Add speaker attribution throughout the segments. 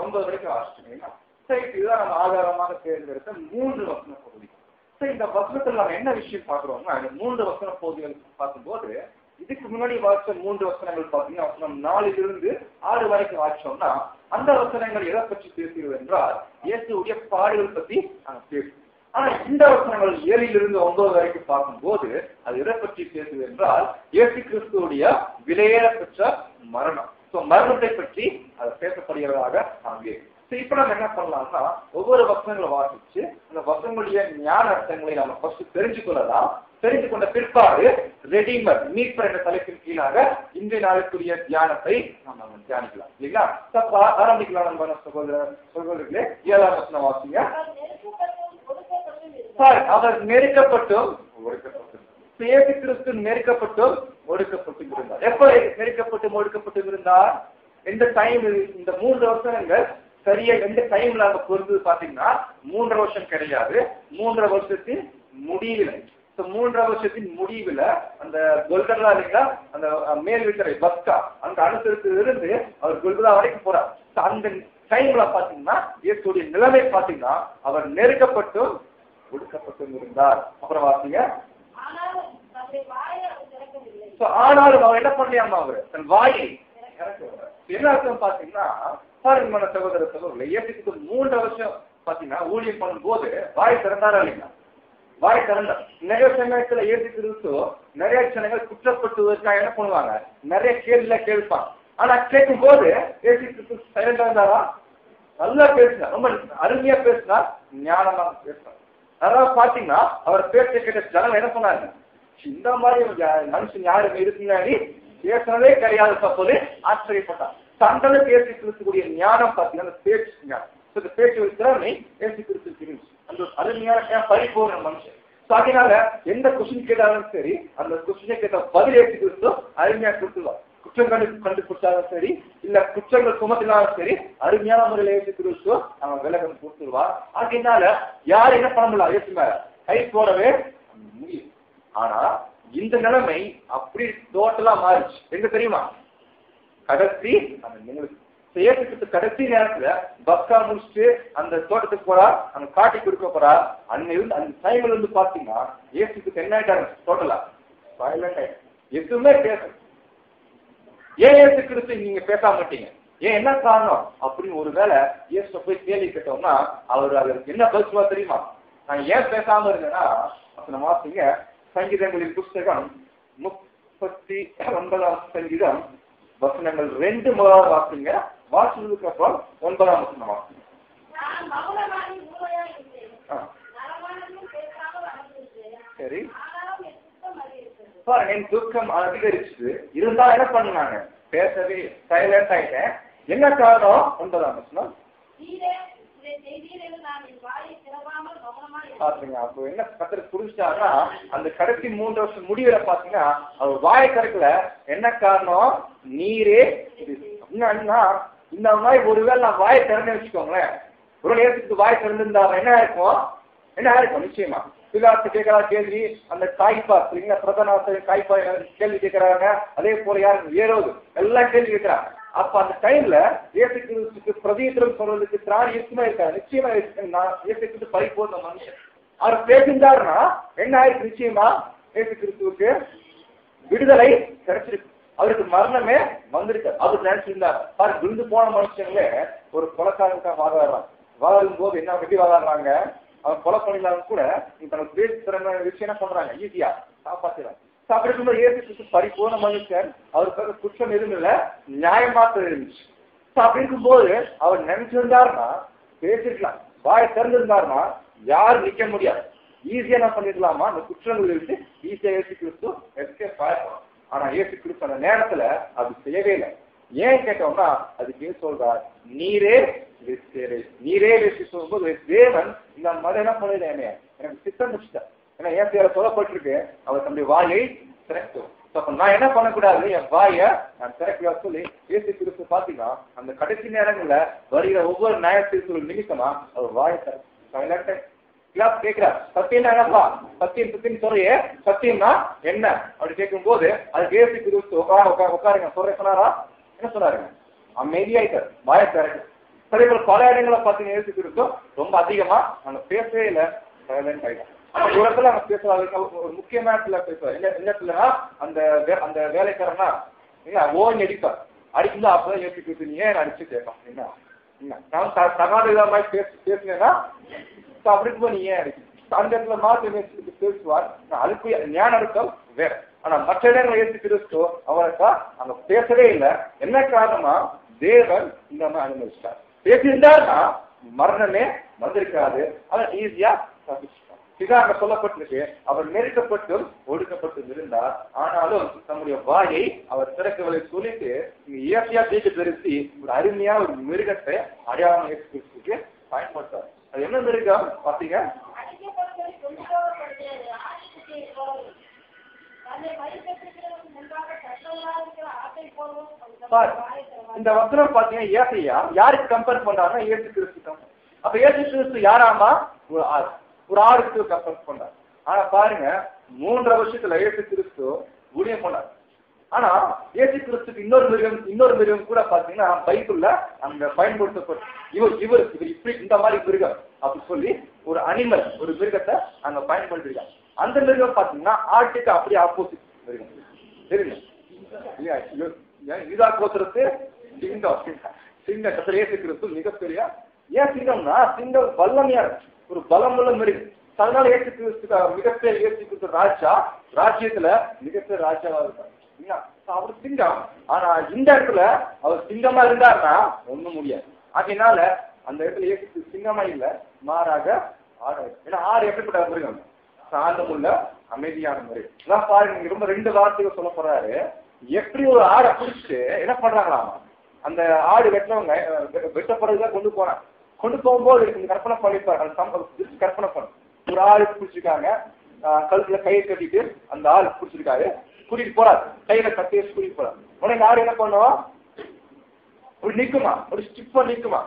Speaker 1: ஒன்பது வரைக்கும் வாசிச்சுங்களா சரி இதுதான் நம்ம ஆதாரமாக தேர்ந்தெடுத்த மூன்று வசன பகுதி சரி இந்த வசனத்துல நம்ம என்ன விஷயம் பார்க்கிறோம்னா இந்த மூன்று வசன பகுதிகள் பார்க்கும்போது இதுக்கு முன்னாடி வாசிச்ச மூன்று வசனங்கள் பார்த்தீங்கன்னா வசனம் நாலிலிருந்து ஆறு வரைக்கும் வாசிச்சோம்னா அந்த வசனங்கள் எதை பற்றி பேசுகிறது என்றால் இயேசுடைய பாடுகள் பத்தி நாங்க பேசுவோம் ஆனா இந்த வசனங்கள் ஏழிலிருந்து ஒன்பது வரைக்கும் பார்க்கும்போது அது எதை பற்றி பேசுது என்றால் இயேசு கிறிஸ்துவுடைய விலையேற பெற்ற மரணம் சோ மரணத்தை பற்றி அது பேசப்படுகிறதாக அங்கே சோ இப்ப நம்ம என்ன பண்ணலாம்னா ஒவ்வொரு வசனங்களை வாசிச்சு அந்த வசனங்களுடைய ஞான அர்த்தங்களை நம்ம ஃபர்ஸ்ட் தெரிஞ்சு கொள்ளலாம் தெரிந்து கொண்ட பிற்பாடு ரெடிமர் மீட்பர் என்ற தலைப்பின் கீழாக இன்றைய நாளுக்குரிய தியானத்தை நம்ம தியானிக்கலாம் இல்லைங்களா So, அப்ப ஆரம்பிக்கலாம் நம்ம சகோதர சகோதரர்களே ஏழாம் வசனம் வாசிங்க சார் அவர் நெருக்கப்பட்டும் ஒடுக்கப்பட்டும் இயேசு கிறிஸ்து நெருக்கப்பட்டும் ஒடுக்கப்பட்டும் இருந்தார் எப்ப நெருக்கப்பட்டும் ஒடுக்கப்பட்டும் இருந்தார் எந்த டைம் இந்த மூன்று வருஷங்கள் சரியா எந்த டைம்ல அங்க பொருந்தது பாத்தீங்கன்னா மூன்றரை வருஷம் கிடையாது மூன்றரை வருஷத்தின் முடிவில் So, மூன்றரை வருஷத்தின் முடிவுல அந்த கொல்கல்லா இல்லைங்களா அந்த அஹ், மேல் வீட்டரை பஸ்கா அந்த அனுசரித்துல இருந்து அவர் கொல்கலா வரைக்கும் போறார் So, அந்த டைம்ல பாத்தீங்கன்னா இயேசுடைய நிலைமை பாத்தீங்கன்னா அவர் நெருக்கப்பட்டும் ஒடுக்கப்பட்டும் இருந்தார் அப்புறம் வாசிங்க So, ஆனாலும் அவர் என்ன பண்ணலையாமா அவர் தன் வாயை திறக்கவில்லை. என்ன அர்த்தம் பாத்தீங்கன்னா பாருங்க மன சகோதர சகோதரர் இயேசுக்கு மூன்று வருஷம் பாத்தீங்கன்னா ஊழியம் பண்ணும்போது வாய் திறந்தாரா இல்லைங்களா வாய் திறந்தார் நிறைய சமயத்துல இயேசு கிறிஸ்து நிறைய ஜனங்கள் குற்றப்பட்டுவதற்காக என்ன பண்ணுவாங்க நிறைய கேள்வில கேட்பாங்க ஆனா கேட்கும் போது இயேசு கிறிஸ்து சைலண்டா இருந்தாரா நல்லா பேசினார் ரொம்ப அருமையா பேசினார் ஞானமா பேசினார் அதாவது பாத்தீங்கன்னா அவர் பேச்சை கேட்ட ஜனங்கள் என்ன சொன்னாங்க இந்த மாதிரி யா- மனுஷன் யாருமே இருக்குங்க பேசுனதே கிடையாது போது ஆச்சரியப்பட்டார் தங்களை பேசி கிறிஸ்துக்கூடிய ஞானம் பார்த்தீங்கன்னா அந்த பேச்சு ஞானம் So, இந்த பேச்சு ஒரு திறமை பேசி கிறிஸ்து தெரிஞ்சு அந்த ஒரு அருமையான ஏன் பரிபூர்ண மனுஷன் So, அதனால எந்த கொஸ்டின் கேட்டாலும் சரி அந்த கொஸ்டினை கேட்ட பதில் ஏற்றி கிறிஸ்து அருமையா கொடுத்துருவார் குற்றம் கண்டு கண்டுபிடிச்சாலும் சரி இல்ல குற்றங்கள் சுமத்தினாலும் சரி அருமையான முறையில் ஏற்றி கிறிஸ்து அவன் விலகம் கொடுத்துருவார் அதனால யார் என்ன பண்ண முடியல ஏற்று மேல கை போடவே முடியும் ஆனா இந்த நிலைமை அப்படி டோட்டலா மாறிச்சு எங்க தெரியுமா கடைசி அந்த உங்களுக்கு செய்யறதுக்கு கடைசி நேரத்துல பஸ்கா முடிச்சுட்டு அந்த தோட்டத்துக்கு போறா அந்த காட்டி கொடுக்க போறா அன்னிலிருந்து அந்த டைம்ல இருந்து பாத்தீங்கன்னா ஏசுக்கு என்ன ஆயிட்டாங்க டோட்டலா வயலண்ட் ஆயிட்டு எதுவுமே பேச ஏன் ஏசு கிறிஸ்து நீங்க பேசாம மாட்டீங்க ஏன் என்ன காரணம் அப்படின்னு ஒருவேளை இயேசு போய் கேள்வி கேட்டோம்னா அவர் அதற்கு என்ன பதில் சொல்லுவா தெரியுமா நான் ஏன் பேசாம இருந்தேன்னா அப்ப நம்ம வாசிங்க சங்கீதங்களின் புஸ்தகம் முப்பத்தி ஒன்பதாம் சங்கீதம் வசனங்கள் ரெண்டு முதலாவது வாசிங்க வாசிச்சதுக்கு அப்புறம் ஒன்பதாம் வசனம் வாசிங்க
Speaker 2: நான் மௌனமாகி மூளையாய் இருந்தேன்.
Speaker 1: ஆ,
Speaker 2: நரமானதும் பேசாமல் அமர்ந்திருந்தேன்.
Speaker 1: சரி
Speaker 2: ஆனாலும் என் சுத்தம் அதிகரித்தது.
Speaker 1: பாருங்க என் துக்கம் அதிகரிச்சு இருந்தா என்ன பண்ணாங்க பேசவே சைலண்ட் ஆயிட்டேன் என்ன காரணம் ஒன்பதாம் வசனம்
Speaker 2: நீரே இதை செய்தீர் என்று நான் என் வாயை திறவாமல் மௌனமாய் இருந்தேன்.
Speaker 1: பாத்தீங்க அப்போ என்ன கத்திர புரிஞ்சாங்கன்னா அந்த கடைசி மூன்று வருஷம் முடிவுல பாத்தீங்கன்னா அவர் வாயை திறக்கல என்ன காரணம் நீரே இது. என்னன்னா இந்த மாதிரி ஒருவேளை நான் வாயை திறந்து வச்சுக்கோங்களேன் ஒரு நேரத்துக்கு வாய் திறந்திருந்தா என்ன இருக்கும் என்ன இருக்கும் நிச்சயமா பிலாத்து கேட்கறா கேள்வி அந்த காய்ப்பா இல்லைங்களா பிரதனாசிரியர் காய்ப்பா கேள்வி கேட்கறாங்க அதே போல யாரு ஏறோது எல்லாம் கேள்வி கேட்கறாங்க அப்ப அந்த டைம்ல இயேசு கிறிஸ்துக்கு பிரதியுத்தரம் சொல்றதுக்கு திராணி இருக்குமா இருக்காது நிச்சயமா இருக்கு நான் இயேசு கிறிஸ்து பரிபூர்ண மனுஷன் அவர் பேசியிருந்தாருன்னா என்ன ஆயிருக்கு நிச்சயமா இயேசு கிறிஸ்துவுக்கு விடுதலை கிடைச்சிருக்கு அவருக்கு மரணமே வந்திருக்கு அவர் நினைச்சிருந்தார் பாரு விழுந்து போன மனுஷங்களே ஒரு கொலைக்காரனுக்காக வாதாடுறாங்க வாதாடும் போது என்ன எப்படி வாதாடுறாங்க அவன் கொலை பண்ணினாலும் கூட நீ தனக்கு பேசி திறமை வச்சு என்ன பண்றாங்க ஈஸியா காப்பாத்துறாங்க So, அப்படி இருக்கும்போது இயேசு கிறிஸ்து பரிபூர்ண மனுஷன் அவருக்கு குற்றம் எதுவும் இல்லை நியாயமாத்த இருந்துச்சு So, அப்படி இருக்கும்போது அவர் நினைச்சிருந்தாருன்னா பேசிருக்கலாம் வாயை திறந்திருந்தாருன்னா யாரும் நிக்க முடியாது ஈஸியா என்ன பண்ணிருக்கலாமா அந்த குற்றங்களை விட்டு ஈஸியா இயேசு கிறிஸ்து எஸ்கேப் ஆயிருக்கலாம் ஆனா இயேசு கிறிஸ்து அந்த நேரத்துல அது செய்யவே இல்லை ஏன் கேட்டோம்னா அதுக்கு ஏன் சொல்றார் நீரே வெற்றியரே. நீரே வெற்றி சொல்லும்போது தேவன் இந்த மாதிரி என்ன பண்ணல என்னைய எனக்கு சித்தம் வச்சுட்டார் ஏன்னா ஏன் பேர சொல்லப்பட்டிருக்கு அவர் தன்னுடைய வாயை திறக்கும் So, அப்ப நான் என்ன பண்ணக்கூடாது என் வாயை நான் திறக்கல சொல்லி இயேசு கிறிஸ்து பாத்தீங்கன்னா அந்த கடைசி நேரங்கள்ல வருகிற ஒவ்வொரு நியாயத்திற்கு நிமித்தமா அவர் வாயை திறக்க கிளாஸ் கேட்கிறார் சத்தியம் என்னப்பா சத்தியம் சத்தியம் சொல்றியே சத்தியம்னா என்ன அப்படி கேட்கும்போது அது இயேசு கிறிஸ்து உட்கார உட்கார உட்காருங்க சொல்ற சொன்னாரா என்ன சொன்னாருங்க அமைதியாயிட்டார் வாயை திறக்கு அதே போல பல இடங்களை பார்த்தீங்கன்னா இயேசு கிறிஸ்து ரொம்ப அதிகமா அங்க பேசவே இல்லை சைலண்ட் ஆயிடும் அந்த இடத்துல அங்க பேசுவாங்க ஒரு முக்கியமான இடத்துல பேசுவார் என்ன என்ன இடத்துலனா அந்த வே- அந்த வேலைக்காரனா இல்ல ஓன் அடிப்பார் அடிக்கும்போது அப்பதான் இயேசு கிறிஸ்து நீ ஏன் அடிச்சு கேட்கும் என்ன என்ன நான் த- தகாத விதமா மாதிரி பேசு பேசுனேன்னா இப்ப அப்படி இருக்கும்போது நீ ஏன் அடிக்க அந்த இடத்துல மாத்து இயேசு பேசுவார் நான் அதுக்கு ஞான அர்த்தம் வேற ஆனா மற்ற இடங்கள் இயேசு கிறிஸ்து அவருக்கா அங்க பேசவே இல்லை என்ன காரணமா தேவன் இந்த மாதிரி அனுமதிச்சிட்டார் பேசியிருந்தாருன்னா மரணமே வந்திருக்காது அதை ஈஸியா தப்பிச்சிட்டார் இதான் அங்க சொல்லப்பட்டிருக்கு அவர் நெருக்கப்பட்டும் ஒடுக்கப்பட்டும் இருந்தார் ஆனாலும் தம்முடைய வாயை அவர் திறக்கவில்லை சொல்லிட்டு இங்க இயற்கையா தீட்டு தெரிவித்து ஒரு அருமையா ஒரு மிருகத்தை அடையாளம் இயேசு கிறிஸ்துக்கு பயன்படுத்தார் அது என்ன மிருகம் பாத்தீங்க
Speaker 2: அடிக்கப்படுவதை கொண்டு போகப்படுகிறது ஆட்டுக்குட்டியை போலவும் தன்னை மதிப்பிட்டிருக்கிறவனுக்கு முன்பாக சட்டவராக இருக்கிற ஆட்டை போலவும் அவன்
Speaker 1: பாரு,
Speaker 2: தன்னுடைய வாயை திறவான்.
Speaker 1: இந்த வசனம் பாத்தீங்கன்னா ஏசையா யாருக்கு கம்பேர் பண்றாருன்னா இயேசு கிறிஸ்து compare. அப்ப இயேசு கிறிஸ்து யாராமா ஒரு ஆறு ஒரு ஆறுக்கு கம்பேர் பண்றாரு ஆனா பாருங்க மூன்றரை வருஷத்துல இயேசு கிறிஸ்து ஊழியம் பண்ணார் ஆனா இயேசு கிறிஸ்துக்கு இன்னொரு மிருகம் இன்னொரு மிருகம் கூட பாத்தீங்கன்னா பைபிள்ல அங்க பயன்படுத்தப்பட்டு இவர் இவர் இவர் இப்படி இந்த மாதிரி மிருகம் அப்படி சொல்லி ஒரு அனிமல் ஒரு மிருகத்தை அங்க பயன்படுத்திருக்காங்க அந்த மிருகம் பாத்தீங்கன்னா ஆட்டுக்கு அப்படியே ஆப்போசிட் மிருகம் தெரியுங்க இல்லையா? இது- ஏன் யூதா கோத்திரத்து சிங்கம் சிங்கம் கத்திர இயேசு கிறிஸ்து மிகப்பெரிய ஏன் சிங்கம்னா சிங்கம் வல்லமையா இருக்கு. ஒரு பலமுள்ள மிருகம் அதனால இயேசு கிறிஸ்து மிகப்பெரிய இயேசு கிறிஸ்து ராஜா ராஜ்யத்துல மிகப்பெரிய ராஜாவா இருக்கார் இல்லையா? அவர் சிங்கம் ஆனா இந்த இடத்துல அவர் சிங்கமா இருந்தாருன்னா ஒண்ணும் முடியாது அதனால அந்த இடத்துல இயேசு கிறிஸ்து சிங்கமா இல்ல மாறாக ஆடு ஏன்னா ஆடு எப்படிப்பட்ட மிருகம் சாந்தமுள்ள அமைதியான முறை இதான் பாருங்க நீங்க ரொம்ப ரெண்டு வார்த்தைகள் சொல்ல போறாரு எப்படி ஒரு ஆடை பிடிச்சிட்டு என்ன பண்றாங்களாம் அந்த ஆடு வெட்டினவங்க அஹ், வெ- வெட்டப்படுறதுதான் கொண்டு போறாங்க கொண்டு போகும்போது இந்த கற்பனை பண்ணிப்பாரு அந்த சம்பவம் just கற்பனை பண்ணும் ஒரு ஆடு பிடிச்சிருக்காங்க அஹ், கழுத்துல கையை கட்டிட்டு அந்த ஆள் பிடிச்சிருக்காரு கூட்டிட்டு போறாரு கையில கட்டி வச்சு கூட்டிட்டு போறாரு உடனே இந்த ஆடு என்ன பண்ணுவோம் ஒரு நிக்குமா ஒரு ஸ்டிப்பா நிக்குமா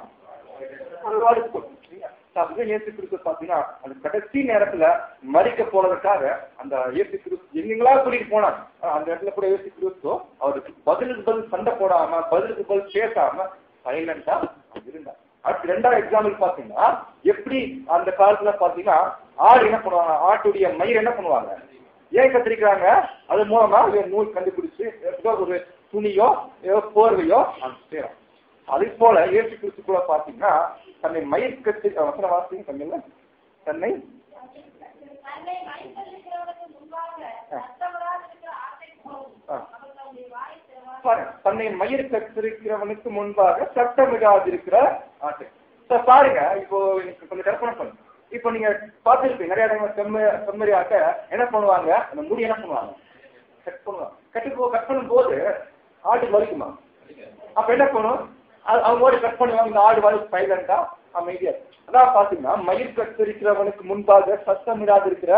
Speaker 1: ஒரு ஆடு போடும். அப்படிதான் இயேசு கிறிஸ்து பாத்தீங்கன்னா அந்த கடைசி நேரத்துல மறிக்க போனதுக்காக அந்த இயேசு கிறிஸ்து எங்கெங்களா கூட்டிட்டு போனாங்க ஆனா அந்த இடத்துல கூட இயேசு கிறிஸ்து அவருக்கு பதிலுக்கு பதில் சண்டை போடாம பதிலுக்கு பதில் பேசாம சைலண்டா இருந்தார் அடுத்து ரெண்டாவது எக்ஸாம்பிள் பாத்தீங்கன்னா எப்படி அந்த காலத்துல பாத்தீங்கன்னா ஆடு என்ன பண்ணுவாங்க ஆட்டுடைய மயிர் என்ன பண்ணுவாங்க ஏன் கத்திரிக்கிறாங்க அது மூலமா இவன் நூல் கண்டுபிடிச்சு ஏதோ ஒரு துணியோ ஏதோ போர்வையோ அது செய்யறோம் அதே போல இயேசு கிறிஸ்து கூட பாத்தீங்கன்னா தன்னை மயிர் கத்தி வசன வாசிங்க தமிழ்ல தன்னை
Speaker 2: தன்னை மறைத்திருக்கிறவனுக்கு முன்பாக சட்டவராக இருக்கிற ஆட்டை போலவும்
Speaker 1: ஆ.
Speaker 2: அவன் தன்னுடைய வாயை திறவான்.
Speaker 1: பாருங்க, தன்னை மயிர் கத்திருக்கிறவனுக்கு முன்பாக சட்டமிடாதிருக்கிற ஆட்டை So, பாருங்க இப்போ எனக்கு கொஞ்சம் கற்பனை பண்ணுங்க இப்போ நீங்க பார்த்துருப்பீங்க நிறைய இடங்கள் செம்ம செம்மறி ஆட்ட என்ன பண்ணுவாங்க அந்த முடி என்ன பண்ணுவாங்க கட் பண்ணுவாங்க கட்டி போ கட் பண்ணும்போது ஆடு வலிக்குமா அப்ப என்ன பண்ணும் அது- அவங்க ஓடி கட் பண்ணுவாங்க இந்த ஆடு வாய் சைலண்டா அமைதியா இருக்கும். அதான் பாத்தீங்கன்னா மயிர் கத்தரிக்கிறவனுக்கு முன்பாக சத்தமிடாது இருக்கிற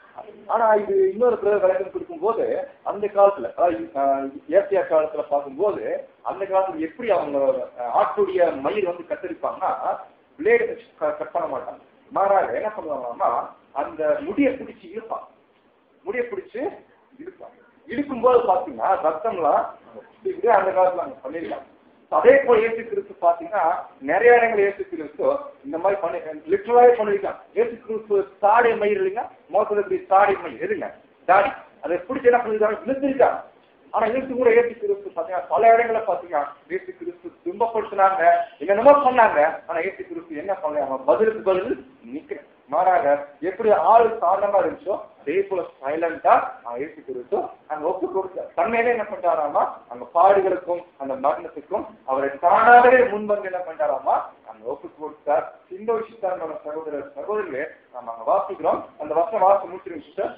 Speaker 1: ஆனா இது இன்னொரு பிறகு விளக்கம் கொடுக்கும்போது அந்த காலத்துல அதாவது அஹ், ஏசியா காலத்துல பார்க்கும்போது அந்த காலத்துல எப்படி அவங்க அஹ், ஆட்டுடைய மயிர் வந்து கத்தரிப்பாங்கன்னா பிளேடு கட் பண்ண மாட்டாங்க மாறாக என்ன பண்ணுவாங்கன்னா அந்த முடியை பிடிச்சி இழுப்பாங்க முடியை பிடிச்சு இழுப்பாங்க இழுக்கும்போது பாத்தீங்கன்னா ரத்தம்லாம் இப்படி அந்த காலத்துல அங்க பண்ணிருக்காங்க அதே போல இயேசு கிறிஸ்து பாத்தீங்கன்னா நிறைய இடங்கள் இயேசு கிறிஸ்து இந்த மாதிரி பண்ணி லிட்டரலாவே பண்ணிருக்காங்க இயேசு கிறிஸ்து தாடை மயிர் இல்லைங்க மோசத்துல இப்படி தாடை மயிர் இருங்க தாடி அதை பிடிச்சி என்ன பண்ணிருக்காங்க இழுத்திருக்காங்க ஆனா இயேசு கூட இயேசு கிறிஸ்து பாத்தீங்கன்னா பல இடங்கள்ல பாத்தீங்கன்னா இயேசு கிறிஸ்து துன்பப்படுத்தினாங்க என்னென்னமோ பண்ணாங்க ஆனா இயேசு கிறிஸ்து என்ன பண்ணாங்க பதிலுக்கு பதில் நிக்கிறேன் மாறாக எப்படி ஆள் சாதனமா இருந்துச்சோ அதே போல சைலண்டா இயேசு கிறிஸ்து அங்க ஒப்பு கொடுத்தார் தன்மையிலே என்ன பண்றாராமா அங்க பாடுகளுக்கும் அந்த மரணத்துக்கும் அவரை தானாகவே முன்வந்து என்ன பண்றாராமா அங்க ஒப்பு கொடுத்தார் இந்த விஷயத்தான் நம்ம சகோதரர் சகோதரிகளே நம்ம அங்க வாசிக்கிறோம் அந்த வருஷம் வாசி முடிச்சிருங்க சிஸ்டர்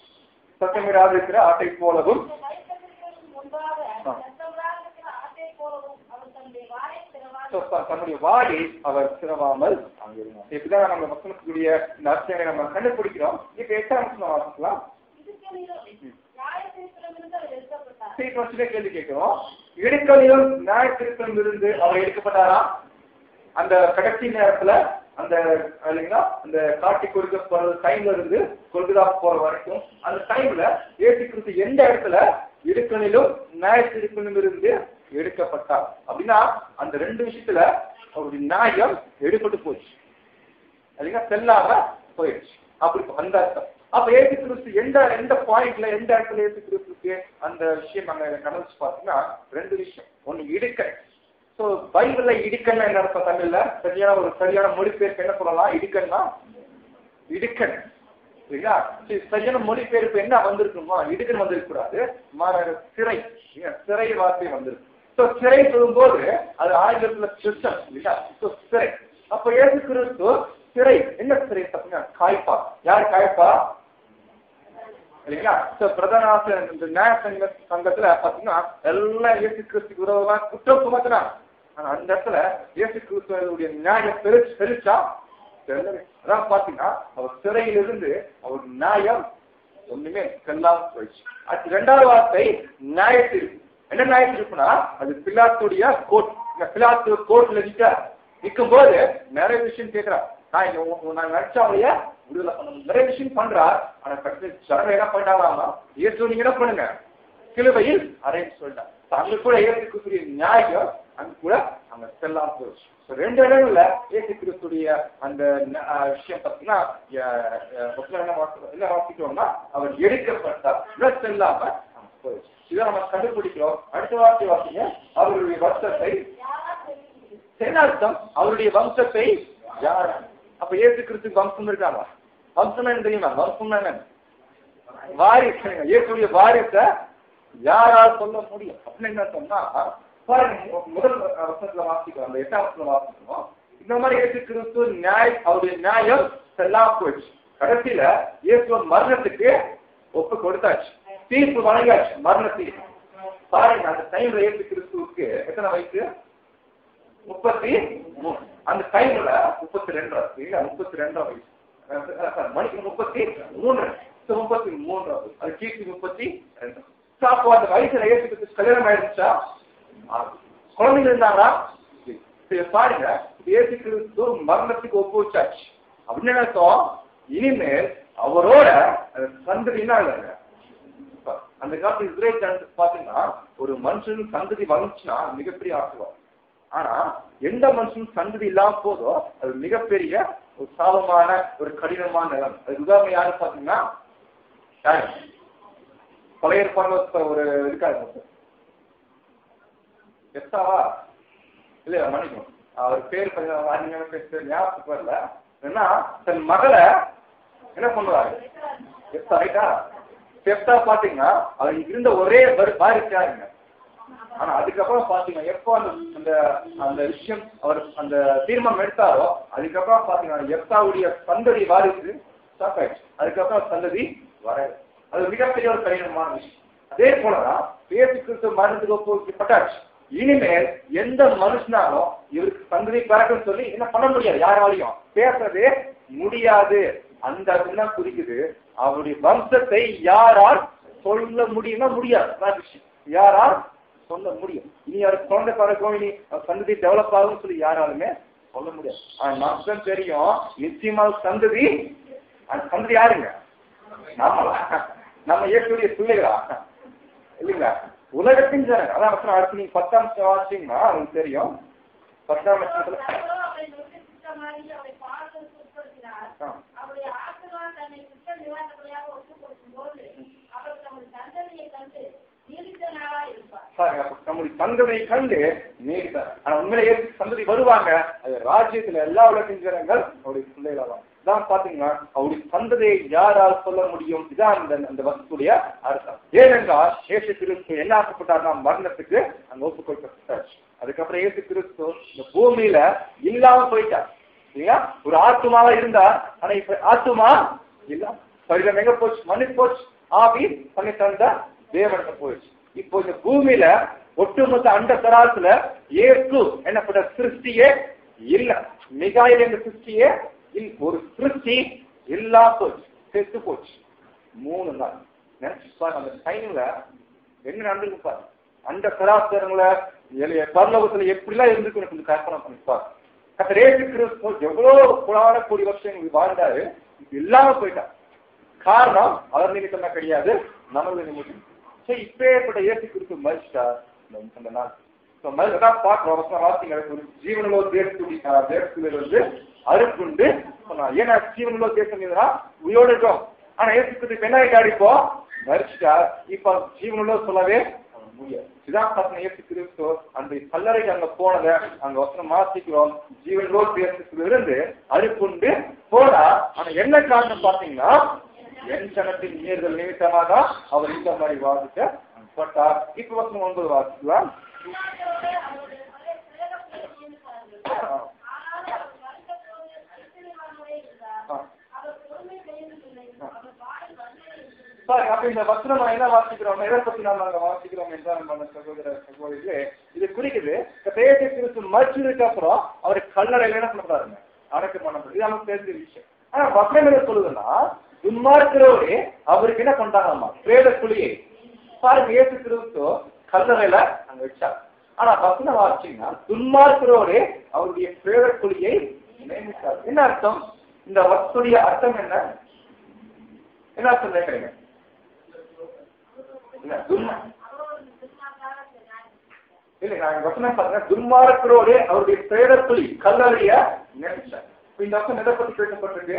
Speaker 1: சத்தமிடாது இருக்கிற ஆட்டை போலவும்
Speaker 2: தன்னை மறைத்திருக்கிறவனுக்கு முன்பாக
Speaker 1: ஆ.
Speaker 2: சட்டவராக இருக்கிற ஆட்டை போலவும் அவன் தன்னுடைய வாயை திறவான்.
Speaker 1: So, த- தன்னுடைய வாயை அவர் சிரவாமல் அங்கிருந்தார் இப்படிதான் நம்ம மக்களுக்குரிய இந்த அர்த்தங்களை நம்ம கண்டுபிடிக்கிறோம் இப்ப எட்டாம் வசனம் வாசிக்கலாம்
Speaker 2: இதுக்கெனிலும் நியாயத்தீர்ப்பிடமிருந்து அவர் எடுக்கப்பட்டார்.
Speaker 1: சரி ஃபர்ஸ்டே கேள்வி கேட்கிறோம் இடுக்கலிலும் நியாயத்திருப்பிலும் இருந்து அவர் எடுக்கப்பட்டாரா அந்த கடைசி நேரத்துல அந்த இல்லைங்களா அந்த காட்டி கொடுக்கப்படுற டைம்ல இருந்து கொள்கதா போற வரைக்கும் அந்த டைம்ல ஏசி கிறிஸ்து எந்த இடத்துல இடுக்கலிலும் நியாயத்திருப்பிலும் இருந்து எடுக்கப்பட்டார் அப்படின்னா அந்த ரெண்டு விஷயத்துல அவருடைய நியாயம் எடுபட்டு போச்சு இல்லைங்களா செல்லாம போயிடுச்சு அப்படி அந்த அர்த்தம் அப்ப ஏசு கிறிஸ்து எந்த எந்த பாயிண்ட்ல எந்த இடத்துல ஏசு கிறிஸ்துக்கு அந்த விஷயம் நாங்க கவனிச்சு பார்த்தோம்னா ரெண்டு விஷயம் ஒண்ணு இடுக்க சோ பைபிள்ல இடுக்கன்னா என்ன அர்த்தம் தமிழ்ல சரியான ஒரு சரியான மொழிபெயர்ப்பு என்ன சொல்லலாம் இடுக்கன்னா இடுக்கன் சரிங்களா சரி, சரியான மொழிபெயர்ப்பு என்ன வந்திருக்குமா இடுக்கன் வந்திருக்க கூடாது மாறாக சிறை ஏன், சிறை வார்த்தை வந்திருக்கு சோ சிறை சொல்லும்போது அது ஆங்கிலத்துல சிஸ்டம் இல்லையா So, சிறை அப்ப ஏசு கிறிஸ்து சிறை என்ன சிறை பார்த்தீங்கன்னா காய்ப்பா யார் காய்ப்பா இல்லைங்களா சோ பிரதான ஆசிரியர் இந்த நியாய சங்க சங்கத்துல பாத்தீங்கன்னா எல்லாம் இயேசு கிறிஸ்துக்கு விரோதமா குற்றம் சுமத்தினாங்க ஆனா அந்த இடத்துல இயேசு கிறிஸ்துவனுடைய நியாயம் பெருச்சு பெருச்சா தெரியல அதான் பாத்தீங்கன்னா அவர் சிறையிலிருந்து அவர் நியாயம் ஒண்ணுமே செல்லாம போயிடுச்சு அடுத்து ரெண்டாவது வார்த்தை நியாயத்தீர்ப்பு என்ன நியாயத்தீர்ப்புனா அது பிலாத்துடைய கோட் இந்த பிலாத்து கோர்ட்ல நிக்க நிற்கும் போது நிறைய விஷயம் கேட்கிறார் நான் இங்க உ- உ- நான் நினைச்சவளைய விடுதலை பண்ண முடியும். நிறைய விஷயம் பண்றார் ஆனா கடைசி சரணம் என்ன பண்ணாங்களாமா இயேசு நீங்க என்ன பண்ணுங்க சிலுவையில் அறைன்னு சொல்லிட்டார் So, அங்க கூட இயேசு கிறிஸ்துடைய நியாயம் அங்க கூட அங்க செல்லாம் போச்சு So, ரெண்டு இடங்கள்ல இயேசு கிறிஸ்துடைய அந்த ந- அஹ் விஷயம் பார்த்தீங்கன்னா அஹ், அஹ், வசனம் என்ன வாசி- என்ன வாசிக்கிறோம்னா அவர் எடுக்கப்பட்டார் இல்ல செல்லாம அங்க போயிடுச்சு இதை நம்ம கண்டுபிடிக்கிறோம் அடுத்த வார்த்தை வாசிங்க அவருடைய வருஷத்தை
Speaker 2: யாரா தெரியுது
Speaker 1: என்ன அர்த்தம் அவருடைய வம்சத்தை யார் அப்ப இயேசு கிறிஸ்துக்கு வம்சம் இருக்காங்களா வம்சம் என்ன தெரியுமா வம்சம் என்ன வாரிசு இயேசுடைய வாரிசை யாரால் சொல்ல முடியும் அப்படின்னு என்ன சொன்னா பாருங்க முதல் வருஷத்துல வாசிக்கிறோம் அந்த எட்டாம் வருஷத்துல வாசிக்கிறோம் இந்த மாதிரி இயேசு கிறிஸ்து நியாய அவருடைய நியாயம் செல்லாம போயிடுச்சு கடைசியில இயேசு மரணத்துக்கு ஒப்பு கொடுத்தாச்சு தீர்ப்பு வழங்காச்சு மரணத்துக்கு பாருங்க அந்த டைம்ல இயேசு கிறிஸ்துவுக்கு எத்தனை வயசு முப்பத்தி மூணு அந்த டைம்ல முப்பத்தி ரெண்டு இல்ல முப்பத்தி ரெண்டாம் வயசு அஹ் sorry, மணிக்கு முப்பத்தி மூணு So, முப்பத்தி மூன்று அது கீர்த்தி முப்பத்தி ரெண்டு So, அப்போ அந்த வயசுல ஏற்றுக்கு கல்யாணம் ஆயிடுச்சா ஆகுது. குழந்தைங்க இருந்தாங்களா இல்லை. சரி, பாருங்க ஏசு கிறிஸ்து மரணத்துக்கு ஒப்புவிச்சாச்சு அப்படின்னு என்ன அர்த்தம் இனிமேல் அவரோட அந்த சந்ததினா இல்லைங்க இப்ப அந்த காலத்துல இஸ்ரேல் ஜனத்துக்கு பாத்தீங்கன்னா ஒரு மனுஷன் சந்ததி வந்துச்சுன்னா மிகப்பெரிய ஆசீர்வாதம் ஆனா எந்த மனுஷனும் சந்ததி இல்லாம போதோ அது மிகப்பெரிய ஒரு சாபமான ஒரு கடினமான நிலம் அது உதாரணம் யாரு பாத்தீங்கன்னா யாரு? பழைய ஏற்பாடுல ஒரு இருக்காரு எஸ்தாவா இல்லையா மன்னிக்கும் அவர் பேர் கொஞ்சம் அறிஞர் பேர் ஞாபகத்துக்கு வரல ஏன்னா தன் மகளை என்ன பண்ணுவாரு எஸ்தா ரைட்டா எஸ்தா பாத்தீங்கன்னா அவர் இருந்த ஒரே வாரிசு யாருங்க ஆனா அதுக்கப்புறம் பாத்தீங்கன்னா எப்போ அந்த அந்த அந்த விஷயம் அவர் அந்த தீர்மானம் எடுத்தாரோ அதுக்கப்புறம் பாத்தீங்கன்னா எப்தாவுடைய சந்ததி வாரிசு ஸ்டாப் ஆயிடுச்சு அதுக்கப்புறம் சந்ததி வராது அது மிகப்பெரிய ஒரு கடினமான விஷயம் அதே போலதான் பேசி கிறிஸ்து மரணத்துக்கு ஒப்புவிக்கப்பட்டாச்சு இனிமேல் எந்த மனுஷனாலும் இவருக்கு சந்ததி பிறக்குன்னு சொல்லி என்ன பண்ண முடியாது யாராலையும் பேசுறதே முடியாது அந்த என்ன குறிக்குது அவருடைய வம்சத்தை யாரால் சொல்ல முடியும்னா முடியாது அதான் விஷயம் யாரால் சொல்ல முடியும் இனி அவர் குழந்தை பிறக்கும் இனி அவர் சந்ததி டெவலப் ஆகும்னு சொல்லி யாராலுமே சொல்ல முடியாது ஆனா நமக்கு தான் தெரியும் நிச்சயமா சந்ததி அந்த சந்ததி யாருங்க நாமளா நம்ம இயற்கையுடைய பிள்ளைகளா இல்லைங்களா உலகத்தின் ஜனங்க அதான் வசனம் அடுத்து நீங்க பத்தாம் வருஷம் வாசிச்சீங்கன்னா உங்களுக்கு தெரியும் பத்தாம் வருஷத்துல
Speaker 2: அவரை நோக்கி சுத்தமாகி அவரை பார்த்து சுத்தப்படுத்தினார்
Speaker 1: ஆ.
Speaker 2: அவருடைய ஆசீர்வாதம் தன்னை குற்ற நிவாரணப்படியாக ஒப்புக் கொடுக்கும் போது அவர் தமது சந்ததியை கண்டு நீடித்த நாளா இருப்பார்
Speaker 1: பாருங்க, அப்ப நம்முடைய சந்ததியை கண்டு நீடித்தார் ஆனா உண்மையிலே இயேசு சந்ததி வருவாங்க அது ராஜ்யத்துல எல்லா உலகின் ஜனங்கள் அவருடைய பிள்ளைகளாகும் இதான் பாத்தீங்கன்னா அவருடைய சந்ததியை யாரால் சொல்ல முடியும் இதான் அந்த அந்த வசத்துடைய அர்த்தம் ஏனென்றால் இயேசு கிறிஸ்து என்ன ஆக்கப்பட்டார்னா மரணத்துக்கு அங்க ஒப்பு கொடுக்கப்பட்டாச்சு அதுக்கப்புறம் இயேசு கிறிஸ்து இந்த பூமியில இல்லாம போயிட்டார் இல்லையா ஒரு ஆத்துமாவா இருந்தா ஆனா இப்ப ஆத்துமா இல்ல சரீரம் எங்க போச்சு மண்ணுக்கு போச்சு ஆவி பண்ணி தந்த தேவனுக்கு போயிடுச்சு இப்போ இந்த பூமியில ஒட்டுமொத்த அண்ட தராசுல இயேசு என்னப்பட்ட சிருஷ்டியே இல்ல மிகாயில் என்ற சிருஷ்டியே இல்ல. ஒரு சிருஷ்டி இல்லா போச்சு செத்து போச்சு மூணு நாள் நினைச்சு பாருங்க அந்த டைம்ல என்ன நடந்திருக்கு பாருங்க அந்த கலாச்சாரங்கள எளிய பரலோகத்துல எப்படிலாம் இருந்துக்கு கொஞ்சம் கற்பனை பண்ணி பாருங்க கத்த ரேசு கிறிஸ்து எவ்வளவு புலான கோடி வருஷம் வாழ்ந்தாரு இப்ப இல்லாம போயிட்டான் காரணம் அவர் நிமித்தம் கிடையாது நமது நிமித்தம் சரி இப்பேற்பட்ட இயேசு கிறிஸ்து மறிச்சிட்டார் அந்த- அந்த நாள் So, முதல்ல தான் பார்க்கிறோம் வசனம் வாசிங்க ஒரு ஜீவனலோ தேசத்துடி தேசத்துல வந்து அறுப்புண்டு சொன்னார் ஏன்னா ஜீவனலோ தேசம் இதுனா உயிரோடு இருக்கும் ஆனா ஏசுக்கு என்ன ஆயிட்டாரு இப்போ மறிச்சிட்டா இப்ப ஜீவனலோ சொல்லவே முடியாது இதான் பார்த்தீங்கன்னா ஏசு கிறிஸ்து அந்த கல்லறைக்கு அங்க போனத அங்க வசனம் மாத்திக்கிறோம் ஜீவனலோ தேசத்துல இருந்து அறுப்புண்டு போனா ஆனா என்ன காரணம் பாத்தீங்கன்னா என் ஜனத்தின் மீறுதல் நிமித்தமாக தான் அவர் இந்த மாதிரி வாதிக்கப்பட்டார் இப்ப வசனம் ஒன்பது வாசிக்கலாம்
Speaker 2: இன்னாரோடு அவருடைய பழைய பிரேதத்தை நியமித்தார்கள். ஆனால் அவர் மறித்தபோது ஐஸ்வர்யவானாகவே இருந்தார்.
Speaker 1: ஆ.
Speaker 2: அவர் பொறுமை செய்யவில்லை. அவர் வாய் வந்தே இருந்தது.
Speaker 1: சார் அப்ப இந்த வசனம் நம்ம என்ன வாசிக்கிறோம் எதை பத்தி நாம அங்க வாசிக்கிறோம் என்றால் நம்ம சகோதர சகோதரிகளே இது குறிக்குது தேசிய கிறிஸ்து மறிச்சதுக்கு அப்புறம் அவர் கல்லறையில என்ன பண்றாருங்க அடக்கம் பண்ணப்படுது இது நமக்கு தெரிஞ்ச விஷயம் ஆனா வசனம் என்ன சொல்லுதுன்னா துன்மார்க்கிறவரே அவருக்கு என்ன பண்றாங்கம்மா பிரேத குழியை பாருங்க இயேசு கிறிஸ்து கல்லறையில அங்க வச்சார் ஆனா வசனம் வாசிச்சீங்கன்னா துன்மார்க்கிறவரே அவருடைய பிரேத குழியை நியமித்தார் என்ன அர்த்தம் இந்த வசனுடைய அர்த்தம் என்ன என்ன அர்த்தம் கேட்கறீங்க இல்ல, துன்மா-
Speaker 2: அவரோடு துன்மார்க்காக செய்தார்.
Speaker 1: இல்ல நான் வசனம் பாருங்க துன்மார்க்கரோடு அவருடைய பிரேதத்துளி கல்லறைய நினைச்சார் இப்ப இந்த வசனம் எதை பத்தி பேசப்பட்டிருக்கு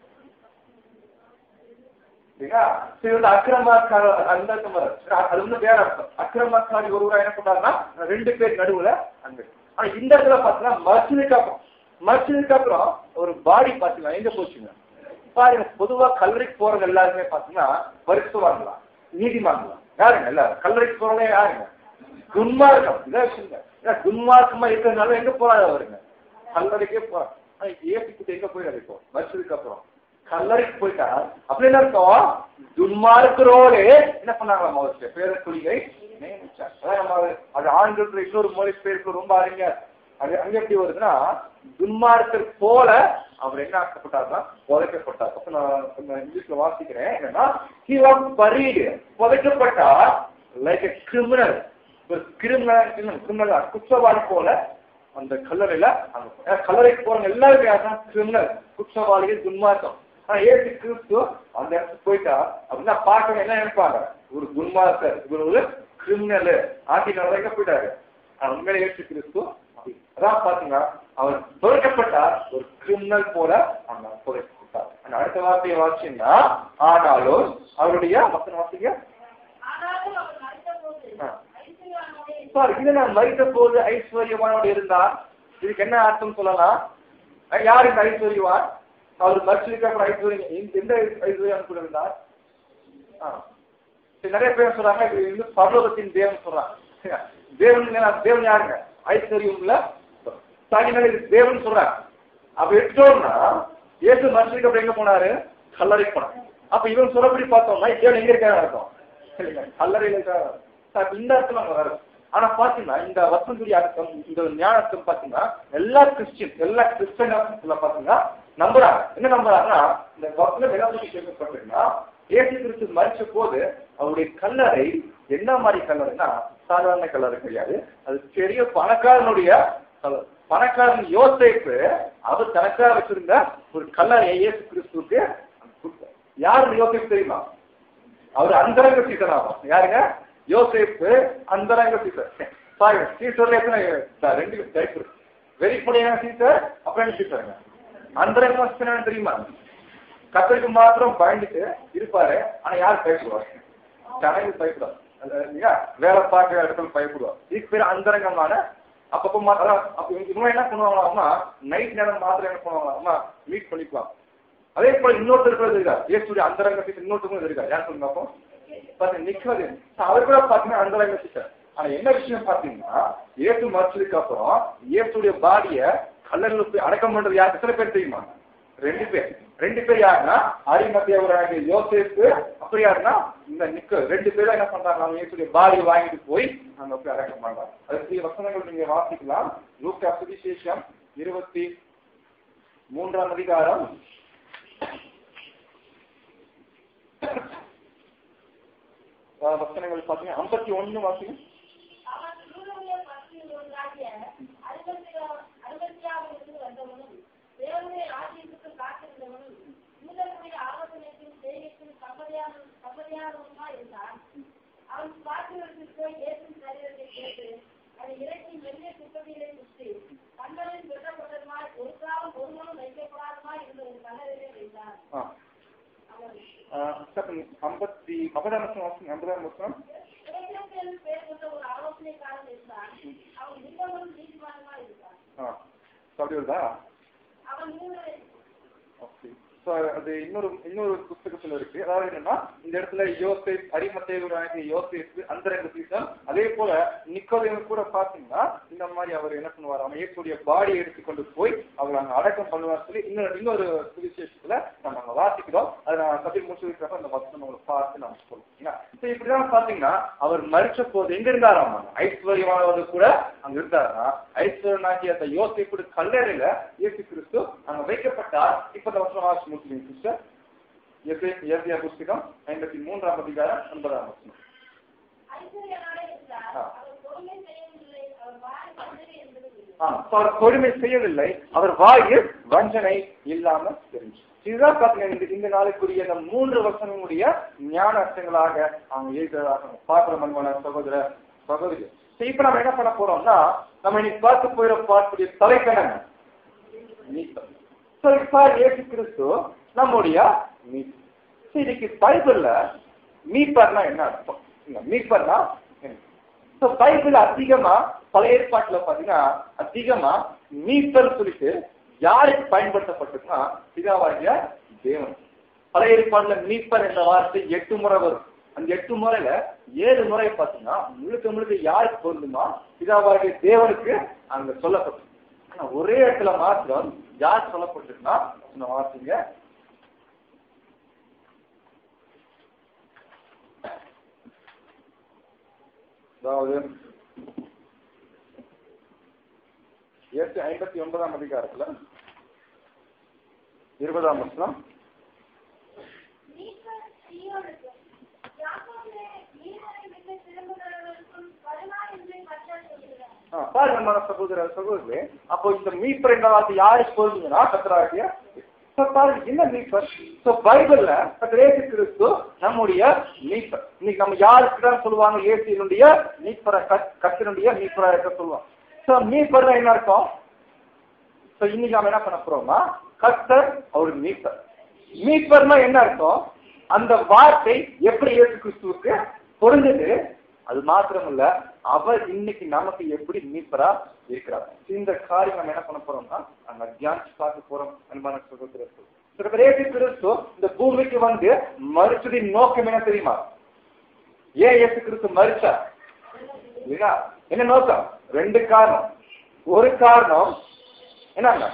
Speaker 1: சரிங்களா? சரி, வந்து அக்கிரமக்கார அந்த அர்த்தம் வராது. சரி, அது வந்து வேற அர்த்தம் அக்கிரமக்காரி ஒருவரா என்ன பண்றாருன்னா ரெண்டு பேர் நடுவுல அங்க ஆனா இந்த இடத்துல பாத்தீங்கன்னா மசிதுக்கு அப்புறம் மசிதுக்கு அப்புறம் ஒரு பாடி பாத்தீங்கன்னா எங்க போச்சுங்க பாருங்க பொதுவா கல்லறைக்கு போறது எல்லாருமே பாத்தீங்கன்னா வருஷவாங்களா நீதிமான்களா யாருங்க எல்லாரும் கல்லறைக்கு போறதே யாருங்க துன்மார்க்கம் இதான் விஷயம் ஏன்னா துன்மார்க்கமா இருக்கிறதுனால எங்க போறாரு அவருங்க கல்லறைக்கே போறாரு ஆனா ஏசிக்கிட்டு எங்க போயிடாரு இப்போ வருஷத்துக்கு அப்புறம் கல்லறைக்கு போயிட்டா அப்படி என்ன அர்த்தம் துன்மார்க்கரோடு என்ன பண்ணாங்களாம் அவருக்கு பேர குழியை நியமிச்சார் அதான் நம்ம அது- அது ஆண்கள் இன்னொரு மொழி பேருக்கு ரொம்ப அறிஞ அது அங்க எப்படி வருதுன்னா துன்மார்க்கர் போல அவர் என்ன ஆக்கப்பட்டார்னா புதைக்கப்பட்டார் அப்ப நான் கொஞ்சம் இங்கிலீஷ்ல வாசிக்கிறேன் என்னன்னா he was buried புதைக்கப்பட்டா லைக் a கிரிமினல் ஒரு கிரிமினல் கிரிமினல் குற்றவாளி போல அந்த கல்லறையில அங்க போ- ஏன்னா கல்லறைக்கு போறவங்க எல்லாருமே யாருன்னா கிரிமினல் குற்றவாளிகள் துன்மார்க்கம் ஆனா ஏசு கிறிஸ்து அந்த இடத்துக்கு போயிட்டா அப்படின்னா பார்க்கணும் என்ன நினைப்பாங்க ஒரு துன்மார்க்கர் இவர் ஒரு கிரிமினல் ஆண்டினால எங்க போயிட்டாரு ஆனா உண்மையில ஏசு கிறிஸ்து அப்படி. அதான் பாத்தீங்கன்னா அவர் துறைக்கப்பட்டார் ஒரு கிரிமினல் போல அங்க புதைக்கப்பட்டார் ஆனா அடுத்த வார்த்தையை வாசிச்சீங்கன்னா ஆனாலும் அவருடைய மொத்த வாசிங்க
Speaker 2: ஆனாலும் அவர் மறித்தபோது
Speaker 1: ஆ.
Speaker 2: ஐஸ்வர்யவானாகவே இருந்தார்.
Speaker 1: சார் இது நான் மறித்த போது ஐஸ்வர்யவானோடு இருந்தா இதுக்கு என்ன அர்த்தம் சொல்லலாம் அஹ் யார் இந்த ஐஸ்வர்யவான் அவர் மறிச்சிருக்க அப்புறம் ஐஸ்வர்யம் எந்த- எந்த ஐஸ்வர்யம் கூட இருந்தார் ஆ. சரி, நிறைய பேர் சொல்றாங்க இது வந்து பரலோகத்தின் தேவன் சொல்றாங்க தேவன் என்ன- தேவன் யாருங்க ஐஸ்வர்யம்ல சாகினால இது தேவன் சொல்றாங்க அப்ப எடுத்தோம்னா இயேசு மனுஷனுக்கு அப்புறம் எங்க போனாரு கல்லறைக்கு போனார் அப்ப இவன் சொல்லப்படி பார்த்தோம்னா தேவன் எங்க இருக்காரு அர்த்தம் சரிங்க கல்லறையில இருக்காரு சார் இந்த இடத்துல அங்க வரும் ஆனா பாத்தீங்கன்னா இந்த வசந்துடைய அர்த்தம் இந்த ஞானத்தம் பாத்தீங்கன்னா எல்லா கிறிஸ்டியன் எல்லா கிறிஸ்டியன் பாத்தீங்கன்னா நம்புறாங்க என்ன நம்புறாங்கன்னா இந்த வசனம் என்ன பத்தி கேள்விப்பட்டிருக்கா ஏசு கிறிஸ்து மறிச்ச போது அவருடைய கல்லறை என்ன மாதிரி கல்லறைன்னா சாதாரண கல்லறை கிடையாது அது பெரிய பணக்காரனுடைய கல்லறை பணக்காரன் யோசேப்பு அவர் தனக்காக வச்சிருந்த ஒரு கல்லறையை இயேசு கிறிஸ்துவுக்கு கொடுத்தார் யாரு யோசேப்பு தெரியுமா அவர் அந்தரங்க சீசன் ஆகும் யாருங்க யோசேப்பு அந்தரங்க சீசர் சாரி சீசர்ல எத்தனை சார் ரெண்டு டைப் இருக்கு வெளிப்படையான சீசர் அப்புறம் என்ன சீசருங்க அந்தரங்க சீசர் தெரியுமா கத்தருக்கு மாத்திரம் பயந்துட்டு இருப்பாரு ஆனா யார் பயப்படுவார் ஜனங்கள் பயப்படுவார் அது இல்லையா வேலை பார்க்குற இடத்துல பயப்படுவார் இதுக்கு பேர் அந்தரங்கமான அப்பப்போ மாத்திரம் அப்ப இவங்க என்ன பண்ணுவாங்களாமா நைட் நேரம் மாத்திரம் என்ன பண்ணுவாங்களாமா மீட் பண்ணிக்குவாங்க அதே போல இன்னொருத்தர் இருக்கிறது இருக்கா இயேசுடைய அந்தரங்கத்துக்கு இன்னொருத்தரும் இருக்கா யார் சொல்லுங்க அப்போ பாத்தீங்க நிக்கிறது அவர் கூட பாத்தீங்கன்னா அந்தரங்கத்துக்கு ஆனா என்ன விஷயம் பாத்தீங்கன்னா இயேசு மறிச்சதுக்கு அப்புறம் இயேசுடைய பாடிய கல்லறையில் போய் அடக்கம் பண்றது யார் எத்தனை பேர் தெரியுமா ரெண்டு பேர் ரெண்டு பேர் யாருன்னா அரிமத்தியவராகிய யோசேப்பு அப்புறம் யாருன்னா இந்த நிக்க ரெண்டு பேரும் என்ன பண்றாங்க அவங்க இயேசுடைய பாடியை வாங்கிட்டு போய் அங்க போய் அடக்கம் பண்றாங்க அதுக்கு வசனங்கள் நீங்க வாசிக்கலாம் லூக்கா சுவிசேஷம் இருபத்தி மூன்றாம் அதிகாரம் அஹ் வசனங்கள் பாத்தீங்கன்னா ஐம்பத்தி ஒண்ணு வாசிங்க
Speaker 2: அவன் சூரியனுடைய பக்தியில் ஒன்றாகிய அறுபத்தியா- அறுபத்தியாவிலிருந்து வந்தவனும் தேவனுடைய ராஜ்யத்துக்கு காத்திருந்தவனும் யூதனுடைய ஆலோசனைக்கும் செய்கைக்கும் சம்மதியான- சம்மதியானவனுமாய் இருந்தான். அவன் பாத்திரத்தில் போய் இயேசுவின் சரீரத்தை கேட்டு அது இறைச்சி மெல்லிய குப்பையிலே சுற்றி கண்களில் வெட்டப்பட்டதுமாய் ஒரு காலம் ஒருவனும் வைக்கப்படாதமாய் இருந்த ஒரு கல்லறையிலே வைத்தார்
Speaker 1: ஆ.
Speaker 2: அவர்
Speaker 1: ஆ, சரி, ஐம்பத்தி ஐம்பதாம் வருஷம் வாசிங்க, ஐம்பதாம் வருஷம்
Speaker 2: இறைச்சல் பேர் கொண்ட ஒரு ஆலோசனைக்காரன் இருந்தான் அவன் மிகவும் நீதிமானமாய் இருந்தான்
Speaker 1: ஆ So, அப்படி வருதா
Speaker 2: அவன் மூவரை
Speaker 1: ஓகே ஸோ அது இன்னொரு இன்னொரு புத்தகத்துல இருக்கு அதாவது என்னன்னா இந்த இடத்துல யோசேப் அரிமத்தேவராகிய யோசேப் அந்தரங்க சீசன் அதே போல நிக்கோதேவன் கூட பாத்தீங்கன்னா இந்த மாதிரி அவர் என்ன பண்ணுவார் அவன் இயேசுடைய பாடியை எடுத்துக்கொண்டு போய் அவர் அங்க அடக்கம் பண்ணுவார் சொல்லி இன்னொரு இன்னொரு சுவிசேஷத்துல நம்ம அங்க வாசிக்கிறோம் அதை நான் சபை முடிச்சிருக்கிறப்ப அந்த வசனம் நம்ம பார்த்து நம்ம சொல்லுவோம் ஸோ இப்படிதான் பாத்தீங்கன்னா அவர் மறிச்ச போது எங்க இருந்தாராமா ஐஸ்வர்யமானவர் கூட அங்க இருந்தாரா ஐஸ்வர்யனாகிய அந்த யோசிப்பு கல்லறையில இயேசு கிறிஸ்து அங்க வைக்கப்பட்டார் இப்ப இந்த வருஷம் வாசி முடிச்சுங்க சிஸ்டர் இயற்கையா புஸ்தகம் ஐம்பத்தி மூன்றாம் அதிகாரம் ஒன்பதாம் வசனம்
Speaker 2: ஐஸ்வர்யனாலே இருந்தார்
Speaker 1: ஆ.
Speaker 2: அவர் பொறுமை செய்யவில்லை அவர் வாய் வந்தது என்பது இல்லை.
Speaker 1: ஆ, so அவர் கொடுமை செய்யவில்லை அவர் வாயில் வஞ்சனை இல்லாம தெரிஞ்சு இதுதான் பாத்தீங்கன்னா இந்த இந்த நாளுக்குரிய இந்த மூன்று வருஷங்களுடைய ஞான அர்த்தங்களாக அவங்க எழுதுறதாக நம்ம பார்க்கிறோம் அன்பான சகோதர சகோதரி So, இப்ப நம்ம என்ன பண்ண போறோம்னா நம்ம இன்னைக்கு பார்த்து போயிட பார்க்கக்கூடிய தலைக்கணங்க மீட்பர் So, இப்ப இயேசு கிறிஸ்து நம்முடைய மீட்பர் So, இன்னைக்கு பைபிள்ல மீட்பர்னா என்ன அர்த்தம் இல்ல, மீட்பர்னா என்ன ஸோ பைபிள் அதிகமா பழைய ஏற்பாட்டுல பாத்தீங்கன்னா அதிகமா மீட்பர் சொல்லிட்டு யாருக்கு பயன்படுத்தப்பட்டிருக்குன்னா பிதாவாகிய தேவன் பழைய ஏற்பாட்டுல மீட்பர் என்ற வார்த்தை எட்டு முறை வரும் அந்த எட்டு முறையில ஏழு முறை பாத்தீங்கன்னா முழுக்க முழுக்க யாருக்கு பொருந்துமா பிதாவாகிய தேவனுக்கு அங்க சொல்லப்பட்டிருக்கு ஆனா ஒரே இடத்துல மாத்திரம் யார் சொல்லப்பட்டிருக்குன்னா இந்த வார்த்தைங்க அதாவது ஏற்று ஐம்பத்தி ஒன்பதாம் அதிகாரத்துல இருபதாம் வருஷம்
Speaker 2: மீட்பர் சீயோனுக்கும், யாக்கோபிலே நீதியை விட்டு திரும்புகிறவர்களுக்கும் கருணா என்று கர்த்தர் சொல்கிறார்.
Speaker 1: பாருங்க மன சகோதர சகோதரி அப்போ இந்த மீட்பர் என்ற வார்த்தை யாருக்கு சொல்லுங்கன்னா கத்தராகிய So, பாருங்க என்ன மீட்பர் சோ பைபிள்ல கர்த்தர் இயேசு கிறிஸ்து நம்முடைய மீட்பர் இன்னைக்கு நம்ம யாருக்கு தான் சொல்லுவாங்க இயேசுனுடைய மீட்பரை கத்தினுடைய மீட்பரா இருக்க சொல்லுவாங்க சோ மீட்பர் என்ன அர்த்தம் சோ இன்னைக்கு நாம என்ன பண்ண போறோம்னா கர்த்தர் அவர் மீட்பர் மீட்பர்னா என்ன அர்த்தம் அந்த வார்த்தை எப்படி இயேசு கிறிஸ்துவுக்கு பொருந்தது அது மாத்திரமல்ல அவர் இன்னைக்கு நமக்கு எப்படி மீட்பரா இருக்கிறார் இந்த காரியம் நம்ம என்ன பண்ண போறோம்னா அங்க தியானிச்சு பார்க்க போறோம் அன்பான சகோதரர்கள் சில இயேசு கிறிஸ்து இந்த பூமிக்கு வந்து மறுச்சதின் நோக்கம் என்ன தெரியுமா ஏன் இயேசு கிறிஸ்து மறுச்சார் இல்லையா என்ன நோக்கம் ரெண்டு காரணம் ஒரு காரணம் என்னங்க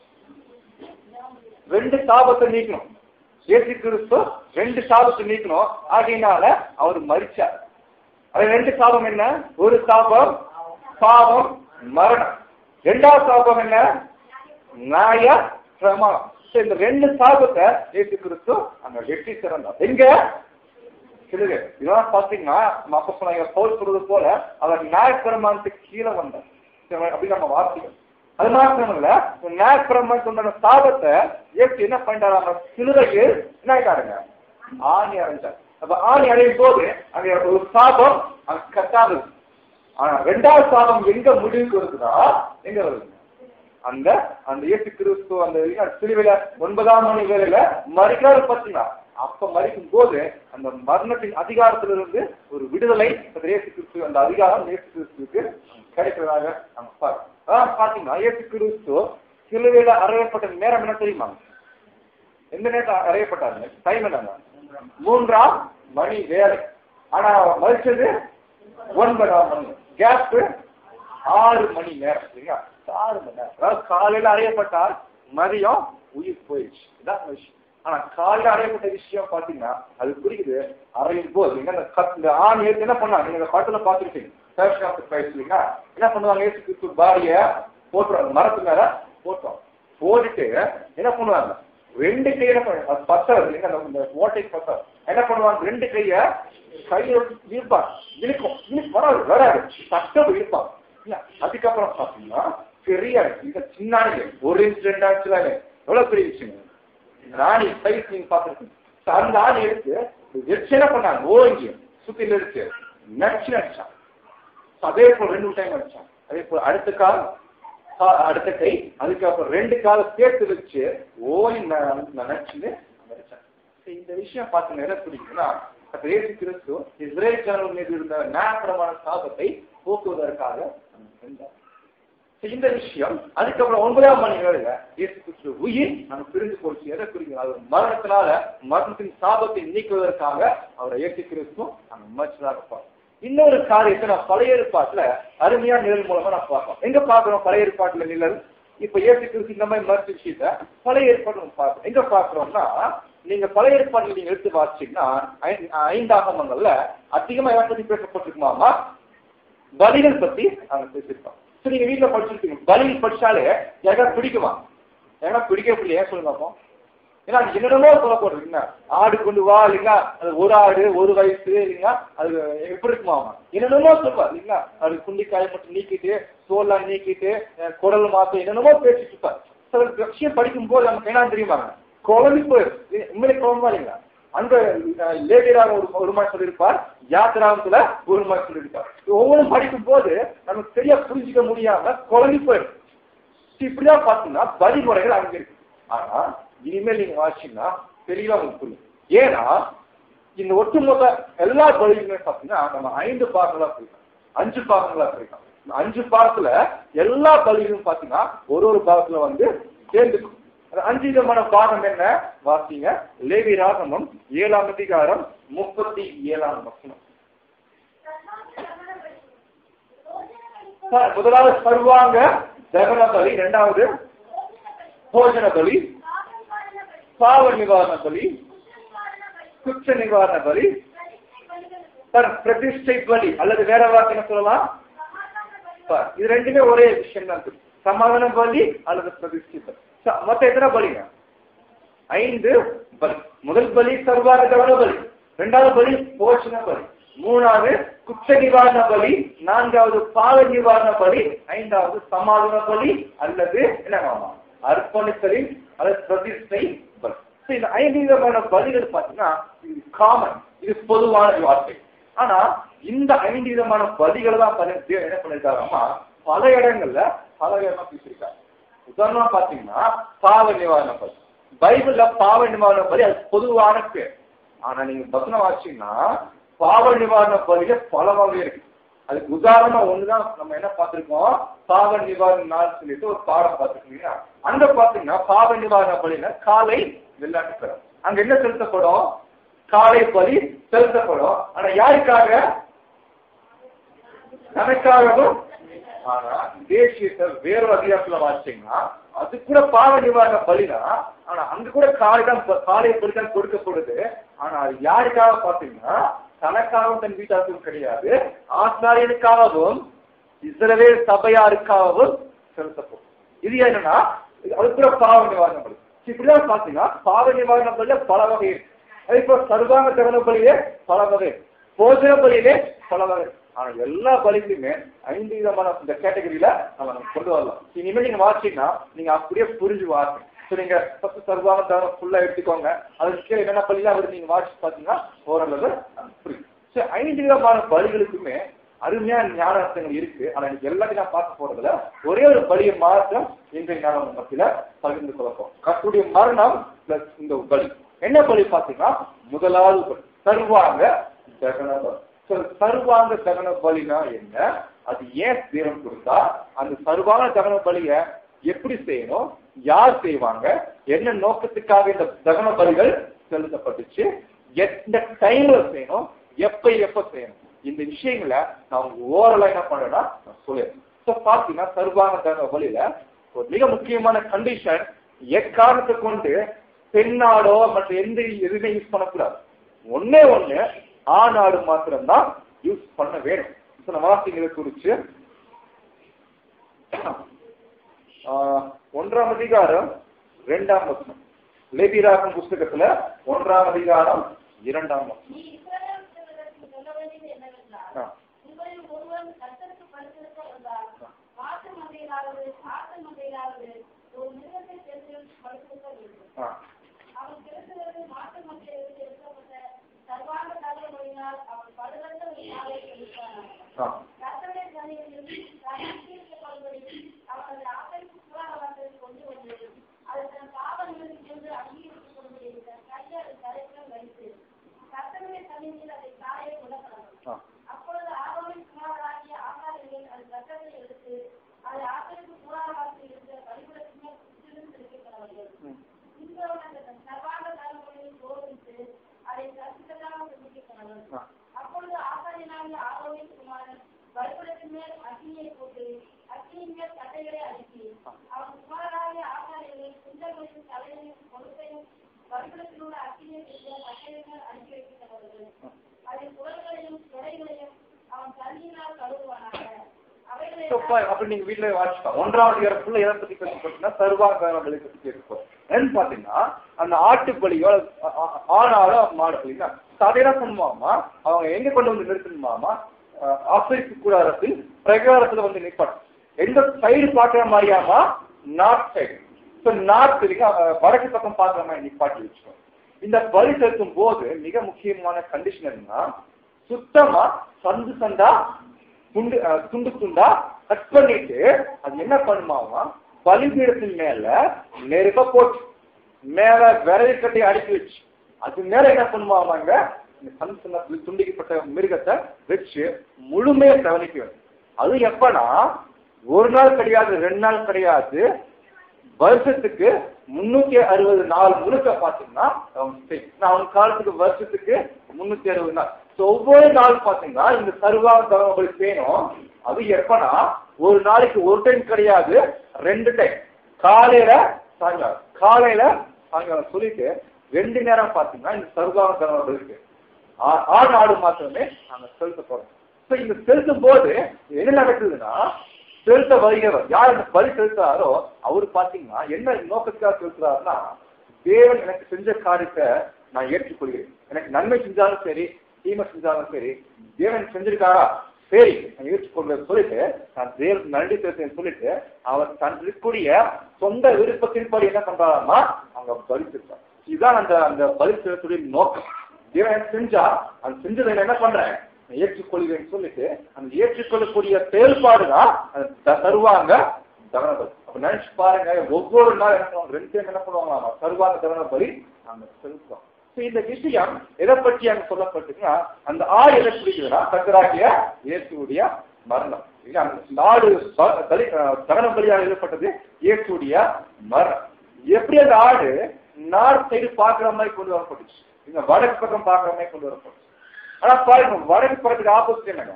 Speaker 1: ரெண்டு சாபத்தை நீக்கணும் இயேசு கிறிஸ்து ரெண்டு சாபத்தை நீக்கணும் ஆகையினால அவர் மறிச்சார் அது ரெண்டு சாபம் என்ன ஒரு சாபம் பாவம் மரணம் ரெண்டாவது சாபம் என்ன நாய பிரமாணம் So, இந்த ரெண்டு சாபத்தை இயேசு கிறிஸ்து அங்க வெற்றி சிறந்தார் எங்க சிலுவை இதெல்லாம் பாத்தீங்கன்னா நம்ம அப்ப சொன்னாங்க பவுல் சொல்றது போல அவர் நியாயப்பிரமாணத்துக்கு கீழே வந்தார் சரி, அப்படி நம்ம வாசிக்கிறோம் அது மாத்திரம் இல்ல நியாயப்பிரமாணம் சொன்ன சாபத்தை இயேசு என்ன பண்ணிட்டாரு சிலுவையில் என்ன ஆயிட்டாருங்க ஆணி அடைஞ்சார் அப்ப ஆணி அடையும் போது அங்க ஒரு சாபம் அங்க கட்டாது ஆனா ரெண்டாவது சாபம் எங்க முடிவுக்கு வருதுன்னா எங்க வருது அந்த அந்த இயேசு கிறிஸ்து அந்த சிலுவையில ஒன்பதாம் மணி வேலையில மறிக்கிறாரு பாத்தீங்களா அப்ப மறிக்கும் போது அந்த மரணத்தின் அதிகாரத்திலிருந்து ஒரு விடுதலை அந்த இயேசு கிறிஸ்து அந்த அதிகாரம் இயேசு கிறிஸ்துவுக்கு கிடைக்கிறதாக நம்ம பார்க்கணும் அதான் பாத்தீங்கன்னா இயேசு கிறிஸ்து சிலுவையில அறையப்பட்ட நேரம் என்ன தெரியுமா எந்த நேரத்தில் அறையப்பட்டாருங்க டைம் என்னங்க மூன்றாம் மணி வேலை ஆனா அவர் மறிச்சது ஒன்பதாம் மணி கேப் ஆறு மணி நேரம் இல்லைங்களா ஆறு மணி நேரம் அதாவது காலையில அறையப்பட்டால் மதியம் உயிர் போயிடுச்சு இதான் விஷயம் ஆனா காலையில அறையப்பட்ட விஷயம் பாத்தீங்கன்னா அது குறிக்குது அறையும் போது நீங்க அந்த கத்- இந்த ஆண் ஏத்து என்ன பண்ணாங்க நீங்க இந்த படத்துல பாத்துருக்கீங்க Passion of the Christ இல்லைங்களா என்ன பண்ணுவாங்க ஏசு கிறிஸ்து பாடிய போட்டுருவாங்க மரத்து மேல போட்டோம் போட்டுட்டு என்ன பண்ணுவாங்க ரெண்டு கையை என்ன பண்ணுவாங்க அது பத்தர் இல்லைங்க அந்த- இந்த ஓட்டை பத்தர் என்ன பண்ணுவாங்க ரெண்டு கைய கையை இழுப்பாங்க இழுக்கும் இழுக்கு வராது வராது சட்டம் இழுப்பாங்க இல்ல, அதுக்கப்புறம் பாத்தீங்கன்னா பெரிய இந்த சின்ன ஆணிகள், ஒரு இன்ச் ரெண்டு ஆச்சுல எவ்வளவு பெரிய விஷயம் ராணி சைஸ் நீங்க பாத்துருக்கீங்க So, அந்த ஆணி எடுத்து வச்சு என்ன பண்ணாங்க ஓங்கி சுத்தி எடுத்து நச்சு நடிச்சான் அதே போல் ரெண்டு டைம் அடிச்சான் அதே போல் அடுத்த கால் கா- அடுத்த கை அதுக்கப்புறம் ரெண்டு காலை சேர்த்து வச்சு ஓய் நினைச்சுன்னு அடிச்சான் சரி, இந்த விஷயம் பார்த்து என்ன பிடிக்கும்னா கர்த்தர் இயேசு கிறிஸ்து இஸ்ரேல் ஜனங்கள் மீது இருந்த நியாயப்பிரமான சாபத்தை போக்குவதற்காக சென்றார் சரி, இந்த விஷயம் அதுக்கப்புறம் ஒன்பதாம் மணி வேலையில இயேசு கிறிஸ்து உயிர் நம்ம பிரிந்து போச்சு எதை குறிக்கிறது அவர் மரணத்தினால மரணத்தின் சாபத்தை நீக்குவதற்காக அவரை இயேசு கிறிஸ்து நம்ம மச்சதாக பார்ப்போம் இன்னொரு காரியத்தை நான் பழைய ஏற்பாட்டுல அருமையா நிழல் மூலமா நான் பார்ப்போம் எங்க பார்க்கிறோம் பழைய ஏற்பாட்டுல நிழல் இப்ப இயேசு கிறிஸ்து இந்த மாதிரி மறுத்த விஷயத்த பழைய ஏற்பாடு நம்ம பார்க்கிறோம் எங்க பார்க்கிறோம்னா நீங்க பழைய ஏற்பாட்டுல நீங்க எடுத்து வாசிச்சீங்கன்னா ஐ- ஐந்தாகமங்கள்ல அதிகமா எதை பத்தி பேசப்பட்டிருக்குமாமா பலிகள் பத்தி நாங்க பேசியிருக்கோம் சரி நீங்க வீட்டுல படிச்சிருக்கீங்க பலிகள் படிச்சாலே யாருக்கா பிடிக்குமா யாரா பிடிக்க பிடிக்க ஏன் சொல்லுங்க அப்போ ஏன்னா அது என்னென்னமோ சொல்ல போறது இல்லைங்களா ஆடு கொண்டு வா இல்லைங்களா அது ஒரு ஆடு ஒரு வயசு இல்லைங்களா அது எப்படி இருக்குமா அவன் என்னென்னமோ சொல்லுவா இல்லைங்களா அது குண்டிக்காயை மட்டும் நீக்கிட்டு தோல்லாம் நீக்கிட்டு அஹ், குடல் மாத்தம் என்னென்னமோ பேசிட்டு இருப்பார் சில விஷயம் படிக்கும் போது நமக்கு என்ன தெரியுமாங்க குழம்பி போயிரு உண்மையிலே குழம்பா இல்லைங்களா அங்க அஹ், லேவியராக ஒரு ஒரு மாதிரி சொல்லியிருப்பார் யாத்திராகத்துல ஒரு மாதிரி சொல்லியிருப்பார் ஒவ்வொன்றும் படிக்கும் போது நமக்கு சரியா புரிஞ்சுக்க முடியாம குழம்பி போயிடும் இப்படிதான் பாத்தீங்கன்னா வழிமுறைகள் அங்க இருக்கு ஆனா இனிமேல் நீங்க வாசிச்சீங்கன்னா தெளிவா உங்களுக்கு புரியும் ஏன்னா இந்த ஒட்டுமொத்த எல்லா பலிகளுமே பாத்தீங்கன்னா நம்ம ஐந்து பாகங்களா பிரிக்கலாம் அஞ்சு பாகங்களா பிரிக்கலாம் இந்த அஞ்சு பாகத்துல எல்லா பலிகளும் பாத்தீங்கன்னா ஒரு ஒரு பாகத்துல வந்து சேர்ந்துக்கும் அந்த அஞ்சு விதமான பாகம் என்ன வாசிங்க லேவி ராகமம் ஏழாம் அதிகாரம் முப்பத்தி ஏழாம் வசனம் சார், முதலாவது சர்வாங்க தகன பலி இரண்டாவது போஜன பலி பாவ நிவாரண பலி குற்ற நிவாரண பலி சார் பிரதிஷ்டை பலி அல்லது வேற வார்த்தை என்ன சொல்லலாம் சார், இது ரெண்டுமே ஒரே விஷயம் தான் இருக்கு. சமாதான பலி அல்லது பிரதிஷ்டை பலி சார், மொத்தம் எத்தனை பலிங்க ஐந்து பலி முதல் பலி சர்வாங்க தகன பலி இரண்டாவது பலி போஷண பலி மூணாவது குற்ற நிவாரண பலி நான்காவது பாவ நிவாரண பலி ஐந்தாவது சமாதான பலி அல்லது என்னவாமா அர்ப்பணித்தலின் அல்லது பிரதிஷ்டை பலி So, இந்த ஐந்து விதமான பலிகள் பார்த்தீங்கன்னா இது காமன் இது பொதுவான வார்த்தை ஆனா இந்த ஐந்து விதமான பலிகளை தான் பண்ணி தேவன் என்ன பண்ணிருக்காருமா பல இடங்கள்ல பல விதமா பேசியிருக்காரு உதாரணமா பாத்தீங்கன்னா பாவ நிவாரண பலி பைபிள்ல பாவ நிவாரண பலி அது பொதுவான பேர் ஆனா நீங்க பசனம் வாசிச்சீங்கன்னா பாவ நிவாரண பலியில பல வகை இருக்கு அதுக்கு உதாரணமா ஒண்ணுதான் நம்ம என்ன பார்த்திருக்கோம் பாவ நிவாரண நாள் சொல்லிட்டு ஒரு பாடம் பார்த்திருக்கீங்க அங்க பாத்தீங்கன்னா பாவ நிவாரண பலியில காலை வெள்ளாட்டு பெறும் அங்க என்ன செலுத்தப்படும் காலை பலி செலுத்தப்படும் ஆனா யாருக்காக நமக்காகவும் ஆனா தேசியத்தை வேறொரு அதிகாரத்துல வாசிச்சீங்கன்னா அது கூட பாவ நிவாரண பலிதான் ஆனா அங்க கூட காலை தான் ப- காலை பலி தான் கொடுக்கப்படுது ஆனா அது யாருக்காக பாத்தீங்கன்னா தனக்காகவும் தன் வீட்டாருக்கும் கிடையாது ஆசாரியனுக்காகவும் இஸ்ரவேல் சபையாருக்காகவும் செலுத்தப்படும் இது என்னன்னா இது அது கூட பாவ நிவாரண பலி இப்படிதான் பாத்தீங்கன்னா பாவ நிவாரண பலியில பல வகை இருக்கு அதே போல சர்வாங்க தகன பலியிலே பல வகை போஜன பலியிலே பல வகை ஆனா எல்லா பலிகளுமே ஐந்து விதமான இந்த கேட்டகரியில நம்ம நம்ம கொண்டு வரலாம் இனிமேல் நீங்க வாசிச்சீங்கன்னா நீங்க அப்படியே புரிஞ்சு வாங்க ஸோ நீங்க ஃபர்ஸ்ட் சர்வாங்க தகனம் ஃபுல்லா எடுத்துக்கோங்க அதுக்கு கீழே என்னென்ன பலிலாம் வருது நீங்க வாசிச்சு பாத்தீங்கன்னா ஓரளவு புரியும் சரி ஐந்து விதமான பலிகளுக்குமே அருமையான ஞான அர்த்தங்கள் இருக்கு ஆனா இன்னைக்கு எல்லாத்தையும் நான் பார்க்க போறதுல ஒரே ஒரு பலியை மாற்றம் இன்றைய ஞானம் மத்தியில பகிர்ந்து கொள்ளப்போம் கத்துடைய மரணம் பிளஸ் இந்த பலி என்ன பலி பாத்தீங்கன்னா முதலாவது பலி சர்வாங்க தகன பலி So, சர்வாங்க தகன பலினா என்ன அது ஏன் தீரம் கொடுத்தா அந்த சர்வாங்க தகன பலிய எப்படி செய்யணும் யார் செய்வாங்க என்ன நோக்கத்துக்காக இந்த தகன பலிகள் செலுத்தப்பட்டுச்சு எந்த டைம்ல செய்யணும் எப்ப எப்ப செய்யணும் இந்த விஷயங்களை நான் ஓரளவு என்ன பண்றேன்னா நான் சொல்லிடுறேன் ஸோ பார்த்தீங்கன்னா சர்வாங்க தகன பலியில ஒரு மிக முக்கியமான கண்டிஷன் எக்காரணத்தை கொண்டு பெண்ணாடோ மற்ற எந்த எதுவுமே யூஸ் பண்ணக்கூடாது ஒண்ணே ஒண்ணு ஆணாடு மாத்திரம்தான் யூஸ் பண்ண வேணும் இப்ப நம்ம வாசிங்களை குறிச்சு ஆஹ், ஒன்றாம் அதிகாரம் இரண்டாம் வசனம் லேபிராகம் புஸ்தகத்துல ஒன்றாம் அதிகாரம் இரண்டாம் வசனம்
Speaker 2: நீ இஸ்ரவேல் புத்திரருக்கு சொல்ல வேண்டியது என்னவென்றால்,
Speaker 1: ஆ.
Speaker 2: உங்களில் ஒருவன் கர்த்தருக்கு பரிசுத்த வந்தால், மாட்டு மந்தையிலாவது, ஆட்டு மந்தையிலாவது ஒரு மிருகத்தை தெரிந்து பரிசுத்த வேண்டும்.
Speaker 1: ஆ,
Speaker 2: அவன் பிறந்தது மாட்டு மந்தையிலிருந்து எடுக்கப்பட்ட சர்வாங்க தகவலினால் அவன் பழுதற்ற ஒரு நாளை செலுத்தானாக.
Speaker 1: ஆ,
Speaker 2: கர்த்தருடைய சமயத்தில் அதை தாயை உலகணும்
Speaker 1: ஆ.
Speaker 2: அப்பொழுது ஆரோனின் குமாரராகிய ஆசாரியர்கள் அது ரத்தத்தை எடுத்து அதை ஆசருக்கு கூறாரத்தில் இருந்த பலிபடத்தின் மேல் சுற்றிலும் தெளிக்கிறார்கள்
Speaker 1: ம்.
Speaker 2: இன்றவன் அந்த சர்வாங்க தலைமுறையை சோதித்து அதை கருத்துக்களாக தெரிவிக்கிறார்கள்
Speaker 1: ஆ.
Speaker 2: அப்பொழுது ஆசாரியனாகிய ஆரோனின் குமாரன் பலிபடத்தின் மேல் அக்னியை போட்டு அக்னியின் மேல் கட்டைகளை அடுக்கி அவன் குமாரராகிய ஆசாரியர்களை குஞ்சங்களையும் தலையையும் கொழுப்பையும் பலிபடத்தில் உள்ள அக்னியை செய்த கட்டையின் மேல் அடுக்கி வைக்கிறார்கள் அதில் குரல்களையும் துறைகளையும் அவன் தண்ணியினால் கழுவுவானாக அவைகளை
Speaker 1: So, fine. அப்ப நீங்க வீட்டுல வாசிக்கலாம் ஒன்றாவது இடத்துல எதை பத்தி பேசப்பட்டுனா சர்வாங்காரங்களை பத்தி பேசப்படும் என்னன்னு பாத்தீங்கன்னா அந்த ஆட்டு பலியோ அ- அ- ஆணாலோ மாடு பலினா அதை என்ன பண்ணுவாமா அவங்க எங்க கொண்டு வந்து நிறுத்தணுமாமா ஆசிரிக்கு கூடாரத்தில் பிரகாரத்துல வந்து நிற்பாடு எந்த சைடு பாக்குற மாதிரியாமா நார்த் சைடு ஸோ நார்த் வடக்கு பக்கம் பாக்குற மாதிரி நிப்பாட்டி வச்சுக்கோங்க இந்த பலி செலுத்தும் போது மிக முக்கியமான கண்டிஷன் என்னன்னா சுத்தமா சந்து சந்தா துண்டு அஹ், துண்டு துண்டா கட் பண்ணிட்டு அது என்ன பண்ணுமாமா பலிபீடத்தின் மேல நெருப்ப போட்டு மேல விரைவு கட்டி அடுக்கி வச்சு அது மேல என்ன பண்ணுவாங்க இந்த சந்து சந்தா துண்டிக்கப்பட்ட மிருகத்தை வச்சு முழுமையா கவனிக்க வேண்டும் அது எப்பனா ஒரு நாள் கிடையாது ரெண்டு நாள் கிடையாது வருஷத்துக்கு முன்னூத்தி அறுபது நாள் முழுக்க பாத்தீங்கன்னா அவன் செய்- நான் அவன் காலத்துக்கு வருஷத்துக்கு முன்னூத்தி அறுபது நாள் So, ஒவ்வொரு நாள் பாத்தீங்கன்னா இந்த சர்வா தகவல் செய்யணும் அது எப்பனா ஒரு நாளைக்கு ஒரு டைம் கிடையாது ரெண்டு டைம் காலையில சாயங்காலம் காலையில சாயங்காலம் சொல்லிட்டு ரெண்டு நேரம் பாத்தீங்கன்னா இந்த சர்வா தகவல் இருக்கு ஆ- ஆடு ஆடு மாத்திரமே நாங்க செலுத்த போறோம் So, இந்த செலுத்தும் போது என்ன நடக்குதுன்னா செலுத்த வருகிறவர் யார் அந்த பலி செலுத்துறாரோ அவர் பாத்தீங்கன்னா என்ன நோக்கத்துக்காக செலுத்துறாருன்னா தேவன் எனக்கு செஞ்ச காரியத்தை நான் ஏற்றுக்கொள்கிறேன் எனக்கு நன்மை செஞ்சாலும் சரி தீமை செஞ்சாலும் சரி தேவன் செஞ்சிருக்காரா சரி நான் ஏற்றுக்கொள்றேன் சொல்லிட்டு நான் தேவன் நன்றி செலுத்தேன் சொல்லிட்டு அவர் தன் இருக்கக்கூடிய சொந்த விருப்பத்தின்படி என்ன பண்றாருன்னா அவங்க பலி செலுத்தார் இதுதான் அந்த அந்த பலி செலுத்துடைய நோக்கம் தேவன் எனக்கு செஞ்சா அந்த செஞ்சதை நான் என்ன பண்றேன் நான் ஏற்றுக்கொள்கிறேன்னு சொல்லிட்டு அந்த ஏற்றுக்கொள்ளக்கூடிய செயல்பாடு தான் அது த- தருவாங்க தகனபலி அப்ப நினைச்சு பாருங்க ஒவ்வொரு நாள் என்ன பண்ணுவாங்க ரெண்டு டைம் என்ன பண்ணுவாங்க தருவாங்க தகனபலி நாங்க செலுத்தோம் So, இந்த விஷயம் எதை பற்றி அங்க சொல்லப்பட்டுன்னா அந்த ஆடு எதை பிடிக்குதுன்னா கத்தராகிய இயேசுடைய மரணம் இல்லையா? அந்த ஆடு ப- பலி அஹ், தகன பலியாக எழுதப்பட்டது இயேசுடைய மரணம் எப்படி அந்த ஆடு நார்த் சைடு பாக்குற மாதிரி கொண்டு வரப்பட்டுச்சு இங்க வடக்கு பக்கம் பாக்குற மாதிரி கொண்டு வரப்பட்டுச்சு ஆனா பாருங்க வடக்கு பக்கத்துக்கு ஆப்போசிட் என்னங்க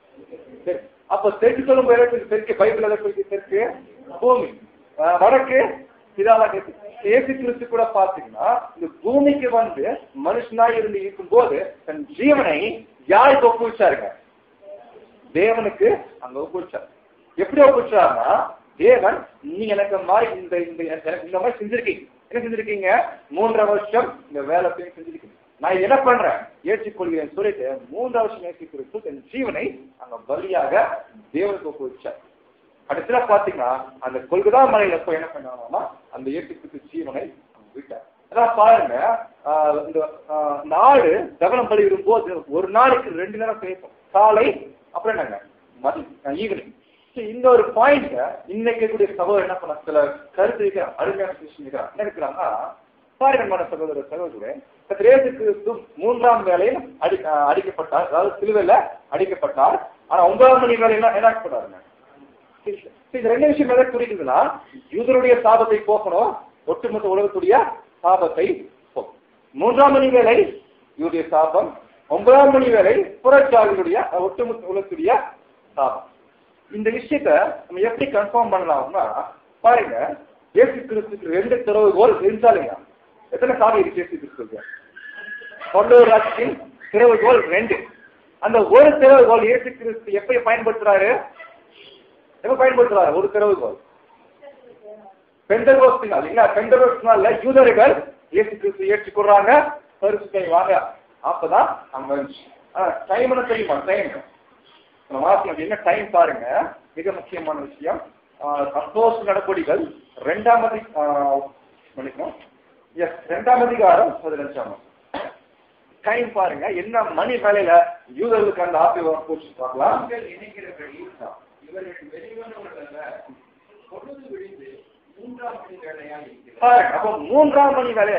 Speaker 1: சரி. அப்ப தெற்கு சொல்லும் போது எதை தெற்கு பைபிள் எதை குறிக்கு தெற்கு பூமி அஹ் வடக்கு இதால ஏசு கிறிஸ்து கூட பாத்தீங்கன்னா இந்த பூமிக்கு வந்து மனுஷனாய் இருந்து இருக்கும் போது தன் ஜீவனை யாருக்கு ஒப்புவிச்சாருங்க தேவனுக்கு அங்க ஒப்புவிச்சார் எப்படி ஒப்புவிச்சாருன்னா தேவன் நீ எனக்கு மாதிரி இந்த இந்த எனக்கு இந்த மாதிரி செஞ்சிருக்கீங்க என்ன செஞ்சிருக்கீங்க மூன்றரை வருஷம் இந்த வேலை போய் செஞ்சிருக்கீங்க நான் என்ன பண்றேன் ஏற்றுக்கொள்கிறேன் சொல்லிட்டு மூன்றரை வருஷம் ஏற்றி கொடுத்து தன் ஜீவனை அங்க பலியாக தேவனுக்கு ஒப்புவிச்சார் கடைசியில பாத்தீங்கன்னா அந்த கொள்கதா மலையில போய் என்ன பண்ணாங்கன்னா அந்த ஏற்றுக்கு ஜீவனை விட்டார் அதான் பாருங்க ஆஹ் இந்த ஆஹ் இந்த ஆடு தகனம் பலி வரும்போது ஒரு நாளைக்கு ரெண்டு நேரம் பேசும் காலை அப்புறம் என்னங்க மதி ஈவினிங் இந்த ஒரு பாயிண்ட் இன்னைக்கு இருக்கக்கூடிய சகோதரர் என்ன பண்ண சில கருத்து இருக்கிற அருமையான விஷயம் இருக்கிறார் என்ன இருக்கிறாங்கன்னா பாரிடமான சகோதர சகோதரர் கத்திரேசு கிறிஸ்து மூன்றாம் வேலையில் அடி ஆஹ் அடிக்கப்பட்டார் அதாவது சிலுவையில அடிக்கப்பட்டார் ஆனா ஒன்பதாம் மணி வேலை என்ன என்ன ஆக்கப்பட்டாருங்க இந்த ரெண்டு விஷயம் எதை குறிக்குதுன்னா யூதருடைய சாபத்தை போக்கணும் ஒட்டுமொத்த உலகத்துடைய சாபத்தை போக்கும் மூன்றாம் மணி வேலை யூதிய சாபம் ஒன்பதாம் மணி வேலை புறச்சாதிகளுடைய ஒட்டுமொத்த உலகத்துடைய சாபம் இந்த விஷயத்த நம்ம எப்படி கன்ஃபார்ம் பண்ணலாம்னா பாருங்க இயேசு கிறிஸ்துக்கு ரெண்டு திறவுகோல் இருந்தாலுங்க எத்தனை சாமி இருக்கு இயேசு கிறிஸ்துக்கு கொண்டூர் ராட்சியின் திறவுகோல் ரெண்டு அந்த ஒரு திறவுகோல் இயேசு கிறிஸ்து எப்படி பயன்படுத்துறாரு எப்ப பயன்படுத்துறாரு ஒரு திறவுகோல் பெண்டகோஸ்ட் நாள் இல்ல பெண்டகோஸ்ட் நாள்ல யூதர்கள் இயேசு கிறிஸ்து ஏற்றுக்கொள்றாங்க பரிசுத்தை வாங்க அப்பதான் அங்க டைம் என்ன தெரியுமா டைம் வாசனம் என்ன டைம் பாருங்க மிக முக்கியமான விஷயம் சந்தோஷ நடவடிக்கைகள் ரெண்டாம் அதி மன்னிக்கணும் எஸ் ரெண்டாம் அதிகாரம் பதினஞ்சாம் டைம் பாருங்க என்ன மணி வேலையில யூதர்களுக்கு அந்த ஆப்பி போச்சு பார்க்கலாம்
Speaker 3: மக்கள் நினைக்கிறபடி இவர்கள் வெளிவந்தவர்கள பொழுது விழிந்து மூன்றாம் மணி வேலையா இருக்கிறார்
Speaker 1: பாருங்க அப்போ மூன்றாம் மணி வேலை ஆயிடுச்சு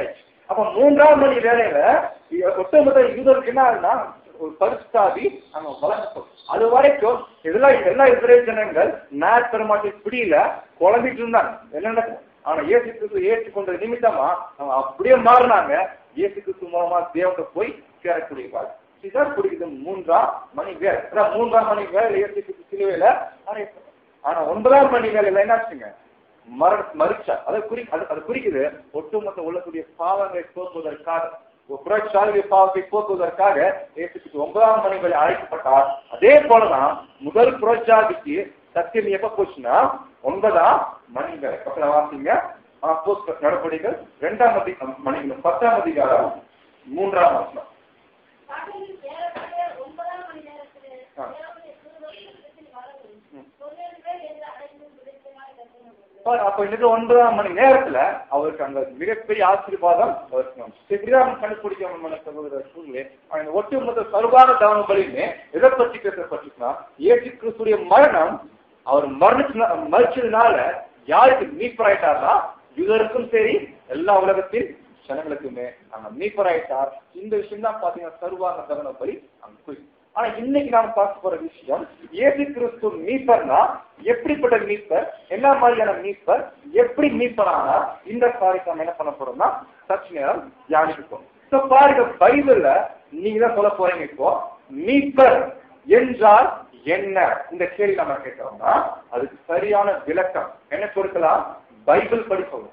Speaker 1: அப்ப மூன்றாம் மணி வேலையில இ- ஒட்டுமொத்த யூதருக்கு என்ன ஆகுதுன்னா ஒரு பரிசுத்தாவி அங்க வளர்க்கப்படும் அது வரைக்கும் இதெல்லாம் எல்லா இஸ்ரேல் ஜனங்கள் நேர் பெருமாட்டி பிடியில குழம்பிட்டு இருந்தாங்க என்ன நடக்கும் ஆனா இயேசு கிறிஸ்து ஏற்றுக்கொண்ட நிமித்தமா அவங்க அப்படியே மாறினாங்க இயேசு கிறிஸ்து மூலமா தேவன் போய் சேரக்கூடிய வாழ்க்கை இதுதான் பிடிக்குது மூன்றாம் மணி வேலை அதான் மூன்றாம் மணி வேலை இயேசு கிறிஸ்து சிலுவையில அறையப்படும் ஆனா ஒன்பதாம் மணி வேலையில என்னாச்சுங்க மர மறுச்சா அதை குறி அது அது குறிக்குது ஒட்டுமொத்த உள்ளக்கூடிய பாவங்களை போக்குவதற்காக ஒரு புரட்சாலிய பாவத்தை போக்குவதற்காக இயேசுக்கு ஒன்பதாம் மணி வேலை அழைக்கப்பட்டார் அதே போலதான் முதல் புரட்சாதிக்கு சத்தியம் எப்ப போச்சுன்னா ஒன்பதாம் மணி வேலை பக்கத்துல வாசிங்க அப்போஸ்தலர் நடவடிக்கைகள் இரண்டாம் அதி மணி பத்தாம் அதிகாரம் மூன்றாம் வசனம்
Speaker 2: பகலில் ஏறக்குறைய ஒன்பதாம் மணி நேரத்தில்
Speaker 1: ஆ.
Speaker 2: தேவனுடைய தூதர் இடத்தில் வரவும் சொல்லுங்கள் என்று அழைத்து விடுத்தமாய் கட்டணம்
Speaker 1: பாரு, அப்ப இன்னைக்கு ஒன்பதாம் மணி நேரத்துல அவருக்கு அங்க மிகப்பெரிய ஆசீர்வாதம் அவருக்கு ஸ்ரீராம் கண்டுபிடிக்க சகோதர சூழ்நிலை அந்த ஒட்டுமொத்த சர்வான தவண பலியுமே எதை பற்றி பேசப்பட்டிருக்குன்னா இயேசு கிறிஸ்துடைய மரணம் அவர் மரணிச்சு மறிச்சதுனால யாருக்கு மீட்பராயிட்டார்னா யூதருக்கும் சரி எல்லா உலகத்தில் ஜனங்களுக்குமே அங்க மீட்பராயிட்டார் இந்த விஷயம் தான் பாத்தீங்கன்னா சர்வாங்க தவண பலி அங்க போய் ஆனா இன்னைக்கு நாம பார்க்க போற விஷயம் இயேசு கிறிஸ்து மீட்பர்னா எப்படிப்பட்ட மீட்பர் என்ன மாதிரியான மீட்பர் எப்படி மீட்பரானா இந்த காரியத்தை நம்ம என்ன பண்ண போறோம்னா சற்று நேரம் தியானிப்போம் So பாருங்க பைபிள்ல நீங்க தான் சொல்ல போறீங்க இப்போ மீட்பர் என்றால் என்ன இந்த கேள்வி நம்ம கேட்டோம்னா அதுக்கு சரியான விளக்கம் என்ன கொடுக்கலாம் பைபிள் படி சொல்லும்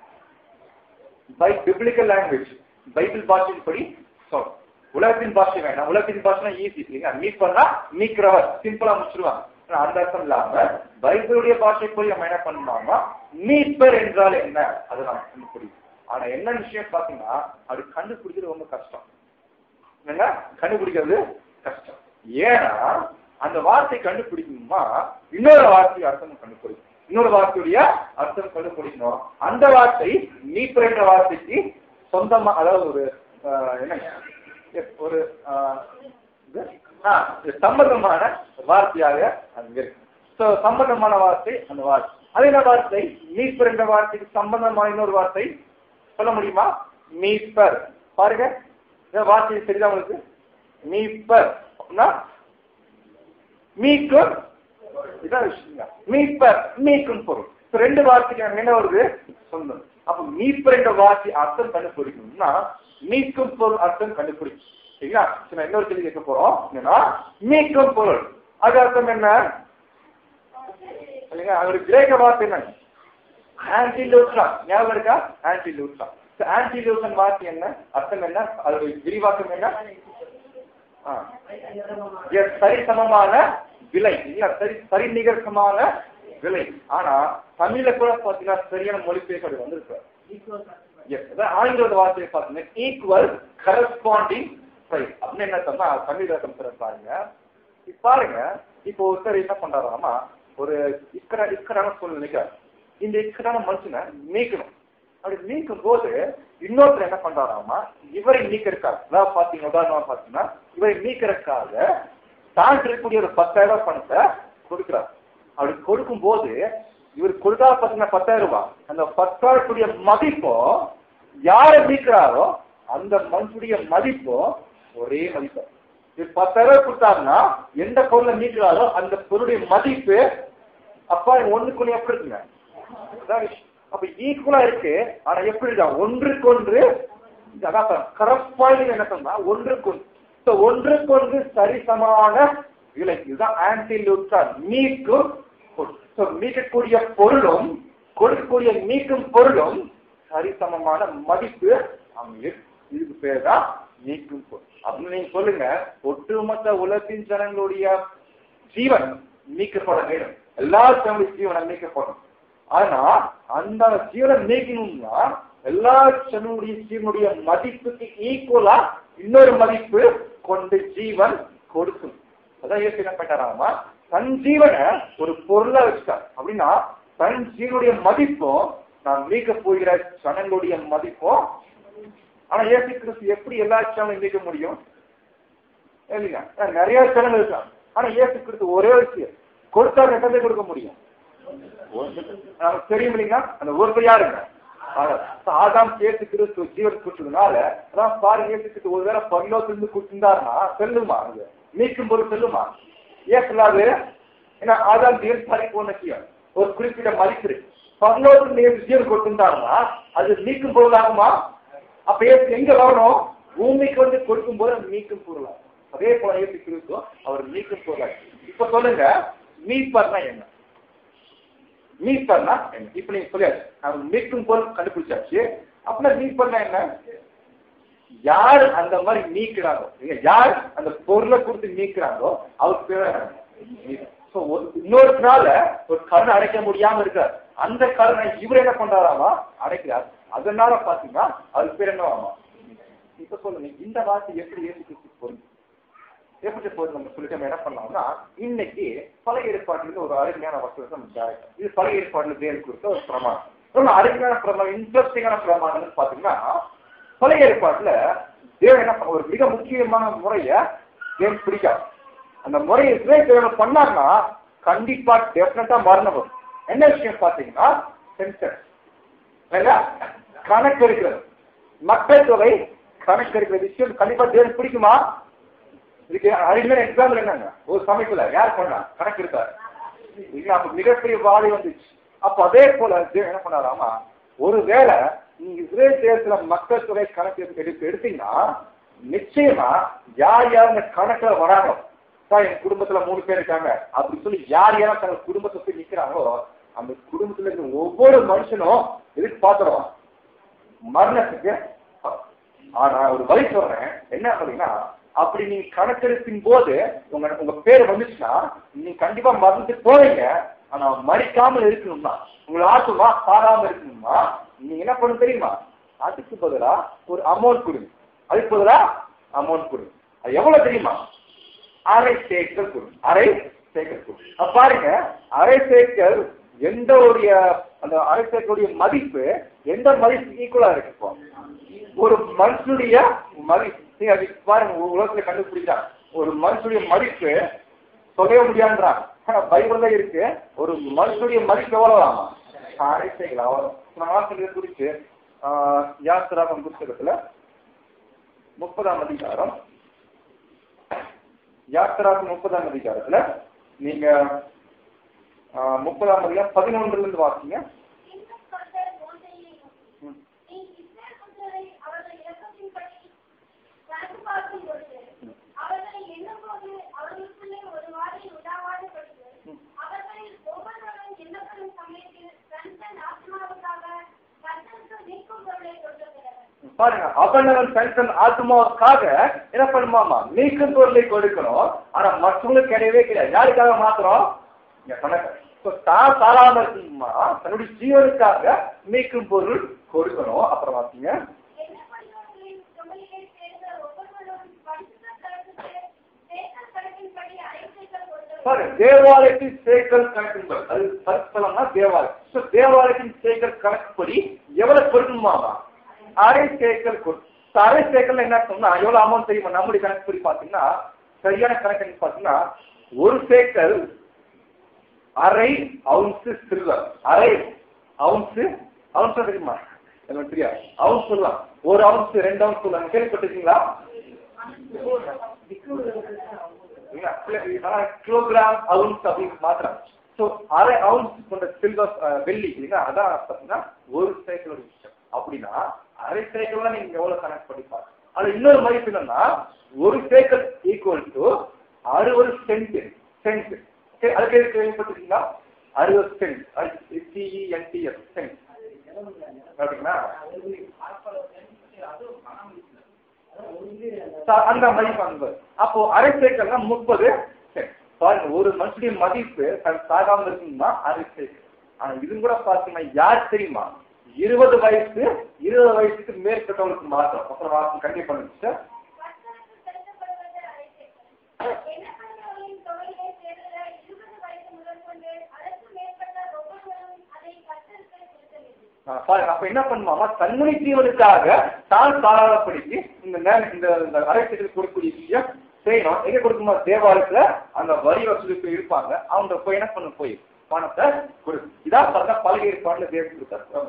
Speaker 1: பை பிப்ளிக்கல் லாங்குவேஜ் பைபிள் பாஷையின் படி சொல்லும் உலகத்தின் பாஷை வேண்டாம் உலகத்தின் பாஷை ஈஸி இல்லைங்க மீட் பண்ணா மீட்கிறவர் சிம்பிளா முடிச்சிருவாங்க ஆனா அந்த அர்த்தம் இல்லாம பைபிளுடைய பாஷை போய் நம்ம என்ன பண்ணுவாங்கன்னா மீட்பர் என்றால் என்ன அது நம்ம கண்டுபிடிக்கும் ஆனா என்ன விஷயம் பாத்தீங்கன்னா அது கண்டுபிடிக்கிறது ரொம்ப கஷ்டம் என்னங்க கண்டுபிடிக்கிறது கஷ்டம் ஏன்னா அந்த வார்த்தை கண்டுபிடிக்கணுமா இன்னொரு வார்த்தை அர்த்தம் கண்டுபிடிக்கணும் இன்னொரு வார்த்தையுடைய அர்த்தம் கண்டுபிடிக்கணும் அந்த வார்த்தை மீட்பர் என்ற வார்த்தைக்கு சொந்தமா அதாவது ஒரு ஆஹ், என்னங்க ஒரு ஆஹ், இது? ஆ, இது சம்பந்தமான வார்த்தையாக அது இருக்கு So, சம்பந்தமான வார்த்தை அந்த வார்த்தை அதே என்ன வார்த்தை மீட்பர் என்ற வார்த்தைக்கு சம்பந்தமான இன்னொரு வார்த்தை சொல்ல முடியுமா மீட்பர் பாருங்க இந்த வார்த்தை தெரியுதா உங்களுக்கு மீட்பர் அப்படின்னா மீட்கும் இதான் விஷயங்க மீட்பர் மீட்கும் பொருள் இப்ப ரெண்டு வார்த்தைக்கு அங்க என்ன வருது சொந்தம் அப்ப மீட்பர் என்ற வார்த்தை அர்த்தம் கண்டுபிடிக்கணும்னா மீட்கும் பொருள் அர்த்தம் கண்டுபிடிக்கும் சரிங்களா சரி, நான் இன்னொரு கேள்வி கேட்க போறோம் என்னன்னா மீட்கும் பொருள் அது அர்த்தம் என்ன இல்லைங்க அது ஒரு கிரேக்க வார்த்தை என்னங்க ஆன்டி லூட்ரான் ஞாபகம் இருக்கா ஆன்டி லூட்ரான் ஆன்டி லூட்ரன் வார்த்தை என்ன அர்த்தம் என்ன அதோட விரிவாக்கம் என்ன ஆ. Yes, சரிசமமான விலை இல்ல சரி சரி நிகர்சமான விலை ஆனா தமிழ்ல கூட பாத்தீங்கன்னா சரியான மொழிபெயர்ப்பு வந்திருக்கு Yes, அதான் ஆங்கில வார்த்தையை பார்த்தீங்கன்னா ஈக்குவல் கரஸ்பாண்டிங் பிரைஸ் அப்படின்னு என்ன சொன்னா தமிழ் ரகம் பாருங்க இப்ப பாருங்க இப்போ ஒருத்தர் என்ன பண்றாராமா ஒரு இக்கர இக்கரான சூழ்நிலை நினைக்கிறார் இந்த இக்கரான மனுஷனை நீக்கணும் அப்படி நீக்கும் போது இன்னொருத்தர் என்ன பண்றாராமா இவரை நீக்கிறதுக்காக அதாவது பாத்தீங்க உதாரணமா பாத்தீங்கன்னா இவரை நீக்கிறதுக்காக தான் இருக்கக்கூடிய ஒரு பத்தாயிரம் ரூபாய் பணத்தை கொடுக்கிறார் அப்படி கொடுக்கும் போது இவர் கொடுத்தா பாத்தீங்கன்னா பத்தாயிரம் ரூபாய் அந்த பத்தாயிரத்துடைய மதிப்போ யாரை நீக்கிறாரோ அந்த மனுஷனுடைய மதிப்போ ஒரே மதிப்பு இவர் பத்தாயிரம் ரூபாய் கொடுத்தாருன்னா எந்த பொருளை நீக்கிறாரோ அந்த பொருளுடைய மதிப்பு அப்பா ஒண்ணுக்குள்ள எப்படி இருக்குங்க அதான் விஷயம். அப்ப ஈக்குவலா இருக்கு ஆனா எப்படி இருக்கா ஒன்றுக்கொன்று இது அதான் கரஸ்பாண்டிங் என்ன சொன்னா ஒன்றுக்கொன்று So, ஒன்றுக்கொன்று சரிசமான விலை இதுதான் ஆன்டி லூட்ரான் மீட்கும் பொருள். So, மீட்கக்கூடிய பொருளும் கொடுக்கக்கூடிய மீட்கும் பொருளும் சரிசமமான மதிப்பு அங்க இருக்கு. இதுக்கு பேர் தான் மீட்கும் பொருள் அப்படின்னு நீங்க சொல்லுங்க ஒட்டுமொத்த உலகத்தின் ஜனங்களுடைய ஜீவன் நீக்கப்பட வேண்டும் எல்லா ஜனங்களுடைய ஜீவனை நீக்கப்படும் ஆனா அந்த ஜீவனை நீக்கணும்னா எல்லா ஜனங்களுடைய ஜீவனுடைய மதிப்புக்கு ஈக்குவலா இன்னொரு மதிப்பு கொண்டு ஜீவன் கொடுக்கும் அதான் இயேசு என்ன பண்ணாராமா தன் ஜீவனை ஒரு பொருளா வச்சுட்டார் அப்படின்னா தன் ஜீவனுடைய மதிப்பும் நான் நீக்க போகிற ஜனங்களுடைய மதிப்பும் ஆனா இயேசு கிறிஸ்து எப்படி எல்லா சேனலும் நீக்க முடியும் இல்லைங்க ஏன்னா நிறைய சேனல் இருக்காங்க ஆனா இயேசு கிறிஸ்து ஒரே விஷயம் கொடுத்தா எத்தனை கொடுக்க முடியும் நமக்கு தெரியும் இல்லைங்களா அந்த ஒருத்தர் யாருங்க ஆகாது. So, ஆதாம் சேர்த்து கிறிஸ்து ஜீவன் கொடுத்ததுனால அதான் பாருங்க ஏற்றுக்கிட்டு ஒருவேளை பரலோகத்திலிருந்து கொடுத்திருந்தாருன்னா செல்லுமா அது மீட்கும் போது செல்லுமா ஏன் சொல்லாது ஏன்னா ஆதாம் ஜீவன் பறிப்போன்னு செய்யும் ஒரு குறிப்பிட்ட மதிப்பு இருக்கு பரலோகத்தில் ஏற்று ஜீவன் கொடுத்திருந்தாருன்னா அது மீட்கும் பொருளாகுமா அப்ப ஏசு எங்க வரணும் பூமிக்கு வந்து கொடுக்கும் போது அது மீட்கும் பொருளா அதே போல ஏசு கிறிஸ்து அவர் மீட்கும் பொருளா இப்ப சொல்லுங்க மீட்பர்னா என்ன மீட்பர்னா என்ன இப்ப நீங்க சொல்லியாச்சு அவர் மீட்கும் பொருள் கண்டுபிடிச்சாச்சு அப்படின்னா மீட்பர்னா என்ன யார் அந்த மாதிரி நீக்கிறாரோ நீங்க யார் அந்த பொருளை கொடுத்து நீக்கிறாரோ அவருக்கு பேர் மீட்பர். So, ஒரு- இன்னொருத்தரால ஒரு கருணை அடைக்க முடியாம இருக்கார் அந்த கருணை இவர் என்ன பண்றாராமா அடைக்கிறார் அதனால பாத்தீங்கன்னா அதுக்கு பேர் என்னவாமா இப்ப சொல்லுங்க இந்த வார்த்தை எப்படி ஏற்றுக்கு பொருள் எப்படி போது நம்ம சொல்லிட்டு நம்ம என்ன பண்ணலாம்னா இன்னைக்கு பழைய ஏற்பாட்டிலிருந்து ஒரு அருமையான வசனத்தை நம்ம தியானிக்கலாம். இது பழைய ஏற்பாடுல தேவன் கொடுத்த ஒரு பிரமாணம் ரொம்ப அருமையான பிரமாணம் இன்ட்ரெஸ்டிங்கான பிரமாணம்னு பாத்தீங்கன்னா பழைய ஏற்பாட்டுல தேவன் என்ன பண்ண- ஒரு மிக முக்கியமான முறைய தேவன் பிடிக்காது அந்த முறையை இஸ்ரேல் தேவன் பண்ணாருன்னா கண்டிப்பா டெஃபினட்டா மரணம் வரும் என்ன விஷயம் பாத்தீங்கன்னா சென்சஸ் கணக்கு இருக்கிறது மக்கள் தொகை கணக்கு இருக்கிற விஷயம் கண்டிப்பா தேவன் பிடிக்குமா இதுக்கு அருமையான எக்ஸாம்பிள் என்னங்க ஒரு சமயத்துல யார் பண்ணா கணக்கு இருக்காரு இல்ல அப்ப மிகப்பெரிய வாதி வந்துச்சு அப்ப அதே போல தேவன் என்ன பண்ணாராமா ஒருவேளை நீங்க இஸ்ரேல் தேசத்துல மக்கள் தொகை கணக்கு எடுத்து எடுத்து எடுத்தீங்கன்னா நிச்சயமா யார் யார் இந்த கணக்குல வராங்களோ சார் என் குடும்பத்துல மூணு பேர் இருக்காங்க அப்படி சொல்லி யார் யாரும் தங்க குடும்பத்தை போய் நிக்கிறாங்களோ அந்த குடும்பத்துல இருக்கிற ஒவ்வொரு மனுஷனும் இதுக்கு பாத்துருவான் மரணத்துக்கு ஆனா ஒரு வழி சொல்றேன் என்ன அப்படின்னா அப்படி நீங்க கணக்கெடுப்பின் போது உங்க உங்க பேர் வந்துச்சுன்னா நீங்க கண்டிப்பா மறந்துட்டு போவீங்க ஆனா மறிக்காமல் இருக்கணும்னா உங்களை ஆத்துமா சாராம இருக்கணும்னா நீங்க என்ன பண்ண தெரியுமா அதுக்கு பதிலா ஒரு அமௌண்ட் கொடுங்க அதுக்கு பதிலா அமௌண்ட் கொடுங்க அது எவ்வளவு தெரியுமா அரை சேக்கல் கொடுங்க அரை சேக்கல் கொடுங்க அப்ப பாருங்க அரை சேக்கல் எந்த உடைய அந்த அரை சேக்கலுடைய மதிப்பு எந்த மதிப்பு ஈக்குவலா இருக்கு இப்போ ஒரு மனுஷனுடைய மதிப்பு நீங்க அது பாருங்க உ- உலகத்துல கண்டுபிடிச்சா ஒரு மனுஷனுடைய மதிப்பு சொல்லவே முடியாதுன்றாங்க ஆனா பைபிள்ல இருக்கு ஒரு மனுஷனுடைய மதிப்பு எவ்வளவு ஆமா அரை சேக்கல் அவ்வளவு நான் வாசல் குறிச்சு ஆஹ், யாத்திராகம் புத்தகத்துல முப்பதாம் அதிகாரம் யாத்திராக்கு முப்பதாம் அதிகாரத்துல நீங்க ஆஹ், முப்பதாம் அதிகாரம் பதினொன்றுல இருந்து வாசிங்க
Speaker 2: இன்னும் கர்த்தர் மோசேயை நோக்கி, நீ இஸ்ரவேல் புத்திரரை அவர்கள் இரக்கத்தின்படி கணக்கு பார்க்கும் பொழுது, அவர்களை எண்ணும்போது அவர்களுக்குள்ளே ஒரு வாதை உண்டாகாதபடிக்கு, அவர்களில் ஒவ்வொருவரும் எண்ணப்படும் சமயத்தில் தன் தன் ஆத்மாவுக்காக கர்த்தருக்கு மீட்கும் பொருளை கொண்டு வருகிறார்.
Speaker 1: பாருங்க அவனவன் தன் தன் ஆத்மாவுக்காக என்ன பண்ணுமாமா நீக்கும் பொருளை கொடுக்கணும் ஆனா மற்றவங்களுக்கு கிடையவே கிடையாது யாருக்காக மாத்திரம் இங்க கணக்கு So, தான் சாராம இருக்கணுமா தன்னுடைய ஜீவனுக்காக மீட்கும் பொருள் கொடுக்கணும் அப்புறம் பாத்தீங்க
Speaker 2: எண்ணப்படுபவர்களின் தொகையை சேர்ந்த ஒவ்வொருவரும் பரிசுத்த ஸ்தலத்துக்கு சேக்கல் கணக்கின்படி அழைத்தேர்கள் கொண்டு
Speaker 1: பாரு தேவாலயத்தின் சேக்கல் கணக்கு அது பரிசுத்தலம்னா தேவாலயம் So, தேவாலயத்தின் சேக்கல் கணக்குப்படி எவ்வளவு கொடுக்கணுமாமா அரை சேக்கல் கொடு So, அரை சேக்கல் என்ன சொன்னா எவ்வளவு அமௌண்ட் தெரியுமா நம்முடைய கணக்குப்படி பாத்தீங்கன்னா சரியான கணக்கு என்ன பாத்தீங்கன்னா ஒரு சேக்கல் அரை அவுன்ஸ் சில்வர் அரை அவுன்ஸ் அவுன்ஸ் தெரியுமா எனக்கு தெரியாது அவுன்ஸ் சொல்லலாம் ஒரு அவுன்ஸ் ரெண்டு அவுன்ஸ் சொல்லலாம் கேள்விப்பட்டிருக்கீங்களா கிலோகிராம் அவுன்ஸ் அப்படின்னு மாத்திரம் ஸோ அரை அவுன்ஸ் கொண்ட சில்வர் வெள்ளி இல்லைங்களா அதான் பார்த்தீங்கன்னா ஒரு சைக்கிளோட விஷயம் அப்படின்னா அரை சைக்கிள்ல நீங்க எவ்வளவு கணக்கு படிப்பாங்க அது இன்னொரு மதிப்பு என்னன்னா ஒரு சைக்கிள் ஈக்குவல் டு அறுபது சென்ட் சென்ட் சரி அதுக்கு எது கேள்விப்பட்டிருக்கீங்களா அறுபது சென்ட் சிஇஎன்டிஎஸ் சென்ட் அப்படிங்களா ச- அந்த மதிப்பு அந்த அப்போ அரை சேக்கல்னா முப்பது சென்ட் பாருங்க ஒரு மனுஷனுடைய மதிப்பு தன் சாகாம இருக்குன்னா அரை சேக்கல் ஆனா இது கூட பாத்தீங்கன்னா யார் தெரியுமா இருபது வயசு இருபது வயசுக்கு மேற்பட்டவங்களுக்கு மாத்திரம் அப்புறம் வாசம் கண்டிப்பா பண்ணுங்க சார்
Speaker 2: கர்த்தருக்கு செலுத்தப்படுவது அழைத்தேர்கள். எண்ணப்படுபவர்களின் தொகையை சேர்ந்த இருபது வயது முதற்கொண்டு அதற்கு மேற்பட்ட ஒவ்வொருவரும் அதை கர்த்தருக்கு செலுத்த வேண்டும்.
Speaker 1: ஆ, பாருங்க அப்ப என்ன பண்ணுவாமா தன்னுடைய ஜீவனுக்காக தான் சாராதபடிக்கு இந்த நே- இந்த இந்த அரைச்சத்தில் கொடுக்கக்கூடிய விஷயம் செய்யணும் எங்க கொடுக்குமா தேவாலயத்துல அந்த வரி வசூலுக்கு இருப்பாங்க அவங்க போய் என்ன பண்ண போய் பணத்தை கொடு இதான் பார்த்தா பல்கை ஏற்பாடுல தேவன் கொடுத்தார் ஆமா.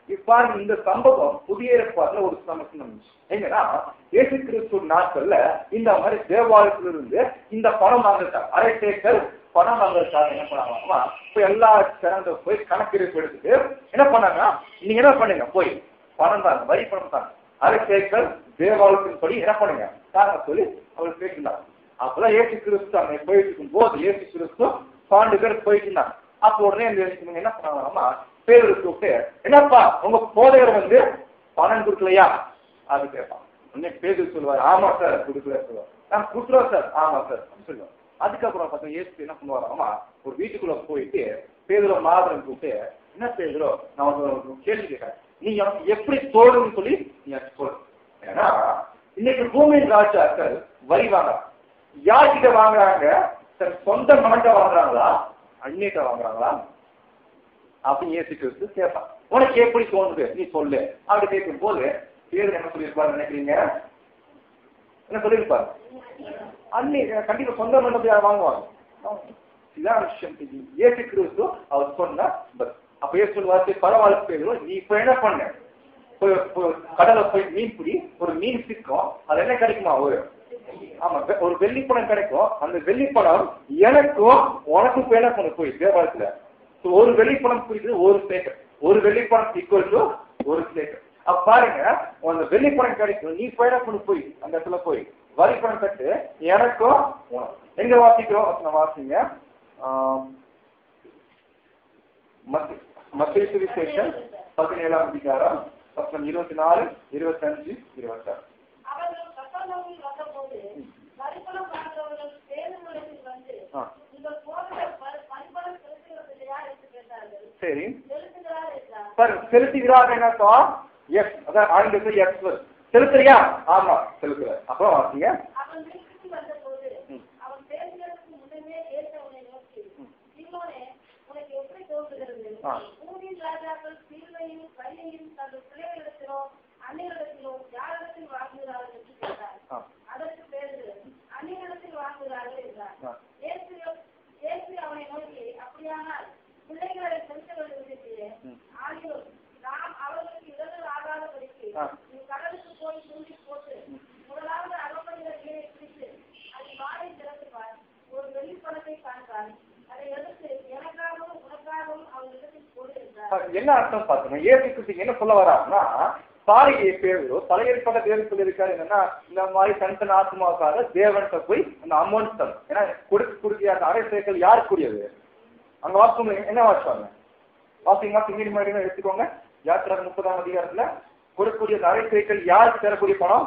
Speaker 1: இப்ப பாருங்க இந்த சம்பவம் புதிய ஏற்பாடுல ஒரு சமஸ்தம் இருந்துச்சு எங்கன்னா இயேசு கிறிஸ்து நாட்கள்ல இந்த மாதிரி தேவாலயத்துல இருந்து இந்த பணம் வாங்குறதுக்காக அரை சேக்கல் பணம் வாங்குறதுக்காக என்ன பண்ணாங்களாமா இப்ப எல்லா திறந்த போய் கணக்கெடுப்பு எடுத்துட்டு என்ன பண்ணாங்க நீங்க என்ன பண்ணுங்க போய் பணம் தாங்க வரி பணம் தாங்க அரை சேக்கல் தேவாலயத்தின் படி என்ன பண்ணுங்க தாங்க சொல்லி அவர் கேட்டுருந்தாங்க அப்பதான் ஏசு கிறிஸ்து அங்க போயிட்டு இருக்கும் போது ஏசு கிறிஸ்து பன்னெண்டு பேர் போயிட்டு இருந்தாங்க அப்போ உடனே இந்த இவங்க என்ன பண்ணாங்களாமா பேர் கூப்பிட்டு என்னப்பா உங்க போதையர் வந்து பணம் கொடுக்கலையா அது கேட்பான் உடனே பேரு சொல்லுவார் ஆமா சார் கொடுக்கல சொல்லுவார் நான் கொடுக்குறோம் சார் ஆமா சார் அப்படின்னு சொல்லுவார் அதுக்கப்புறம் பார்த்தா ஏசு என்ன பண்ணுவாராமா ஒரு வீட்டுக்குள்ள போயிட்டு பேதுல மாதிரம் கூப்பிட்டு என்ன பேதுரோ நான் உனக்கு ஒரு கேள்வி கேட்கிறேன் நீ எனக்கு எப்படி தோடுன்னு சொல்லி நீ எனக்கு சொல்லு ஏன்னா இன்னைக்கு பூமியின் ராஜாக்கள் வரி வாங்குறாங்க யார்கிட்ட வாங்குறாங்க தன் சொந்த மகன்கிட்ட வாங்குறாங்களா அண்ணிட்ட வாங்குறாங்களா அப்படின்னு ஏசு கிறிஸ்து கேட்பான் உனக்கு எப்படி தோணுது நீ சொல்லு அப்படி கேட்கும் போது பேர் என்ன சொல்லியிருப்பாரு நினைக்கிறீங்க என்ன சொல்லியிருப்பாரு அண்ணி கண்டிப்பா சொந்த மண்டபம் யார் வாங்குவாங்க இதான் விஷயம் ஏசு கிறிஸ்து அவர் சொன்னா பஸ் அப்ப ஏசு சொல்லுவார் "சரி, பரவாயில்ல பேரும் நீ இப்ப என்ன பண்ண போய் போய் கடலை போய் மீன் பிடி ஒரு மீன் சிக்கும் அது என்ன கிடைக்குமா ஒரு ஆமா வெ- ஒரு வெள்ளிப்பணம் கிடைக்கும் அந்த வெள்ளிப்பணம் எனக்கும் உனக்கும் இப்ப என்ன பண்ண போய் தேவாலயத்துல So, ஒரு வெள்ளிப்பணம் குறிக்கிறது ஒரு சேக்கர் ஒரு வெள்ளிப்பணம் ஈக்குவல் டு ஒரு சேக்கர் அப்ப பாருங்க அந்த வெள்ளிப்பணம் கிடைக்கும் நீ போய் என்ன பண்ணு போய் அந்த இடத்துல போய் வரிப்பணம் கட்டு எனக்கும் உனக்கும். எங்க வாசிக்கிறோம் வசனம் வாசிங்க ஆம், மத்தி- மத்திய சுவிசேஷம் பதினேழாம் அதிகாரம் வசனம் இருபத்தி நாலு இருபத்தஞ்சு இருபத்தாறு
Speaker 2: அவர்கள் கப்பர்நகூமில் வந்தபோது வரிப்பணம் வாங்குறவர்கள் பேருந்துகளில் வந்து
Speaker 1: ஆ.
Speaker 2: உங்கள் போதகர் வரி- வரிப்பணம் செலுத்துகிறது இல்லையா என்று கேட்டார்கள்
Speaker 1: சரி
Speaker 2: செலுத்துகிறார் என்றார்
Speaker 1: சார் செலுத்துகிறார் என்னப்பா எஸ் அதான் ஆங்கிலத்தில் எஸ் வரும் செலுத்துறியா ஆமா செலுத்துற அப்புறம் வாசிங்க
Speaker 2: அவன் வீட்டுக்கு வந்தபோது
Speaker 1: ம்.
Speaker 2: அவன் பேசுகிறதுக்கு முன்னமே ஏற்ற உன்னை நோக்கி சீமோனே உனக்கு எப்படி தோன்றுகிறது
Speaker 1: ஆ.
Speaker 2: ஊரின் ராஜாக்கள் சீர்வையும் வரியையும் தங்கள் பிள்ளைகளிடத்திலோ அன்னைகளிடத்திலோ யாரிடத்தில் வாங்குகிறார்கள் என்று கேட்டார்
Speaker 1: ஆ.
Speaker 2: அதற்கு பேரு அன்னைகளிடத்தில் வாங்குகிறார்கள் என்றார்
Speaker 1: ஆ.
Speaker 2: இயேசு இயேசு அவனை நோக்கி அப்படியானால் பிள்ளைகளை செலுத்த வேண்டியது
Speaker 1: ம்.
Speaker 2: ஆகியோர் நாம் அவர்களுக்கு இடர்கள் ஆகாதபடிக்கு
Speaker 1: ஆ.
Speaker 2: நீ கடலுக்கு போய் தூண்டி போட்டு முதலாவது அகப்படுகிற நீரை பிடித்து அதை வாயை திறந்துவார் ஒரு வெள்ளிப்பணத்தை காண்பார் அதை எடுத்து எனக்காகவும் உனக்காகவும் அவர்களிடத்தில் போடு என்றார்
Speaker 1: அது என்ன அர்த்தம் பாத்துங்க ஏசு கிறிஸ்து என்ன சொல்ல வராருன்னா சாரியை பேரு தலையேற்பட்ட தேவன் சொல்லியிருக்காரு என்னன்னா இந்த மாதிரி தனித்தன் ஆத்மாவுக்காக தேவன்கிட்ட போய் அந்த அமௌண்ட் தரும் ஏன்னா கொடுக்க கொடுக்க அந்த அரை சேர்க்கல் யாருக்குரியது அங்க வாசம் என்ன வாசிப்பாங்க வாசிங்க வாசிங்க இங்கிலீஷ் மாதிரி எடுத்துக்கோங்க யாத்திரை முப்பதாம் அதிகாரத்துல கொடுக்கக்கூடிய அந்த அரை சேர்க்கல் யாருக்கு தரக்கூடிய பணம்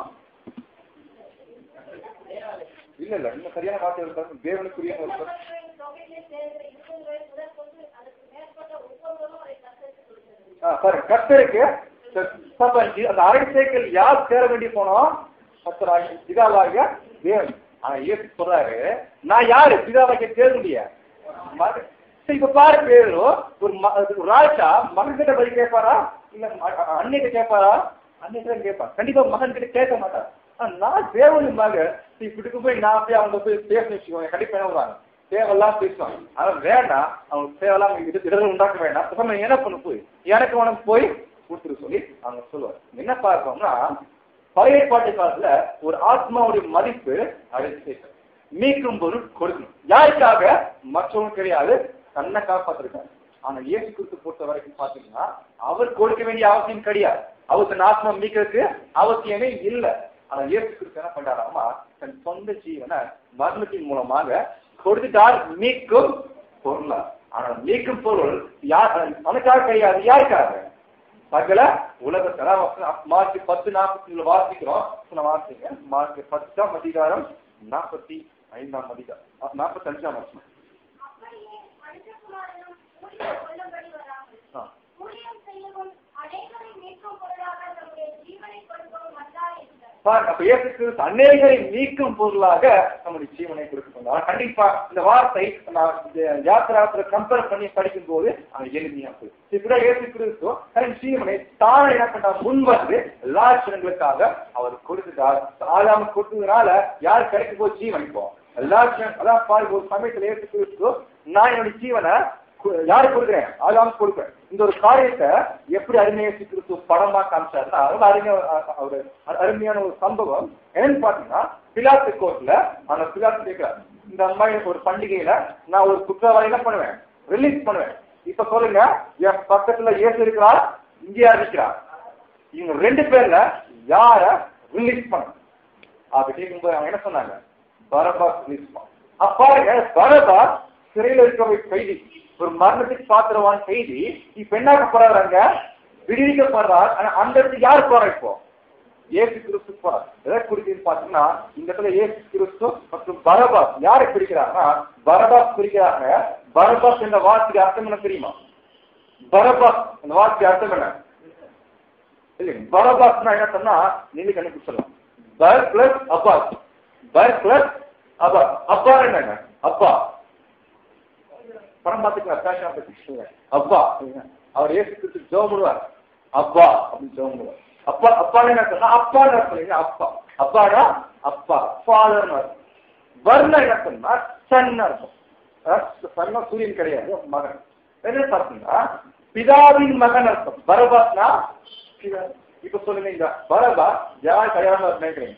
Speaker 1: இல்ல இல்ல இன்னும் சரியான வார்த்தை இருக்காது தேவனுக்குரிய ஒரு பணம்.
Speaker 2: உலகங்களின் தொகையை சேர்ந்த இருபது முதற்கொண்டு அதற்கு மேற்பட்ட ஒவ்வொருவரும் அதை கத்தரித்து கொடுக்கிறது
Speaker 1: ஆ, பாருங்க கர்த்தருக்கு சப்பாஞ்சி அந்த அரை சேக்கல் யார் சேர வேண்டி போனோம் கர்த்தராகி பிதாவாகிய தேவன் ஆனா இயேசு சொல்றாரு நான் யாரு பிதாவாகிய தேவனுடைய மகன். சரி, இப்ப பாரு பேரு ஒரு ம- ஒரு ராஜா மகன் கிட்ட பதில் கேட்பாரா இல்ல அன்னைக்கு கேட்பாரா அன்னைக்கு கேட்பார் கண்டிப்பா மகன் கிட்ட கேட்க மாட்டார் ஆனா, நான் தேவனின் மகன் சரி, இப்படிக்கு போய் நான் போய் அவங்க போய் பேச வச்சுக்கோங்க கண்டிப்பா என்ன வருவாங்க தேவையெல்லாம் பேசுவாங்க ஆனா வேண்டாம் அவங்க தேவையெல்லாம் இட- இடர்கள் உண்டாக்க வேண்டாம் பேசாம என்ன பண்ணு போய் எனக்கு உனக்கு போய் கொடுத்துரு சொல்லி அவங்க சொல்லுவாங்க என்ன பார்ப்போம்னா பழைய பாட்டு காலத்துல ஒரு ஆத்மாவுடைய மதிப்பு அழைத்து மீட்கும் பொருள் கொடுக்கணும் யாருக்காக மற்றவங்க கிடையாது தன்னை காப்பாத்திருக்காங்க ஆனா இயேசு கிறிஸ்து பொறுத்த வரைக்கும் பாத்தீங்கன்னா அவர் கொடுக்க வேண்டிய அவசியம் கிடையாது அவர் தன் ஆத்மா மீட்கிறதுக்கு அவசியமே இல்லை ஆனா இயேசு கிறிஸ்து என்ன பண்றாராமா தன் சொந்த ஜீவனை மரணத்தின் மூலமாக கொடுத்துட்டார் மீட்கும் பொருளா ஆனா மீட்கும் பொருள் யார் அவனுக்காக கிடையாது யாருக்காக சகல உலகத்துல மார்க் பத்து நாற்பத்தி வாசிக்கிறோம் நான் வாசிங்க மார்க் பத்தாம் அதிகாரம் நாற்பத்தி ஐந்தாம் அதிகாரம் நாற்பத்தி அஞ்சாம் வருஷம்
Speaker 2: அப்படியே மனுஷகுமாரனும் ஊழியம் கொள்ளும்படி வராமல்
Speaker 1: ஆ.
Speaker 2: ஊழியம் செய்யவும் அநேகரை மீட்கும் பொருளாக தம்முடைய ஜீவனை கொடுக்கவும் வந்தார் என்றார்
Speaker 1: பாருங்க அப்ப இயேசு கிறிஸ்து அநேகரை நீக்கும் பொருளாக நம்முடைய ஜீவனை கொடுக்கணும் ஆனா கண்டிப்பா இந்த வார்த்தை நான் இந்த யாத்திராத்துல கம்பேர் பண்ணி படிக்கும் போது அது எளிமையா போய் இப்படிதான் இயேசு கிறிஸ்து தன் ஜீவனை தானே என்ன பண்ணா முன் வந்து எல்லா ஜனங்களுக்காக அவர் கொடுத்துட்டார் ஆதாம கொடுத்ததுனால யார் கிடைக்கும் போது ஜீவன் இப்போ எல்லா ஜன- அதான் பாருங்க ஒரு சமயத்துல இயேசு கிறிஸ்து நான் என்னுடைய ஜீவனை கு- யாரு கொடுக்குறேன் ஆதாம் கொடுக்குறேன் இந்த ஒரு காரியத்தை எப்படி அருமையை கிறிஸ்து படமா காமிச்சாருன்னா ரொம்ப அருமையா அ- ஒரு அ- அருமையான ஒரு சம்பவம் என்னன்னு பாத்தீங்கன்னா பிலாத்து கோர்ட்ல அந்த பிலாத்து கேட்கிறார் இந்த மாதிரி ஒரு பண்டிகையில நான் ஒரு குற்றவாளி என்ன பண்ணுவேன் ரிலீஸ் பண்ணுவேன் இப்ப சொல்லுங்க என் பக்கத்துல இயேசு இருக்கிறார் இங்கே இருக்கிறார் இவங்க ரெண்டு பேர்ல யார ரிலீஸ் பண்ண அப்படி கேட்கும்போது அவங்க என்ன சொன்னாங்க பரபாஸ் ரிலீஸ் பண்ண அப்ப பாருங்க பரபாஸ் சிறையில இருக்க கைதி ஒரு மரணத்துக்கு பாத்திரவான் கைதி இப்ப என்ன போறாரு அங்க விடுவிக்கப்படுறார் ஆனா அந்த இடத்துக்கு யார் போறா இப்போ ஏசு கிறிஸ்து போறார் எதை குறிக்குதுன்னு பாத்தீங்கன்னா இந்த இடத்துல ஏசு கிறிஸ்து மற்றும் பரபாஸ் யாரை பிடிக்கிறாங்கன்னா பரபாஸ் பிடிக்கிறாங்க பரபாஸ் என்ற வார்த்தைக்கு அர்த்தம் என்ன தெரியுமா பரபாஸ் இந்த வார்த்தைக்கு அர்த்தம் என்ன இல்லைங்க பரபாஸ்னா என்ன சொன்னா நீங்க கண்டுபிடிச்சிடலாம் பர் பிளஸ் அப்பாஸ் பர் பிளஸ் அப்பா அப்பா என்னங்க அப்பா படம் பார்த்துக்கலாம் பேஷன் பத்தி அப்பா அவர் ஏசு கிறிஸ்து ஜோம் பண்ணுவார் அப்பா அப்படின்னு ஜோம் பண்ணுவார் அப்பா அப்பான்னு என்ன சொன்னா அப்பான்னு சொல்லுங்க அப்பா அப்பாடா அப்பா ஃபாதர்னு அர்த்தம் வர்ண என்ன சொன்னா சன் அர்த்தம் சன்னா சூரியன் கிடையாது மகன் என்ன பார்த்தீங்கன்னா பிதாவின் மகன் அர்த்தம் பரபாஸ்னா பிதா. இப்ப சொல்லுங்க இந்த பரபா யார் கல்யாணம் நினைக்கிறீங்க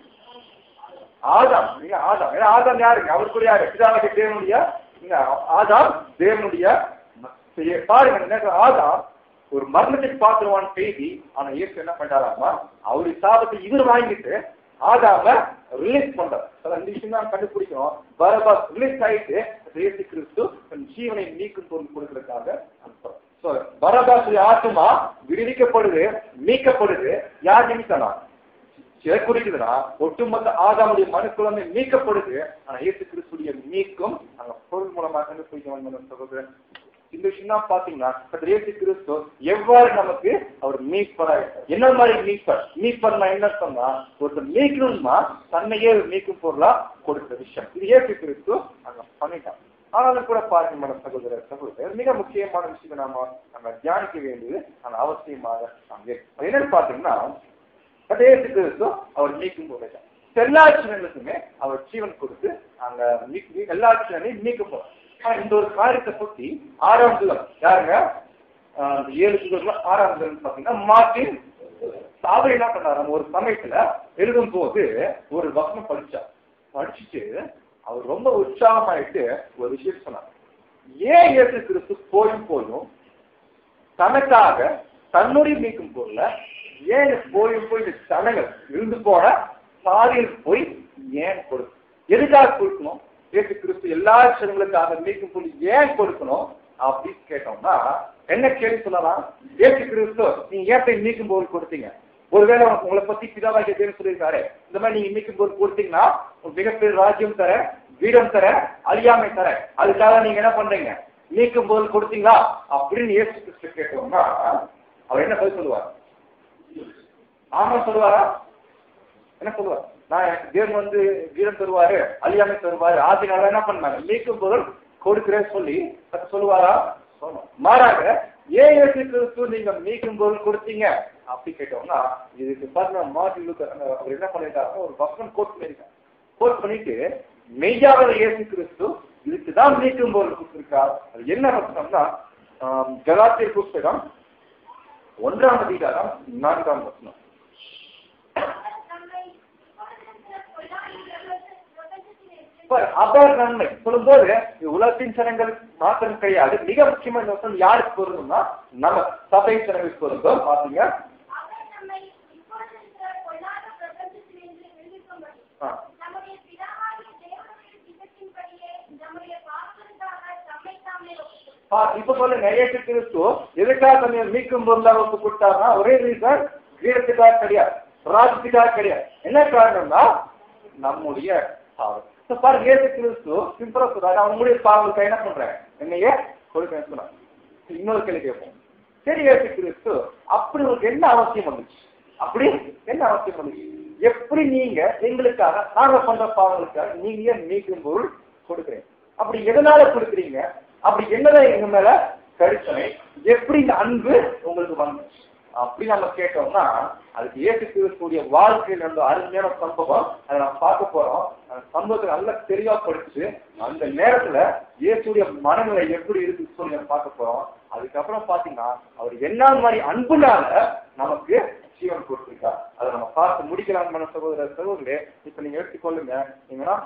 Speaker 1: ஆதாம் நீங்க ஆதாம் ஏன்னா ஆதாம் யாருங்க அவர் கூட யாரு பிதாவுக்கு தேவனுடைய நீங்க ஆதாம் தேவனுடைய ம- பாருங்க இந்த நேரத்துல ஆதாம் ஒரு மரணத்துக்கு பாத்துருவான் செய்தி ஆனா இயேசு என்ன பண்றாராமா அவருடைய சாபத்தை இவர் வாங்கிட்டு ஆதாம ரிலீஸ் பண்றார் அதான் இந்த விஷயம் தான் கண்டுபிடிக்கணும் பரபாஸ் ரிலீஸ் ஆயிட்டு இயேசு கிறிஸ்து தன் ஜீவனை நீக்கும் பொருள் கொடுக்கறதுக்காக அனுப்புறார் So, பரபாசுடைய ஆத்மா விடுவிக்கப்படுது மீட்கப்படுது யார் நிமித்தனா எதை குறிக்குதுன்னா ஒட்டுமொத்த ஆதாமுடைய மனுக்குழந்தை நீக்கப்படுது ஆனா இயேசு கிறிஸ்துடைய நீக்கம் அங்க பொருள் மூலமாக கண்டுபிடிக்க சகோதரன் இந்த விஷயம் தான் பாத்தீங்கன்னா கர்த்தர் இயேசு கிறிஸ்து எவ்வாறு நமக்கு அவர் மீட்பராய் என்ன மாதிரி மீட்பர் மீட்பர்னா என்ன சொன்னா ஒருத்தர் மீட்கணும்னா தன்னையே ஒரு மீட்கும் பொருளா கொடுத்த விஷயம் இது இயேசு கிறிஸ்து அங்க பண்ணிட்டான் ஆனாலும் கூட பாருங்க மேடம் சகோதரர் சகோதரர் மிக முக்கியமான விஷயம் நாம நம்ம தியானிக்க வேண்டியது அந்த அவசியமாக அங்கே அது என்னன்னு பாத்தீங்கன்னா கடைசி கிறிஸ்து அவர் நீக்கும் போது எல்லா சின்னங்களுக்குமே அவர் ஜீவன் கொடுத்து அங்க நீக்கி எல்லா சின்னங்களையும் நீக்க போறார் ஆனா இந்த ஒரு காரியத்தை பத்தி ஆறாம் தினம் யாருங்க ஆஹ் இந்த ஏழு சுகர்ல ஆறாம் தினம் பாத்தீங்கன்னா மார்டின் அவர் என்ன பண்ணாரு நம்ம ஒரு சமயத்துல எழுதும் போது ஒரு வசனம் படிச்சார் படிச்சுட்டு அவர் ரொம்ப உற்சாகமாயிட்டு ஒரு விஷயம் சொன்னார் ஏன் இயேசு கிறிஸ்து போயும் போயும் தனக்காக தன்னுடைய நீக்கும் பொருள ஏன் போயும் போய் இந்த சனங்கள் இருந்து போன பாதியில் போய் ஏன் கொடுக்கணும் எதுக்காக கொடுக்கணும் இயேசு கிறிஸ்து எல்லா சனங்களுக்காக நீக்கும் பொருள் ஏன் கொடுக்கணும் அப்படின்னு கேட்டோம்னா என்ன கேள்வி சொல்லலாம் இயேசு கிறிஸ்து நீங்க ஏன் போய் நீக்கும் பொருள் கொடுத்தீங்க ஒருவேளை உங்க- உங்களை பத்தி பிதாவாகிய தேவன் சொல்லியிருக்காரு இந்த மாதிரி நீங்க இன்னைக்கு பொருள் கொடுத்தீங்கன்னா ஒரு மிகப்பெரிய ராஜ்யம் தர வீடம் தர அழியாமை தர அதுக்காக நீங்க என்ன பண்றீங்க நீக்கும் போது கொடுத்தீங்களா அப்படின்னு இயேசு கிறிஸ்து கேட்டோம்னா அவர் என்ன பதில் சொல்லுவார் ஆமா சொல்லுவாரா என்ன சொல்லுவார் நான் எனக்கு தேவன் வந்து வீரம் தருவாரு அழியாமை தருவாரு ஆதினால என்ன பண்ணாங்க நீக்கும் பொருள் கொடுக்கிறேன் சொல்லி அதை சொல்லுவாரா சொல்லணும். மாறாக ஏன் இயேசு கிறிஸ்து நீங்க நீக்கும் பொருள் கொடுத்தீங்க அப்படி கேட்டோம்னா இதுக்கு பாத்தீங்கன்னா மார்ட்டின் லூத்தர் அந்த அவர் என்ன பண்ணிட்டாருன்னா ஒரு வசனம் கோட் பண்ணிருக்காரு கோட் பண்ணிட்டு மெய்யாக இயேசு கிறிஸ்து இதுக்கு தான் நீக்கும் பொருள் கொடுத்திருக்கார் அது என்ன வசனம்னா ஆம், கலாத்தியர் புஸ்தகம் ஒன்றாம் அதிகாரம் நான்காம் வசனம்
Speaker 2: நம்மை இப்பொழுது பொல்லாத பிரபஞ்சத்திலே
Speaker 1: இப்ப அபர் நன்மை சொல்லும்போது இது உலகத்தின் ஜனங்கள் மாத்திரம் கிடையாது மிக முக்கியமா இந்த வசனம் யாருக்கு பொருந்தும்னா நம்ம சபை ஜனங்களுக்கு பொருந்தும் பாத்தீங்க
Speaker 2: அவர் நம்மை இப்பொழுது இருக்கிற பொல்லாத பிரபஞ்சத்திலிருந்து விடுவிக்கும்படி
Speaker 1: ஆ.
Speaker 2: நம்முடைய பிதாவாகிய தேவனுடைய திட்டத்தின்படியே நம்முடைய பாவங்களுக்காக தம்மை தாமே ஒப்புக்கொடுத்தார்.
Speaker 1: ஆ, இப்ப சொல்லுங்க இயேசு கிறிஸ்து எதுக்காக தன்னை மீட்கும் பொருளாக ஒப்பு கொடுத்தாருன்னா ஒரே ரீசன் வீரத்துக்காக கிடையாது ராஜ்யத்துக்காக கிடையாது என்ன காரணம்னா நம்முடைய பாவம் இப்ப பாருங்க இயேசு கிறிஸ்து சிம்பிளா சொல்றாரு அவங்களுடைய பாவங்களுக்கு என்ன பண்றேன் என்னையே கொடுக்க சொன்னார் இன்னொரு கேள்வி கேட்போம் சரி இயேசு கிறிஸ்து அப்படி உங்களுக்கு என்ன அவசியம் வந்துச்சு அப்படி என்ன அவசியம் வந்துச்சு எப்படி நீங்க எங்களுக்காக நாங்க பண்ற பாவங்களுக்காக நீங்க நீக்கும் பொருள் கொடுக்குறீங்க அப்படி எதனால கொடுக்குறீங்க அப்படி என்னதான் எங்க மேல கரிசனை எப்படி இந்த அன்பு உங்களுக்கு வந்துச்சு அப்படி நம்ம கேட்டோம்னா அதுக்கு இயேசு கிறிஸ்துடைய வாழ்க்கையில் நடந்த அருமையான சம்பவம் அதை நம்ம பார்க்க போறோம் அந்த சம்பவத்தை நல்லா தெளிவா படிச்சு அந்த நேரத்துல இயேசுடைய மனநிலை எப்படி இருக்குன்னு சொல்லி நம்ம பார்க்க போறோம் அதுக்கப்புறம் பாத்தீங்கன்னா அவர் என்ன மாதிரி அன்புனால நமக்கு ஜீவன் கொடுத்திருக்கா அதை நம்ம பார்த்து முடிக்கலாம் மன சகோதர சகோதரே இப்ப நீங்க எடுத்துக்கொள்ளுங்க நீங்கன்னா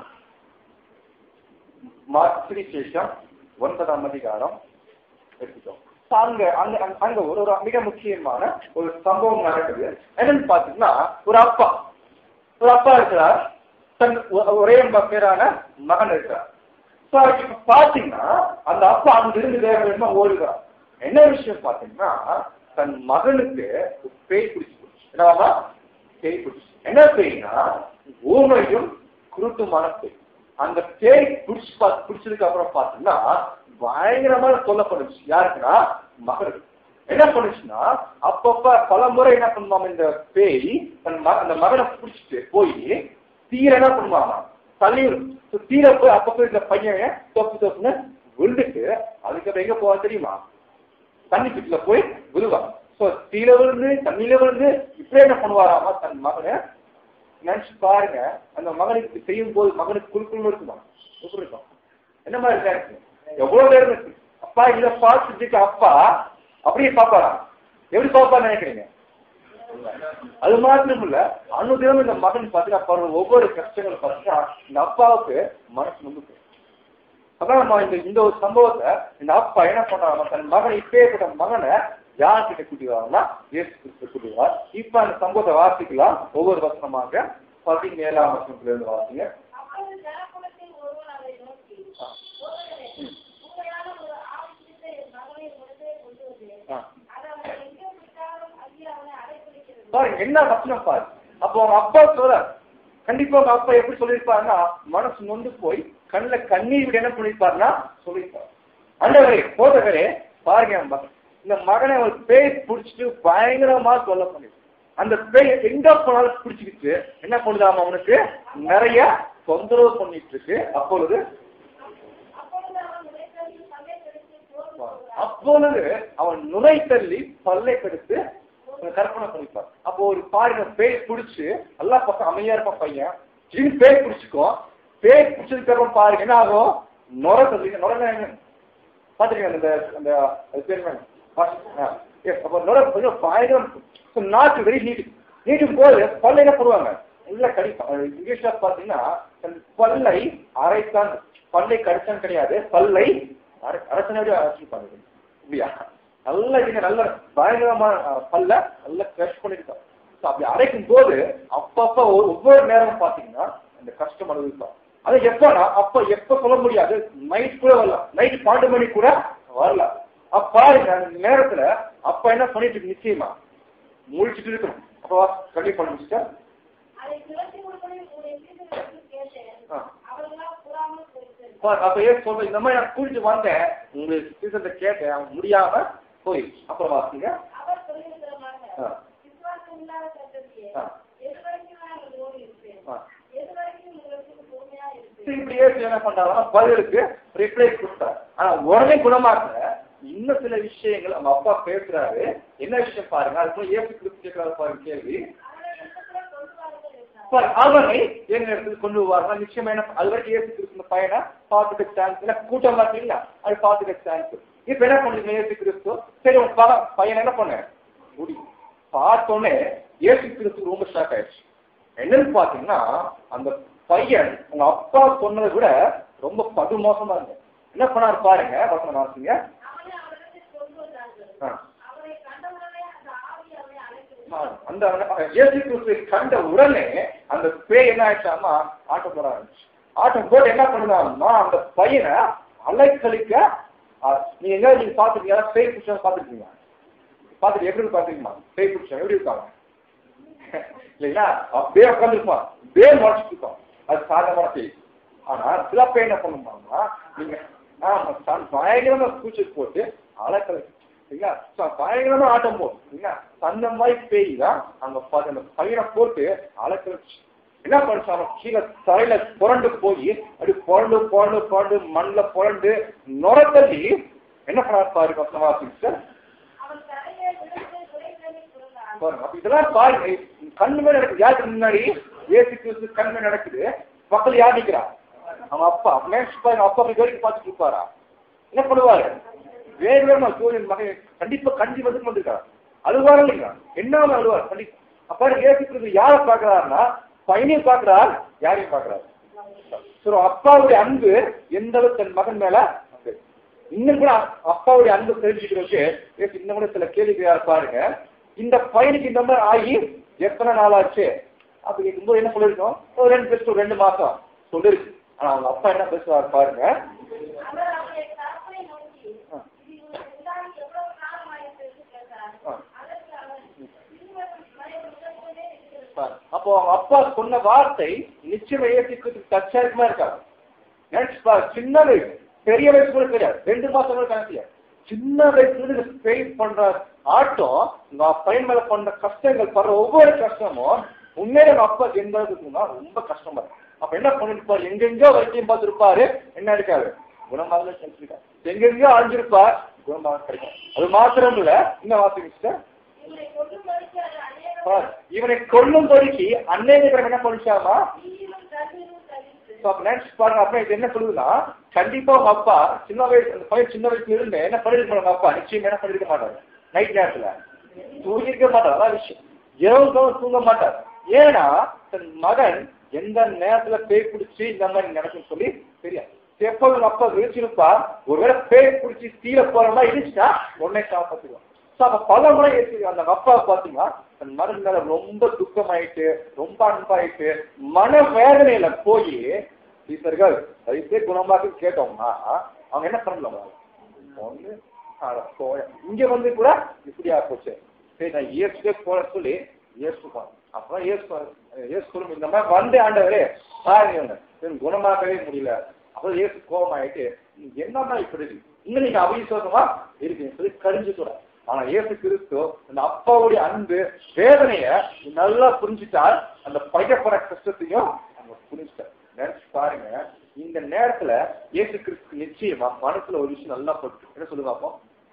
Speaker 1: மார்க் சேஷம் ஒன்பதாம் அதிகாரம் எடுத்துட்டோம் So, அங்க அங்க அங்க- அங்க ஒரு ஒரு மிக முக்கியமான ஒரு சம்பவம் நடக்குது என்னன்னு பாத்தீங்கன்னா ஒரு அப்பா ஒரு அப்பா இருக்கிறார் தன் ஒ- ஒரே ம- பேரான மகன் இருக்கிறார் So, இப்ப பாத்தீங்கன்னா அந்த அப்பா அங்க இருந்து வேற வேணுமா ஓடுகிறார் என்ன விஷயம் பாத்தீங்கன்னா தன் மகனுக்கு ஒரு பேய் பிடிச்சு போச்சு. என்னவாமா பேய் பிடிச்சு என்ன பேய்னா ஊமையும் குருட்டுமான பேய் அந்த பேய் பிடிச்சு பா பிடிச்சதுக்கு அப்புறம் பாத்தீங்கன்னா பயங்கரமான தொல்லை பண்ணுச்சு யாருக்குன்னா மகனுக்கு என்ன பண்ணுச்சுன்னா அப்பப்ப பல முறை என்ன பண்ணுவாங்க இந்த பேய் தன் மக அந்த மகனை பிடிச்சிட்டு போய் தீர என்ன பண்ணுவாங்க தள்ளி தீர போய் அப்பப்ப இந்த பையன் தொப்பு தொப்புன்னு விழுந்துட்டு அதுக்கப்புறம் எங்க போவா தெரியுமா தண்ணி பிட்டுல போய் விழுவான் சோ தீர விழுந்து தண்ணியில விழுந்து இப்படி என்ன பண்ணுவாராமா தன் மகனை நினைச்சு பாருங்க அந்த மகனுக்கு செய்யும் போது மகனுக்கு குழுக்குள்ள இருக்குமா எப்படி இருக்கும் என்ன மாதிரி இருக்கா இருக்கு எவ்வளவு நேரம் இருக்கு அப்பா இத பார்த்துட்டு அப்பா அப்படியே பாப்பாரா எப்படி பாப்பா நினைக்கிறீங்க அது மாத்திரம் இல்ல அனுதினம் இந்த மகன் பாத்தீங்கன்னா பாருங்க ஒவ்வொரு கஷ்டங்கள் பார்த்தீங்கன்னா இந்த அப்பாவுக்கு மனசு நம்புக்கு அதான் நம்ம இந்த இந்த ஒரு சம்பவத்தை இந்த அப்பா என்ன பண்றாங்க தன் மகனை இப்பேற்பட்ட மகனை யார்கிட்ட கூட்டிவாங்கன்னா இயேசு கிறிஸ்து கூட்டிவார் இப்ப அந்த சம்பவத்தை வாசிக்கலாம் ஒவ்வொரு வசனமாக பதினேழாம் வசனத்துல இருந்து வாசிங்க
Speaker 2: அப்பொழுது ஜனகுலத்தில் ஒருவன் அவரை நோக்கி, "போதகரே, உண்மையான ஒரு ஆவிப்பிடித்த என் மகனை உடனே கொண்டு வந்தேன்.
Speaker 1: ஆ.
Speaker 2: அது அவனை எங்கே பிடித்தாலும் அங்கே அவனை அடைப்பிடிக்கிறது."
Speaker 1: பாருங்க என்ன வசனம் பாரு அப்போ அவங்க அப்பா சொல்றார் கண்டிப்பா அவங்க அப்பா எப்படி சொல்லியிருப்பாருன்னா மனசு நொந்து போய் கண்ணுல கண்ணீர் விட என்ன பண்ணிருப்பாருன்னா சொல்லியிருப்பார் அண்டவரே போதகரே பாருங்க என் மகன் இந்த மகனை ஒரு பேய் பிடிச்சிட்டு பயங்கரமா சொல்ல பண்ணி அந்த பேய் எங்க போனாலும் பிடிச்சிக்கிட்டு என்ன பண்ணுதாம அவனுக்கு நிறைய தொந்தரவு பண்ணிட்டு இருக்கு அப்பொழுது
Speaker 2: அப்பொழுது அவன் உடைத்தறிந்து சமயத்திற்கு சோர்ந்து போகிறான்.
Speaker 1: அப்பொழுது அவன் நுரை தள்ளி பல்லை கெடுத்து கற்பனை பண்ணிப்பார் அப்போ ஒரு பாருங்க பேய் பிடிச்சு எல்லா பக்கம் அமைதியா இருப்பான் பையன் திடீர்னு பேய் பிடிச்சிக்கும் பேய் பிடிச்சதுக்கு அப்புறம் பாருங்க என்ன ஆகும் நுர தள்ளி நுர பாத்துருக்கீங்க அந்த அந்த அது பேர் என்ன? ஆ, yes, அப்போ நுர கொஞ்சம் பயங்கரம் நாட்டு வெரி நீட் நீட்டும் போது பல்ல என்ன பண்ணுவாங்க உள்ள கடிப்பாங்க இங்கிலீஷ்ல பாத்தீங்கன்னா தன் பல்லை அரைத்தான் பல்லை கடிச்சான் கிடையாது பல்லை அரை அரசனோட அரைச்சிருப்பாங்க இல்லையா நல்ல இதுங்க நல்ல பயங்கரமான அஹ், பல்ல நல்லா கிரஷ் பண்ணிருக்கான் So, அப்படி அரைக்கும் போது அப்பப்ப ஒ- ஒவ்வொரு நேரமும் பாத்தீங்கன்னா அந்த கஷ்டம் அனுபவிப்பான் அது எப்பனா அப்ப எப்ப சொல்ல முடியாது நைட் கூட வரலாம் நைட் பன்னெண்டு மணி கூட வரலாம் அப்ப பாருங்க அந்த நேரத்துல அப்ப என்ன பண்ணிட்டு இருக்கு நிச்சயமா முழிச்சிட்டு இருக்கணும் அப்போ கண்டிப்பா பண்ண முடிச்சுட்டா
Speaker 2: அதை திரட்டி கொடுப்பதை உன்னுடைய சீடர்களுக்கு கேட்டேன்.
Speaker 1: ஆ.
Speaker 2: அவர்களால் கூறாமல் போயிட்டது.
Speaker 1: பாரு, அப்ப ஏன் சொல்ற இந்த மாதிரி நான் கூட்டிட்டு வந்தேன் உங்களுக்கு சீசன்ல கேட்டேன் அவன் முடியாம போய் அப்புறம் வாசிங்க
Speaker 2: அவர் சொல்லியிருக்கிறமாக,
Speaker 1: ஆ.
Speaker 2: விசுவாசம் இல்லாத சந்ததியே,
Speaker 1: ஆ.
Speaker 2: எதுவரைக்கும் நான் உங்களோடு இருப்பேன்?
Speaker 1: ஆ.
Speaker 2: எதுவரைக்கும் உங்களுக்கு பொறுமையா இருப்பேன்?
Speaker 1: சரி, இப்படி ஏசு என்ன பண்றாங்கன்னா பதிலுக்கு ரிப்ளை கொடுத்தார் ஆனா உடனே குணமாக்கல இன்னும் சில விஷயங்கள் அவங்க அப்பா பேசுறாரு என்ன விஷயம் பாருங்க அதுக்கு ஏசு கிறிஸ்து கேட்கிறாரு பாருங்க கேள்வி
Speaker 2: அவனை என்னிடத்திலே கொண்டு வாருங்கள் என்றார்.
Speaker 1: பாரு, அவனை எங்க இடத்துக்கு கொண்டு வருவாங்க நிச்சயமா என்ன அது வரைக்கும் ஏசு கிறிஸ்து பையனை பார்த்துக்க சான்ஸ் இல்ல கூட்டம் பார்த்தீங்களா அது பார்த்துக்க சான்ஸ் இப்ப என்ன பண்ணுங்க ஏசு கிறிஸ்து சரி உன் பா- பையன் என்ன பண்ண முடி பார்த்தோன்னே ஏசு கிறிஸ்து ரொம்ப ஷாக் ஆயிடுச்சு என்னன்னு பாத்தீங்கன்னா அந்த பையன் உங்க அப்பா சொன்னதை விட ரொம்ப படுமோசமா இருக்கு என்ன பண்ணாரு பாருங்க வசனம் வாசிங்க
Speaker 2: அவனை அவரிடத்தில் கொண்டு வந்தார்கள்.
Speaker 1: ஆ.
Speaker 2: அவனை கண்டவுடனே அந்த ஆவி அவனை அழைத்தது.
Speaker 1: அந்த அந்த இயேசு கிறிஸ்துவை கண்ட உடனே அந்த பேய் என்ன ஆயிடுச்சாமா ஆட்டம் போட ஆரம்பிச்சு ஆட்டம் போட்டு என்ன பண்ணுதாமா அந்த பையனை அலைக்கழிக்க ஆ, நீங்க எங்க நீங்க பாத்துருக்கீங்க பேய் பிடிச்சவங்க பாத்துருக்கீங்க பாத்துட்டு எப்படி பாத்துருக்கீங்க பேய் பிடிச்சவங்க எப்படி இருக்காங்க இல்லைங்களா அப்படியே உட்காந்துருப்பான் அப்படியே முளைச்சிட்டு இருப்பான் அது சாதகமான பேய் ஆனா சில பேர் என்ன பண்ணுவாங்கன்னா நீங்க ஆமா தான் பயங்கரமா பூச்சி போட்டு அலக்கலை சரிங்களா So, பயங்கரமா ஆட்டம் போடும் சரிங்களா அந்த மாதிரி பேய் தான் அங்க பார்த்து அந்த பையனை போட்டு அலக்கழிச்சு என்ன பண்ணுச்சு அவன் கீழே தரையில புரண்டு போய் அப்படி புரண்டு புரண்டு புரண்டு மண்ணில் புரண்டு நுரத்தள்ளி என்ன பண்ணாரு பாரு பசங்க சிஸ்டர்
Speaker 2: அவன் தலையை விழுந்து உரைத்தலை புரண்டான்.
Speaker 1: பாருங்க அப்ப இதெல்லாம் பாருங்க கண்ணு மேல நடக்குது யாருக்கு முன்னாடி ஏசு கிறிஸ்து கண் மேல நடக்குது பக்கத்துல யார் நிக்கிறா அவன் அப்பா நெக்ஸ்ட் பாருங்க அப்பா அப்படி வேடிக்கை பார்த்துட்டு இருப்பாரா என்ன பண்ணுவாரு வேறு வேறு சூரியன் மகன் கண்டிப்பா கண்டி வந்து கொண்டிருக்காரு அழுவாரு இல்லைங்களா என்ன அழுவார் கண்டிப்பா அப்பா ஏசிக்கிறது யாரை பாக்குறாருன்னா பையனையும் பாக்குறார் யாரையும் பாக்குறாரு சோ அப்பாவுடைய அன்பு எந்த அளவுக்கு தன் மகன் மேல இருக்கு. இன்னும் கூட அப்பாவுடைய அன்பு தெரிஞ்சுக்கிறதுக்கு ஏசு இன்னும் கூட சில கேள்விகள் பாருங்க இந்த பையனுக்கு இந்த மாதிரி ஆகி எத்தனை நாள் ஆச்சு அப்படி கேட்கும்போது என்ன சொல்லிருக்கோம் ஒரு ரெண்டு பேருக்கு ரெண்டு மாசம் சொல்லிருக்கு ஆனா அவங்க அப்பா என்ன பேசுவார் பாருங்க
Speaker 2: அவர் அவருடைய தகப்பனை நோக்கி
Speaker 1: ஆ.
Speaker 2: இது உங்களுக்கு உண்டாகி எவ்வளவு காலம் ஆயிற்று என்று கேட்டார்
Speaker 1: ஆ.
Speaker 2: அதற்கு அவர் இருவரும் வயது முதற்கொண்டே இருக்கிறது
Speaker 1: பாரு. அப்போ அவங்க அப்பா சொன்ன வார்த்தை நிச்சயம் ஏற்றுக்கிறதுக்கு தற்சாயமா இருக்காது நினைச்சு பாரு சின்ன வயசு பெரிய வயசு கூட தெரியாது ரெண்டு மாசம் கூட கணக்கு தெரியாது சின்ன வயசுல இருந்து ஃபேஸ் பண்ற ஆட்டம் உங்க பையன் மேல பண்ற கஷ்டங்கள் படுற ஒவ்வொரு கஷ்டமும் உண்மையில உங்க அப்பா எந்த அளவுக்கு இருக்குன்னா ரொம்ப கஷ்டமா இருக்கும் அப்ப என்ன பண்ணிருப்பாரு எங்கெங்கயோ வைத்தியம் பார்த்திருப்பாரு என்ன இருக்காது குணமாக கிடைச்சிருக்காரு எங்கெங்கயோ அழிஞ்சிருப்பார் குணமாக கிடைக்கும் அது மாத்திரம் இல்ல இன்னும் வாசிங்க sister.
Speaker 2: இவரை கொல்லும்படிக்கு அது அநேகம்
Speaker 1: பாரு, இவனை கொல்லும்படிக்கு அன்னைய என்ன பண்ணிச்சாமா
Speaker 2: தீயிலும் தண்ணீரும் தவிர்த்து
Speaker 1: So, அப்ப நினைச்சு பாருங்க அப்ப இது என்ன சொல்லுதுன்னா கண்டிப்பா உங்க அப்பா சின்ன வயசு அந்த பையன் சின்ன வயசுல இருந்து என்ன பண்ணிருக்க மாட்டாங்க அப்பா நிச்சயம் என்ன பண்ணிருக்க மாட்டாரு நைட் நேரத்துல தூங்கிருக்க மாட்டார் அதான் விஷயம் இரவு தூங்க மாட்டார் ஏன்னா தன் மகன் எந்த நேரத்துல பேய் பிடிச்சி இந்த மாதிரி நடக்கும்னு சொல்லி தெரியாது எப்போ உங்க அப்பா விழிச்சிருப்பா ஒருவேளை பேய் பிடிச்சி தீர போற மாதிரி இருந்துச்சுன்னா உடனே காப்பாத்துவோம் ஸோ அப்ப பல முறை ஏற்றி அந்த அப்பா பாத்தீங்கன்னா தன் மகன் மேல ரொம்ப துக்கமாயிட்டு ரொம்ப அன்பாயிட்டு மன வேதனையில போய் டீச்சர்கள் வயசே குணமாக கேட்டோம்னா அவங்க என்ன பண்ணலாம் ஒண்ணு அட போய. இங்க வந்து கூட இப்படியா போச்சு சரி நான் இயேசுக்கே போல சொல்லி இயேசுப்பான் அப்புறம் இயேசு இயேசு சொல்லும் இந்த மாதிரி வந்து ஆண்டவரே பாருங்க எனக்கு குணமாக்கவே முடியல அப்புறம் இயேசு கோபம் ஆயிட்டு நீங்க என்னம்மா இப்படி இருக்கு இன்னும் நீங்க அவிசுவாசமா இருக்கீங்க சொல்லி கடிஞ்சு கூட ஆனா இயேசு கிறிஸ்து அந்த அப்பாவுடைய அன்பு வேதனைய நல்லா புரிஞ்சுட்டால் அந்த பையப்பட கஷ்டத்தையும் அவங்க புரிஞ்சுட்டார் நினைச்சு பாருங்க இந்த நேரத்துல இயேசு கிறிஸ்து நிச்சயமா மனசுல ஒரு விஷயம் நல்லா போட்டு என்ன சொல்லுங்க அப்போ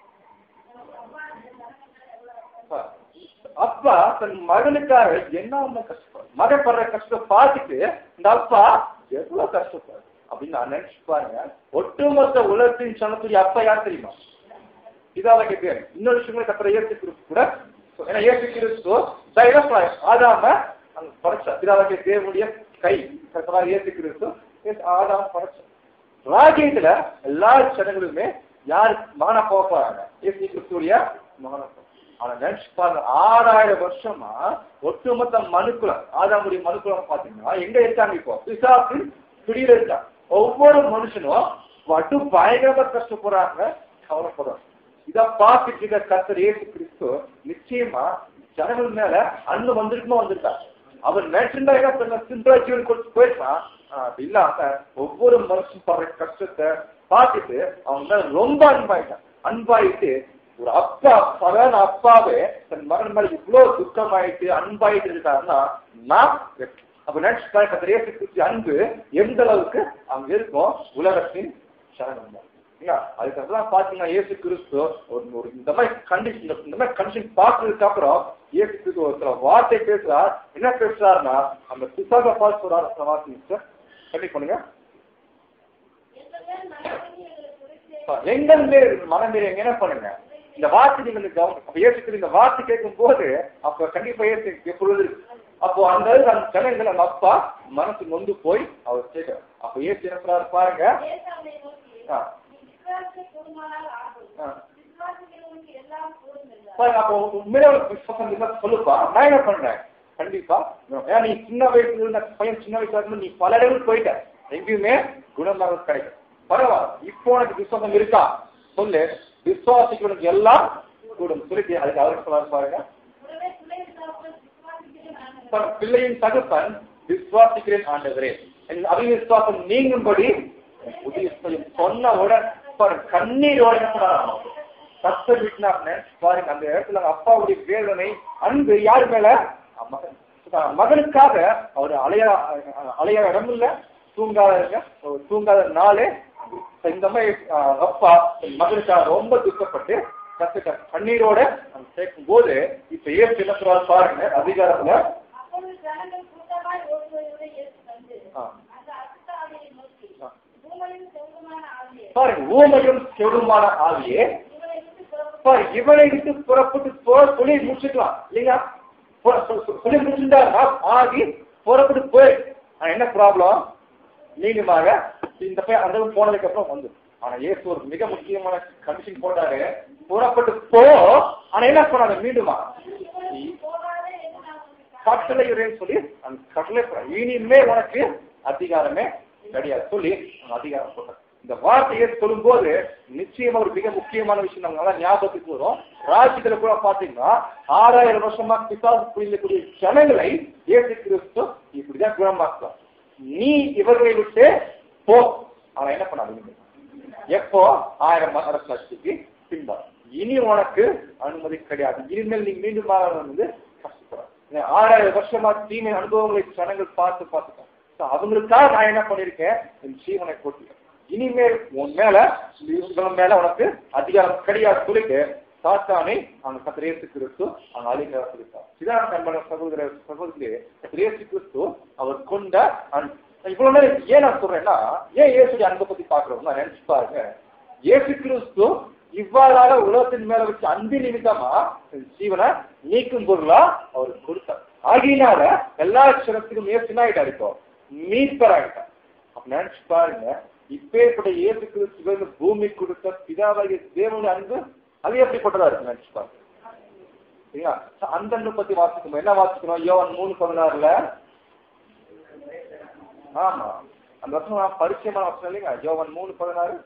Speaker 1: அப்பா, அப்பா தன் மகனுக்காக என்ன கஷ்டம் மகன் படுற கஷ்டம் பார்த்துட்டு இந்த அப்பா எவ்வளவு கஷ்டப்படுற அப்படின்னு நான் நினைச்சு பாருங்க ஒட்டுமொத்த உலகத்தின் சனத்துடைய அப்பா யார் தெரியுமா இதால கேட்கிறேன் இன்னொரு விஷயங்களை கத்துற இயேசு கிறிஸ்து கூட ஏன்னா இயேசு கிறிஸ்து தைரஸ் ஆதாம அங்க படைச்சார் பிதாவாகிய தேவனுடைய கை கர்த்தராகிய இயேசு கிறிஸ்து இயேசு ஆதாம் படைச்சார் ராஜ்யத்துல எல்லா ஜனங்களுமே யார் மகனா போக போறாங்க இயேசு கிறிஸ்துடைய மகனா போறாங்க. ஆனா நினைச்சு பாருங்க ஆறாயிரம் வருஷமா ஒட்டுமொத்த மனுக்குலம் ஆதாமுடைய மனுக்குலம் பாத்தீங்கன்னா எங்க இருக்காங்க இப்போ பிசாசின் பிடியில இருக்காங்க ஒவ்வொரு மனுஷனும் வட்டு பயங்கரமா கஷ்டப்படுறாங்க கவலைப்படுறாங்க இத பார்த்துட்டு இருக்க கர்த்தர் இயேசு கிறிஸ்து நிச்சயமா ஜனங்கள் மேல அன்பு வந்திருக்குமோ வந்திருக்காரு அவர் நினைச்சிருந்தா என்ன பண்ண சிம்பிளா ஜீவன் கொடுத்து போயிருக்கான் அப்படி இல்லாம ஒவ்வொரு மனுஷன் படுற கஷ்டத்தை பார்த்துட்டு அவங்க மேல ரொம்ப அன்பாயிட்டான் அன்பாயிட்டு ஒரு அப்பா சாதாரண அப்பாவே தன் மகன் மேல இவ்வளவு துக்கமாயிட்டு அன்பாயிட்டு இருக்காருன்னா நான் வெற்றி. அப்ப நினைச்சு பாருங்க, கர்த்தர் இயேசு கிறிஸ்து அன்பு எந்த அளவுக்கு அங்க இருக்கும் உலகத்தின் சரணம் தான் இல்லையா? அதுக்கப்புறம் பாத்தீங்கன்னா இயேசு கிறிஸ்து ஒரு ஒரு இந்த மாதிரி கண்டிஷன் இந்த மாதிரி கண்டிஷன் பார்த்ததுக்கு அப்புறம் இயேசு கிறிஸ்து ஒரு சில வார்த்தை பேசுறார் என்ன பேசுறாருன்னா அந்த புத்தக பார்த்து சொல்றாரு சில வார்த்தை சார் கண்டிப்பா பண்ணுங்க
Speaker 2: எங்கள் மேல் மனதில் எங்களுக்கு குறித்து
Speaker 1: அப்ப எங்கள் மேல் மனம் மேல் என்ன பண்ணுங்க இந்த வார்த்தை நீங்க வந்து கவனம் அப்ப இயேசு கிறிஸ்து இந்த வார்த்தை கேட்கும் போது அப்ப கண்டிப்பா இயேசு எப்பொழுது இருக்கு. அப்போ அந்த அளவுக்கு அந்த ஜனங்கள் அந்த அப்பா மனசு நொந்து போய் அவர் கேட்கிறார் அப்ப இயேசு என்ன சொல்றாரு பாருங்க
Speaker 2: ஏசாவை நோக்கி
Speaker 1: ஆ.
Speaker 2: நீ விசுவாசத்தை கூடுமானால் ஆகும்
Speaker 1: ஆ.
Speaker 2: விசுவாசிக்கிறவனுக்கு எல்லாம் கூடும் என்றார்.
Speaker 1: பாருங்க, அப்போ உண்மையிலே ஒரு விசுவாசம் இருந்தா சொல்லுப்பா நான் என்ன பண்றேன் கண்டிப்பா ஏன்னா நீ சின்ன வயசுல இருந்த பையன் சின்ன வயசுல இருந்து நீ பல இடங்கள் போயிட்ட எங்கேயுமே குணமாக கிடைக்கும் பரவாயில்ல இப்போ உனக்கு விசுவாசம் இருக்கா சொல்லு விசுவாசிக்கிறவனுக்கு எல்லாம் கூடும் சொல்லிட்டு அதுக்கு அவருக்கு சொல்றாரு பாருங்க
Speaker 2: உடனே பிள்ளையின் தகப்பன் விசுவாசிக்கிறேன் நான்
Speaker 1: தன் பிள்ளையின் தகப்பன் விசுவாசிக்கிறேன் ஆண்டவரே என் அவிவிசுவாசம் நீங்கும்படி புதிய செய்யும் சொன்ன உடன் பாருங்க கண்ணீரோட என்ன பண்ணாராம் சத்த விட்டுனாருன்னு பாருங்க அந்த இடத்துல அவங்க அப்பாவுடைய வேதனை அன்பு யார் மேல அஹ் மகன் அஹ் மகனுக்காக அவர் அலைய அலைய இடம் இல்ல தூங்காத இருக்க, ஒரு தூங்காத நாளே இந்த மாதிரி அஹ், அப்பா தன் மகனுக்காக ரொம்ப துக்கப்பட்டு கத்துக்க கண்ணீரோட நம்ம சேர்க்கும் போது இப்ப ஏசு என்ன சொல்றாரு பாருங்க அதிகாரத்துல
Speaker 2: அப்பொழுது ஜனங்கள் கூட்டமாய் ஓடுவதை இயேசு கண்டு
Speaker 1: ஆ.
Speaker 2: அந்த
Speaker 1: பாருங்க ஊமையும் கெடுமான ஆவியே
Speaker 2: இவனை விட்டு புறப்பட்டு
Speaker 1: பாரு இவனை விட்டு புறப்பட்டு போ சொல்லி முடிச்சுக்கலாம் இல்லைங்களா போ- சொ- சொ- சொல்லி முடிச்சுட்டா ஆகி புறப்பட்டு போய் ஆனா என்ன ப்ராப்ளம் மீண்டுமாக இந்த போய் அந்த அளவுக்கு போனதுக்கு அப்புறம் வந்து ஆனா இயேசு ஒரு மிக முக்கியமான கண்டிஷன் போட்டாரு புறப்பட்டு போ ஆனா என்ன சொன்னாங்க மீண்டுமா
Speaker 2: இவனை போகாதே என்று நான் உனக்கு
Speaker 1: கட்டளை இறைன்னு சொல்லி அந்த கட்டளை போடுறாங்க. இனிமே உனக்கு அதிகாரமே கிடையாது சொல்லி அந்த அதிகாரம் போட்டார் இந்த வார்த்தையை சொல்லும்போது நிச்சயமா ஒரு மிக முக்கியமான விஷயம் நம்ம நல்லா ஞாபகத்துக்கு வரும் ராஜ்யத்துல கூட பாத்தீங்கன்னா ஆறாயிரம் வருஷமா பிசாசு புரியக்கூடிய ஜனங்களை இயேசு கிறிஸ்து இப்படிதான் குணமாக்குவார் நீ இவர்களை விட்டு போ ஆனா என்ன பண்ணாதீங்க எப்போ ஆயிரம் அரசாட்சிக்கு பின்பா இனி உனக்கு அனுமதி கிடையாது இனிமேல் நீ மீண்டும் வந்து கஷ்டப்படாது இந்த ஆறாயிரம் வருஷமா தீமை அனுபவங்களை ஜனங்கள் பார்த்து பார்த்துட்டாங்க So, அவங்களுக்காக நான் என்ன பண்ணிருக்கேன் என் ஜீவனை போட்டிருக்கேன் இனிமேல் உன் மேல இவங்க மேல உனக்கு அதிகாரம் கிடையாது சொல்லிட்டு சாத்தானை அவங்க கத்திரேசு கிறிஸ்து அவங்க அதிகாரம் கொடுத்தார் இதான் நம்ம சகோதர சகோதரி கத்திரேசு கிறிஸ்து அவர் கொண்ட அன்பு இவ்வளவு நேரம் ஏன் நான் சொல்றேன்னா ஏன் இயேசுடைய அன்பை பத்தி பாக்குறோம் நான் நினைச்சு பாருங்க இயேசு கிறிஸ்து இவ்வாறாக உலகத்தின் மேல வச்ச அன்பு நிமித்தமா தன் ஜீவனை நீக்கும் பொருளா அவர் கொடுத்தார் ஆகியனால எல்லா சிறத்துக்கும் இயேசு ஆயிட்டார் இப்போ மீட்பர் ஆயிட்டார் அப்ப நினைச்சு பாருங்க இப்பேற்பட்ட இயேசு கிறிஸ்து வந்து பூமி கொடுத்த பிதாவாகிய தேவனுடைய அன்பு அது எப்படிப்பட்டதா இருக்கு நினைச்சு பாருங்க சரிங்களா So, அந்த அன்பை பத்தி வாசிக்கணும் என்ன வாசிக்கணும் யோவான் மூணு பதினாறுல ஆமா அந்த வருஷம் பரிச்சயமான வருஷம் இல்லைங்க யோவான் மூணு பதினாறு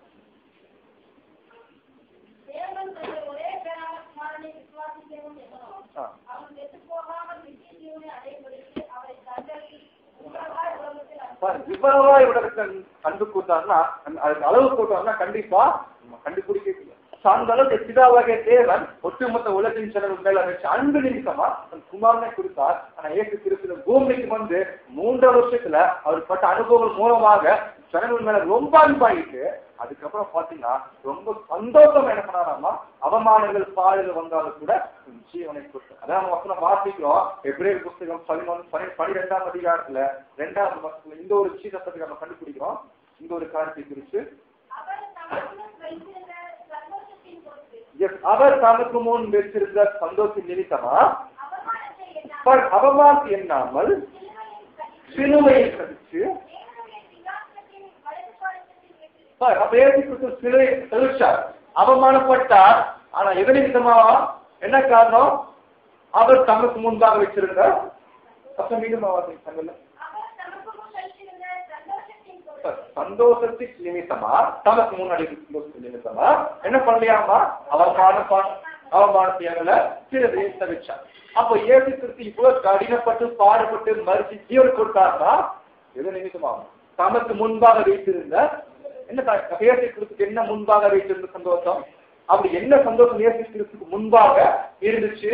Speaker 2: தேவன் தன்னுடைய ஒரே பேரான குமாரனை விசுவாசிக்கிறவன் எவனோ,
Speaker 1: ஆ.
Speaker 2: அவன் கெட்டுப் போகாமல் நித்திய ஜீவனை அடையும்படிக்கு அவரை தந்தளித்து உலகாய் உலகத்தில் அனுப்பினார்.
Speaker 1: பாருங்க, இவ்வளவா இவருக்கு அன்பு கூட்டாருன்னா அந்த- அதுக்கு அளவு கூட்டாருன்னா கண்டிப்பா நம்ம கண்டுபிடிக்க So, அந்த அளவுக்கு பிதாவாகிய தேவன் ஒட்டுமொத்த உலகின் செலவு மேல வச்சு அன்பு நிமித்தமா தன் குமாரனை கொடுத்தார் ஆனா இயேசு கிறிஸ்து பூமிக்கு வந்து மூன்றரை வருஷத்துல அவர் பட்ட அனுபவங்கள் மூலமாக ஜனங்கள் மேல ரொம்ப அன்பாயிட்டு அதுக்கப்புறம் பாத்தீங்கன்னா ரொம்ப சந்தோஷம் என்ன பண்ணாராமா அவமானங்கள் பாடுகள் வந்தாலும் கூட தன் ஜீவனை கொடுத்தார் அதான் நம்ம வசனம் வாசிக்கிறோம் எப்ரேல் புஸ்தகம் பதினொன்று பனி- பனிரெண்டாம் அதிகாரத்துல ரெண்டாவது வருஷத்துல இந்த ஒரு விஷயத்தை நம்ம கண்டுபிடிக்கிறோம் இந்த ஒரு காரியத்தை குறித்து
Speaker 2: அவர் தமக்குள் வைத்திருந்த சந்தோஷத்தின் பொருட்டு
Speaker 1: Yes, அவர் தனக்கு முன் வைத்திருந்த சந்தோஷம் நிமித்தமா
Speaker 2: அவமானத்தை எண்ணாமல்
Speaker 1: ப- அவமானத்தை எண்ணாமல்
Speaker 2: சிலுவையின் கட்டி
Speaker 1: சிலுவையை கடிச்சு
Speaker 2: தேவனுடைய சிங்காசனத்தின் வலது பாதத்தில் வைத்திருந்தார்.
Speaker 1: பார், அப்ப இயேசு கிறிஸ்து சிலுவை தெளிச்சார் அவமானப்பட்டார் ஆனா எது நிமித்தமா என்ன காரணம் அவர் தமக்கு முன்பாக வச்சிருந்த அப்ப மீண்டும் சங்கல்ல
Speaker 2: அவர் தமக்கு முன் வைத்திருந்த சந்தோஷத்தின் பொருட்டு
Speaker 1: சார், சந்தோஷத்துக்கு நிமித்தமா தமக்கு முன்னாடி சந்தோஷத்துக்கு நிமித்தமா என்ன பண்ணலையாமா அவமான அவமானத்தையால சிறிது தவிச்சார் அப்போ இயேசு கிறிஸ்து இவ்வளவு கடினப்பட்டு பாடுபட்டு மறுத்து ஜீவன் கொடுத்தாருன்னா எது நிமித்தமாகும் தமக்கு முன்பாக வைத்திருந்த என்ன த- இயேசு கிறிஸ்துக்கு என்ன முன்பாக வைத்திருந்த சந்தோஷம் அப்படி என்ன சந்தோஷம் இயேசு கிறிஸ்துக்கு முன்பாக இருந்துச்சு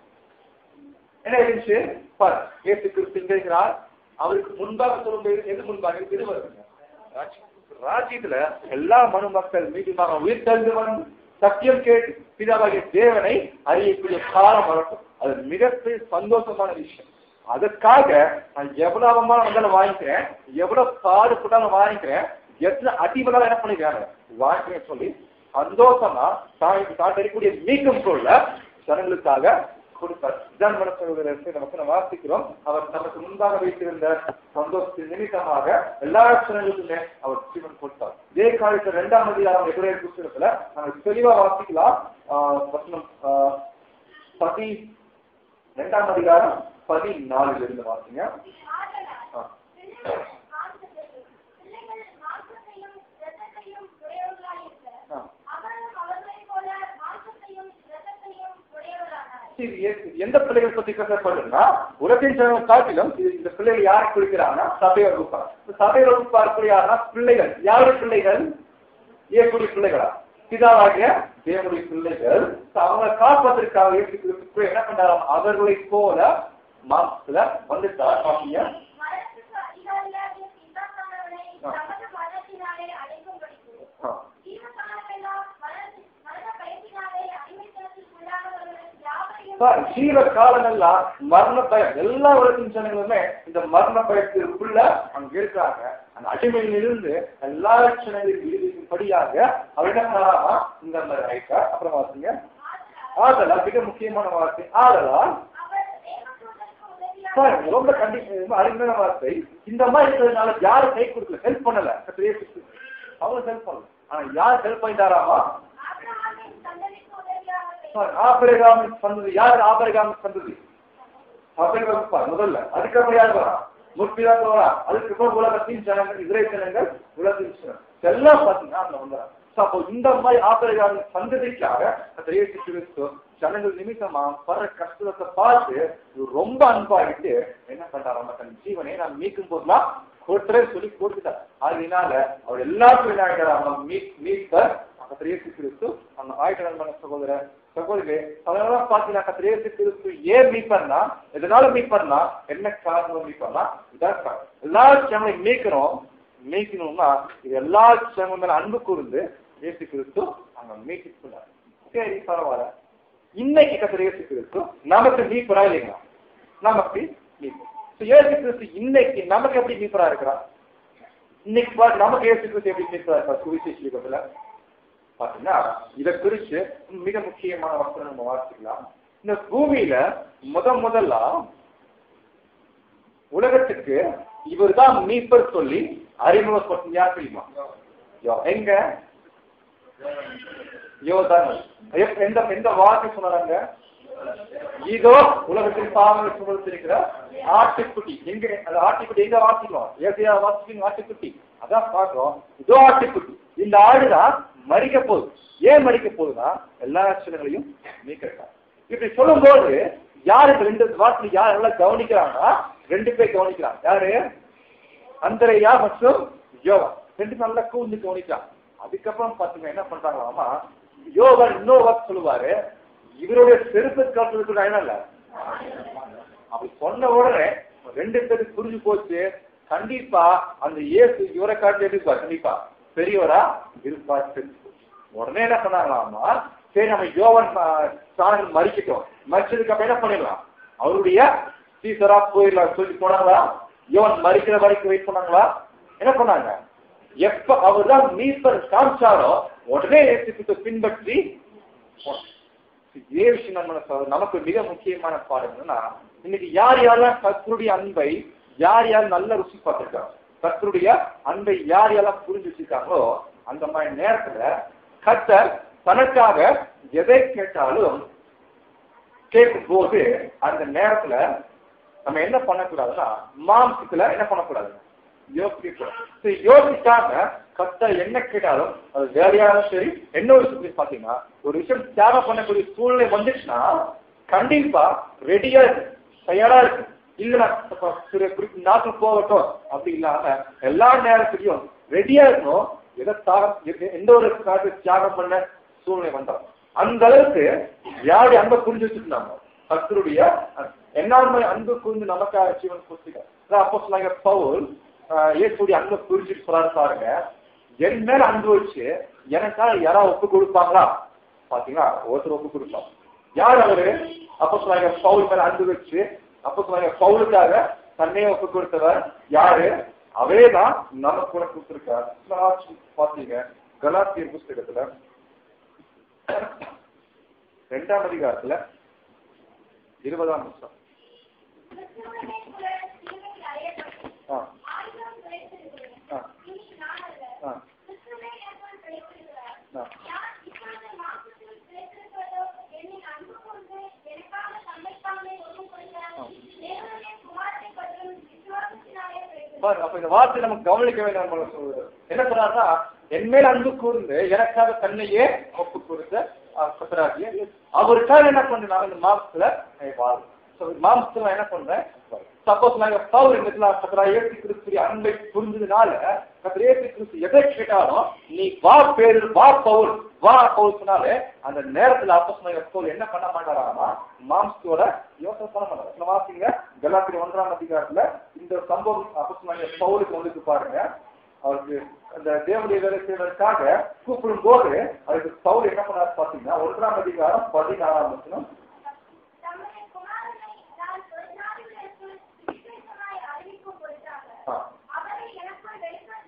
Speaker 1: என்ன இருந்துச்சு பார் இயேசு கிறிஸ்து இங்க இருக்கிறார் அவருக்கு முன்பாக சொல்லும்போது எது முன்பாக இது வருங்க ராஜ்யம். ராஜ்யத்துல எல்லா மனு மக்கள் மீண்டுமாக உயிர் தந்து வந்து சத்தியம் கேட்டு பிதாவாகிய தேவனை அறியக்கூடிய காலம் வரட்டும் அது மிகப்பெரிய சந்தோஷமான விஷயம் அதுக்காக நான் எவ்வளவு அவமானம் வந்தாலும் வாங்கிக்கிறேன் எவ்வளவு பாடுபட்டாலும் வாங்கிக்கிறேன் எத்தனை அடிபடாலும் என்ன பண்ணிக்கிறேன் வாங்கிக்கிறேன் சொல்லி சந்தோஷமா தான் தான் தெரியக்கூடிய மீட்டும் பொருளை ஜனங்களுக்காக கொடுப்பார் இதான் மனசோதரத்தை நமக்கு நம்ம வாசிக்கிறோம் அவர் நமக்கு முன்பாக வைத்திருந்த சந்தோஷத்தின் நிமித்தமாக எல்லா ஜனங்களுக்குமே அவர் ஜீவன் கொடுத்தார் இதே காலத்துல இரண்டாம் அதிகாரம் எதிரே புத்தகத்துல நாங்கள் தெளிவா வாசிக்கலாம் ஆஹ் வசனம் ஆஹ் பதி இரண்டாம் அதிகாரம் பதினாலுல இருந்து வாசிங்க
Speaker 2: ஆதலால்
Speaker 1: ஆ.
Speaker 2: பிள்ளைகள் மாம்சத்தையும், பிள்ளைகள் மாம்சத்தையும் இரத்தத்தையும் உடையவர்களாயிருக்க,
Speaker 1: ஆ.
Speaker 2: அவரும் அவர்களைப் போல மாம்சத்தையும் இரத்தத்தையும் உடையவரானார்.
Speaker 1: சரி, எ- எந்த பிள்ளைகள் பத்தி பேசப்படுதுன்னா உலகின் ஜனங்கள் காட்டிலும் இது- இந்த பிள்ளைகள் யார் குறிக்கிறாங்கன்னா சபை வகுப்பார் இந்த சபை வகுப்பார் யாருன்னா பிள்ளைகள் யாரு பிள்ளைகள் இயக்குடைய பிள்ளைகளா பிதாவாகிய தேவனுடைய பிள்ளைகள் So, அவங்களை காப்பதற்காக இயேசு கிறிஸ்து என்ன பண்றாராம் அவர்களை போல மாசத்துல வந்துட்டார் பாத்தீங்க
Speaker 2: மரணத்துக்கு அதிகாரியாகிய பிசாசானவனை
Speaker 1: ஆ.
Speaker 2: தமது மரணத்தினாலே அடைக்கும்படிக்கு,
Speaker 1: ஆ.
Speaker 2: ஜீவகாலமெல்லாம் மரண- மரண பயத்தினாலே அடிமைத்தனத்திற்குள்ளானவர்கள் யாவரையும்
Speaker 1: சார், ஜீவ காலங்கள்லாம் மரண பயம் எல்லா உலகின் ஜனங்களுமே இந்த மரண பயத்திற்குள்ள அங்க இருக்காங்க அந்த அடிமையிலிருந்து எல்லா லட்சணங்களின் விடுவிக்கும்படியாக அவர் என்ன பண்ணலாமா இந்த மாதிரி ரைட்டா அப்புறம் வாசிங்க ஆதலால் மிக முக்கியமான வார்த்தை ஆதலால்
Speaker 2: அவர் தேவதூதருக்கு உதவியாக
Speaker 1: பாருங்க, ரொம்ப கண்டி ரொம்ப அருமையான வார்த்தை இந்த மாதிரி இருக்கிறதுனால யாரும் கை கொடுக்கல ஹெல்ப் பண்ணல கர்த்தர் இயேசு கிறிஸ்து. அவங்க ஹெல்ப் பண்ணல ஆனா யார் ஹெல்ப் பண்ணிட்டாராமா
Speaker 2: ஆபிரகாமின் சந்ததிக்கு உதவியாக
Speaker 1: பாருங்க, ஆபிரகாமின் சந்ததி யார் ஆபிரகாமின் சந்ததி ஆபிரகாம் பாரு, முதல்ல அதுக்கப்புறம் யார் வரா முற்பிதான் வரா அதுக்கப்புறம் உலகத்தின் ஜனங்கள் இஸ்ரேல் ஜனங்கள் உலகத்தின் ஜனங்கள் எல்லாம் பாத்தீங்கன்னா அதுல வந்துடுறாங்க So, அப்போ இந்த மாதிரி ஆபிரகாமின் சந்ததிக்காக கர்த்தர் இயேசு கிறிஸ்து ஜனங்கள் நிமித்தமா படுற கஷ்டத்தை பார்த்து இவர் ரொம்ப அன்பாகிட்டு என்ன பண்றாராம் தன் ஜீவனை நான் மீட்கும் போதெல்லாம் கொடுத்துறே சொல்லி கொடுத்துட்டார் அதனால அவர் எல்லாத்துக்கும் என்ன ஆகிட்டார் மீட் மீட்பர் கர்த்தர் இயேசு கிறிஸ்து அந்த ஆயிரத்தி சகோதர சகோதரி அதனால பாத்தீங்கன்னா கர்த்தர் இயேசு கிறிஸ்து ஏன் மீட் பண்ணா எதனால மீட் பண்ணா என்ன காரணம் மீட் பண்ணா இதான் காரணம் எல்லா சேனலையும் மீட்கிறோம் மீட்கணும்னா இது எல்லா சேனல் மேல அன்பு கூர்ந்து இயேசு கிறிஸ்து அங்க மீட்கிறார் சரி பரவாயில்ல இன்னைக்கு கர்த்தர் இயேசு கிறிஸ்து நமக்கு மீட்பரா இல்லைங்களா நமக்கு மீட்பு So, இயேசு கிறிஸ்து இன்னைக்கு நமக்கு எப்படி மீட்பரா இருக்கிறார் இன்னைக்கு பாரு, நமக்கு இயேசு கிறிஸ்து எப்படி மீட்பரா இருக்கார் சுவிசேஷ யுகத்துல பாத்தீங்கன்னா இதை குறிச்சு மிக முக்கியமான வசனம் நம்ம வாசிக்கலாம் இந்த பூமியில முத முதல்ல உலகத்துக்கு இவர்தான் மீட்பர் சொல்லி அறிமுகப்படுத்தி யார் தெரியுமா யோ, எங்க யோதான் எப்- எந்த எந்த வார்த்தை சொன்னாங்க இதோ உலகத்தின் பாவங்களை சுமந்திருக்கிற ஆட்டுக்குட்டி எங்க அந்த ஆட்டுக்குட்டி எங்க வாசிக்கிறோம் ஏசையா வாசிக்கணும் ஆட்டுக்குட்டி அதான் பாக்குறோம் இதோ ஆட்டுக்குட்டி இந்த ஆடுதான் மறிக்க போகுது ஏன் மறிக்க போகுதுன்னா எல்லா லட்சணங்களையும் நீக்கிறா இப்படி சொல்லும்போது யார் இந்த ரெண்டு வார்த்தை யார் நல்லா கவனிக்கிறாங்கன்னா ரெண்டு பேர் கவனிக்கிறாங்க யாரு அந்தரையா மற்றும் யோவா ரெண்டு நல்லா கூர்ந்து கவனிக்கிறான் அதுக்கப்புறம் பாத்தீங்க என்ன பண்றாங்களாமா யோவா இன்னொரு வார்த்தை சொல்லுவாரு இவருடைய செருப்பு காட்டுறதுக்கு நான் இல்ல அப்படி சொன்ன உடனே ரெண்டு பேருக்கு புரிஞ்சு போச்சு கண்டிப்பா அந்த இயேசு இவரை காட்டி இருப்பார் கண்டிப்பா பெரியவரா இருப்பார் தெரிஞ்சு போச்சு. உடனே என்ன பண்ணாங்களாமா சரி நம்ம யோவன் சாணங்கள் மறிக்கட்டும் மறிச்சதுக்கு அப்புறம் என்ன பண்ணிடலாம் அவருடைய சீசரா போயிடலாம் சொல்லி போனாங்களா யோவன் மறிக்கிற வரைக்கும் வெயிட் பண்ணாங்களா என்ன பண்ணாங்க எப்ப அவர்தான் மீட்பர் காமிச்சாரோ உடனே இயேசுக்கு பின்பற்றி போனாங்க. இதே விஷயம் நம்ம சொல்ல- நமக்கு மிக முக்கியமான பாடம் என்னன்னா இன்னைக்கு யார் யாரெல்லாம் கர்த்தருடைய அன்பை யார் யார் நல்ல ருசி பார்த்திருக்காங்க கர்த்தருடைய அன்பை யார் யாரெல்லாம் புரிஞ்சு வச்சிருக்காங்களோ அந்த மாதிரி நேரத்துல கர்த்தர் தனக்காக எதை கேட்டாலும் கேட்கும் போது அந்த நேரத்துல நம்ம என்ன பண்ணக்கூடாதுன்னா மாம்சத்துல என்ன பண்ணக்கூடாது யோசிக்கக்கூடாது சரி, யோசிக்காம கத்த என்ன கேட்டாலும் அது வேலையாலும் சரி என்ன ஒரு விஷயம் பாத்தீங்கன்னா ஒரு விஷயம் தியாகம் பண்ணக்கூடிய சூழ்நிலை வந்துச்சுன்னா கண்டிப்பா ரெடியா இருக்கு தயாரா இருக்கு இல்ல நான் சில குறிப்பிட்ட நாட்கள் போகட்டும் அப்படி இல்லாம எல்லா நேரத்திலையும் ரெடியா இருக்கணும் எதை தாகம் எ- எந்த ஒரு காரியத்தை தியாகம் பண்ண சூழ்நிலை வந்தோம் அந்த அளவுக்கு யாருடைய அன்பை புரிஞ்சு வச்சிருந்தாங்க கர்த்தருடைய என்னாண்மை அன்பு கூர்ந்து நமக்காக ஜீவன் கொடுத்துக்க அப்போ சொன்னாங்க பவுல் ஆஹ், இயேசுடைய அன்பை புரிஞ்சுட்டு சொல்றாரு பாருங்க என் மேல அன்பு வச்சு எனக்காக யாராவது ஒப்பு கொடுப்பாங்களா பாத்தீங்களா ஒருத்தர் ஒப்பு கொடுப்பாங்க யார் அவரு அப்போ சொன்னாங்க பவுல் மேல அன்பு வச்சு அப்போ சொன்னாங்க பவுலுக்காக தன்னையே ஒப்பு கொடுத்தவர் யாரு அவரே தான் நமக்கு கூட கொடுத்திருக்கார் நான் பாத்தீங்க கலாத்தியர் புஸ்தகத்துல ரெண்டாம் அதிகாரத்துல இருபதாம் வருஷம்
Speaker 2: கிறிஸ்துவனை கூட தீமைக்கு அறையப்பட்டு
Speaker 1: ஆ
Speaker 2: ஆயுதம் கிடைத்திருக்கிறேன்.
Speaker 1: ஆ.
Speaker 2: இனி நான் அல்ல.
Speaker 1: ஆ.
Speaker 2: கிறிஸ்துவே எனக்குள் கிடைத்திருக்கிறார்.
Speaker 1: ஆ.
Speaker 2: நான் இப்பொழுது மாம்சத்தில் கிடைத்திருக்கிறதோ, என்னில் அன்பு கூர்ந்து எனக்காக தம்மைத்தாமே ஒப்புக் கொடுக்கிறார். தேவனுடைய குமாரனைப் பற்றும் விசுவாசத்தினாலே கிடைத்திருக்கிறார்.
Speaker 1: பாருங்க, அப்ப இந்த வார்த்தை நமக்கு கவனிக்க வேண்டாம் நம்மள சொல்றது என்ன சொல்றாருன்னா என் மேல் அன்பு கூர்ந்து எனக்காக தன்னையே ஒப்பு கொடுத்த அஹ், கர்த்தராகிய இயேசு. அவருக்காக என்ன பண்றேன் நான் இந்த மாசத்துல வாழ் மாம்சத்துல நான் என்ன பண்றேன் சப்போஸ் நாங்க பவுல் இந்த கத்திரா ஏற்றி கிறிஸ்துடைய அன்பை புரிஞ்சதுனால கத்திர ஏற்றி கிறிஸ்து எதை கேட்டாலும் நீ வா பேரு வா பவுல் வா பவுல் சொன்னாலே அந்த நேரத்துல அப்போ சொன்ன பவுல் என்ன பண்ண மாட்டாராமா மாம்சத்தோட யோசனை பண்ண மாட்டாரு இந்த வாசிங்க கலாத்திரி ஒன்றாம் அதிகாரத்துல இந்த சம்பவம் அப்போ சொன்னாங்க பவுலுக்கு வந்துட்டு பாருங்க அவருக்கு அந்த தேவனுடைய வேலை செய்வதற்காக கூப்பிடும் போது அதுக்கு பவுல் என்ன பண்ணாரு பாத்தீங்கன்னா ஒன்றாம் அதிகாரம் பதினாறாம் வசனம்
Speaker 2: தம்முடைய குமாரனை நான் ஒரு நாளிற்கு விசேஷமாய் அறிவிக்கும் பொருட்டாக
Speaker 1: ஆ.
Speaker 2: அவரை எனக்குள் வெளிப்படுத்த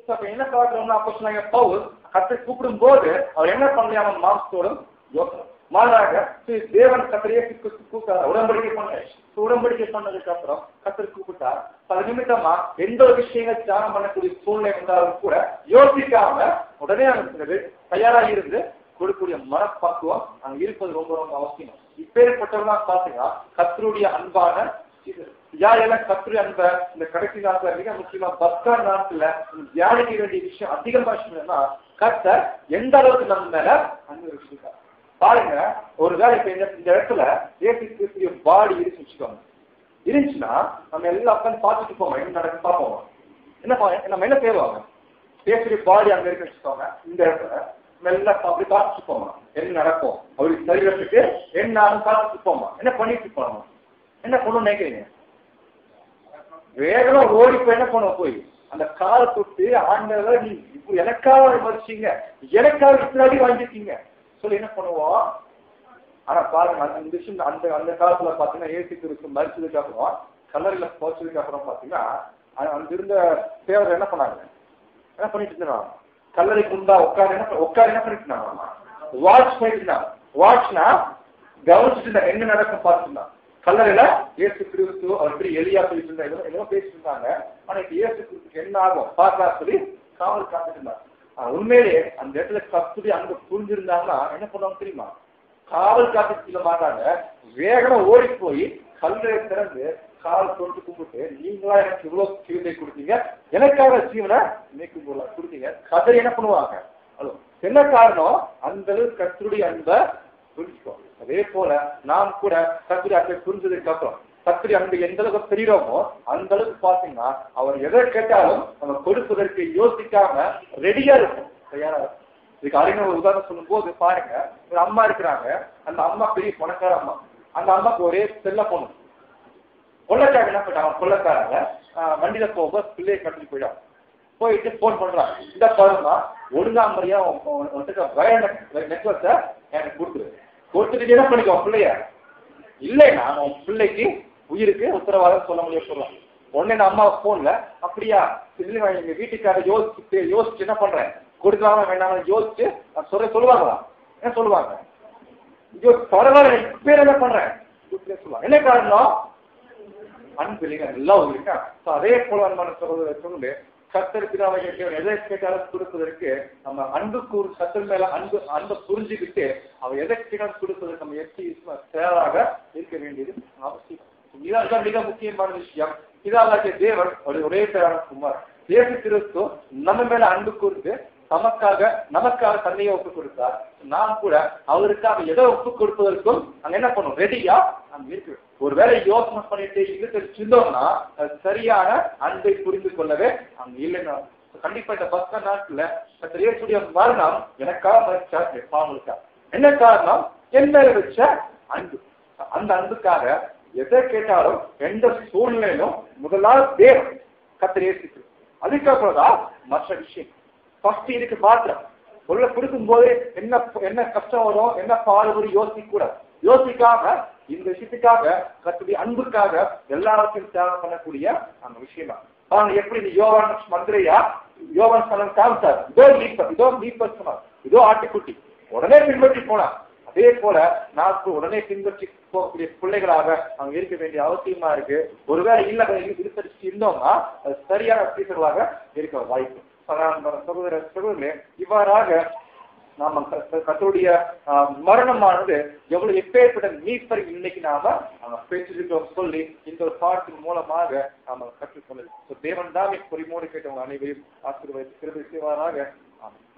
Speaker 1: So, அப்ப என்ன பார்க்கிறோம்னா அப்போ சொன்னாங்க பவுல் கத்தை கூப்பிடும் போது அவர் என்ன பண்ணலையாம மாம்சத்தோடும் யோசனை மாறாக சரி, தேவன் கத்தரையே கூப்பிட்டார் உடன்படிக்கை பண்ண உடன்படிக்கை பண்ணதுக்கு அப்புறம் கத்தர் கூப்பிட்டார் பல நிமித்தமா எந்த ஒரு விஷயங்கள் தியானம் பண்ணக்கூடிய சூழ்நிலை இருந்தாலும் கூட யோசிக்காம உடனே அனுப்பினது தயாராக இருந்து கொடுக்கக்கூடிய மனப்பக்குவம் அங்க இருப்பது ரொம்ப ரொம்ப அவசியம் இப்பேற்பட்டவர்களாம் பாத்தீங்கன்னா கத்தருடைய அன்பான இது யாரெல்லாம் கத்துரு அன்ப இந்த கடைசி நாட்கள் மிக முக்கியமா பஸ்கா நாட்கள்ல தியானிக்க வேண்டிய விஷயம் அதிகமா விஷயம்னா கத்தர் எந்த அளவுக்கு நம்ம மேல அன்பு வச்சிருக்காரு பாருங்க ஒரு வேலை இப்ப இந்த இந்த இடத்துல ஏசி கிறிஸ்திய பாடி இருக்கு வச்சுக்கோங்க இருந்துச்சுன்னா நம்ம எல்லாம் உட்காந்து பார்த்துட்டு போவோம் என்ன நடக்கு பார்ப்போம் என்ன பா- நம்ம என்ன செய்வாங்க பேசுற பாடி அங்க இருக்கு வச்சுக்கோங்க இந்த இடத்துல நம்ம எல்லாம் அப்படி பார்த்துட்டு போமா என்ன நடக்கும் அவருக்கு சரீரத்துக்கு என்ன ஆகும் பார்த்துட்டு போமா என்ன பண்ணிட்டு போமா என்ன பண்ணணும் நினைக்கிறீங்க வேகமா ஓடி போய் என்ன பண்ண போய் அந்த காலை தொட்டு ஆண்டவர் நீ இப்போ எனக்காக மதிச்சீங்க எனக்காக இத்தனை வாங்கிருக்கீங்க சொல்லி என்ன பண்ணுவோம் ஆனா பாருங்க அந்த இந்த விஷயம் அந்த அந்த காலத்துல பாத்தீங்கன்னா ஏசி கிறிஸ்து மறிச்சதுக்கு அப்புறம் கல்லறையில போச்சதுக்கு அப்புறம் பாத்தீங்கன்னா அ- அங்க இருந்த தேவர் என்ன பண்ணாங்க என்ன பண்ணிட்டு இருந்தாங்க கல்லறைக்கு முன்பா உட்கார என்ன பண்ண- உட்கார என்ன பண்ணிட்டு இருந்தாங்க வாட்ச் பண்ணிட்டு இருந்தாங்க வாட்ச்னா கவனிச்சுட்டு இருந்தாங்க என்ன நடக்கும் பார்த்துட்டு கல்லறையில இயேசு கிறிஸ்து அவர் எப்படி எலியா சொல்லிட்டு இருந்தா ஏதோ ஏதோ பேசிட்டு இருந்தாங்க ஆனா இப்ப இயேசு கிறிஸ்துக்கு என்ன ஆகும் பார்க்கலாம் சொல்லி காவல் காத்துட்டு இருந்தாங்க ஆனா உண்மையிலேயே அந்த இடத்துல கஸ்துடி அங்க புரிஞ்சிருந்தாங்கன்னா என்ன பண்ணுவாங்க தெரியுமா காவல் காத்துட்டு சொல்ல மாட்டாங்க வேகமா ஓடி போய் கல்லறை திறந்து கால் தொட்டு கும்பிட்டு நீங்களா எனக்கு இவ்வளவு ஜீவனை கொடுத்தீங்க எனக்காக ஜீவனை இன்னைக்கு இவ்வளவு கொடுத்தீங்க கதை என்ன பண்ணுவாங்க ஹலோ என்ன காரணம் அந்த அளவுக்கு கத்தருடைய அன்பை புரிஞ்சுக்கோ அதே போல நாம் கூட கத்திரி அன்பை புரிஞ்சதுக்கு அப்புறம் கத்திரி அன்பு எந்த அளவுக்கு தெரியுறோமோ அந்த அளவுக்கு பாத்தீங்கன்னா அவர் எதை கேட்டாலும் நம்ம கொடுப்பதற்கு யோசிக்காம ரெடியா இருக்கும் தயாரா இருக்கும் இதுக்கு அறிஞர் ஒரு உதாரணம் சொல்லும் போது பாருங்க ஒரு அம்மா இருக்கிறாங்க அந்த அம்மா பெரிய பணக்கார அம்மா அந்த அம்மாக்கு ஒரே செல்ல பொண்ணு கொள்ளக்காரங்க என்ன பண்ணிட்டாங்க கொள்ளக்காரங்க ஆஹ் வண்டியில போகும்போது பிள்ளையை கட்டிட்டு போயிடும் போயிட்டு போன் பண்றான் இந்த பாருமா ஒழுங்கா முறையா வயர் நெட்ஒர்க்கை எனக்கு கொடுத்துரு கொடுத்துட்டு என்ன பண்ணிக்கோ பிள்ளைய இல்லைன்னா உன் பிள்ளைக்கு உயிருக்கு உத்தரவாதம் சொல்ல முடியும் சொல்லலாம் உடனே நான் அம்மா போன்ல அப்படியா இல்லைங்க எங்க வீட்டுக்கார யோசிச்சு யோசிச்சு என்ன பண்றேன் கொடுக்கலாமா வேண்டாமா யோசிச்சு நான் சொல்ல சொல்லுவாங்களா என்ன சொல்லுவாங்க ஐயோ பரவாயில்ல பேர் என்ன பண்றேன் இப்படியே சொல்லுவாங்க என்ன காரணம் அன்பு இல்லைங்க எல்லாம் இருக்கா So, அதே போல அன்பான சகோதரர் சொல்லு கத்தருக்கு நாம கேட்கிறோம் எதை கேட்டாலும் கொடுப்பதற்கு நம்ம அன்பு கூறு கத்தர் மேல அன்பு அன்பை புரிஞ்சுக்கிட்டு அவ எதை கேட்டாலும் கொடுப்பதற்கு நம்ம எப்படி தேவையாக இருக்க வேண்டியது அவசியம் இதான் மிக முக்கியமான விஷயம் இதாலாகிய தேவன் ஒரு ஒரே பேரான குமார் இயேசு கிறிஸ்து நம்ம மேல அன்பு கூர்ந்து நமக்காக நமக்காக தன்னையை ஒப்பு கொடுத்தார் நாம் கூட அவருக்காக எதை ஒப்பு கொடுப்பதற்கும் அங்க என்ன பண்ணும் ரெடியா அங்க இருக்கு ஒருவேளை யோசனை பண்ணிட்டு இழுத்து சிந்தோம்னா அது சரியான அன்பை புரிந்து கொள்ளவே அங்க இல்லைன்னா கண்டிப்பா இந்த பக்க நாட்டுல இயேசுடைய மரணம் எனக்காக மறிச்சா பாவங்களுக்கா என்ன காரணம் என் மேல வச்ச அன்பு அந்த அன்புக்காக எதை கேட்டாலும் எந்த சூழ்நிலையிலும் முதலாவது தேவன் கத்தர் ஏசிக்கு அதுக்கப்புறம் தான் மற்ற விஷயம் ஃபர்ஸ்ட் இதுக்கு மாத்திரம் பொருளை கொடுக்கும் போது என்ன என்ன கஷ்டம் வரும் என்ன பாடு வரும் யோசிக்க கூடாது யோசிக்காம இந்த விஷயத்துக்காக கத்துடைய அன்புக்காக எல்லாத்தையும் தியாகம் பண்ணக்கூடிய அந்த விஷயம் தான் அவங்க எப்படி இந்த யோகான் மந்திரையா யோகான் சொன்ன காமிச்சார் இதோ மீட்பர் இதோ மீட்பர் சொன்னார் இதோ ஆட்டுக்குட்டி உடனே பின்பற்றி போனார் அதே போல நாக்கு உடனே பின்பற்றி போகக்கூடிய பிள்ளைகளாக அங்க இருக்க வேண்டிய அவசியமா இருக்கு ஒருவேளை இல்ல இருப்பதற்கு இருந்தோம்னா அது சரியான டீச்சர்களாக இருக்க வாய்ப்பு சகோதர சகோதர சகோதரர்களே இவ்வாறாக நாம கத்தருடைய மரணமானது எவ்வளவு எப்பேற்பட்ட மீட்பர் இன்னைக்கு நாம நாம பேசிருக்கோம் சொல்லி இந்த ஒரு பாட்டின் மூலமாக நாம கற்றுக்கொள்ள தேவன் தான் பொறிமோடு கேட்டவங்க அனைவரையும் ஆசீர்வதித்து கிருபை செய்வாராக ஆமாம்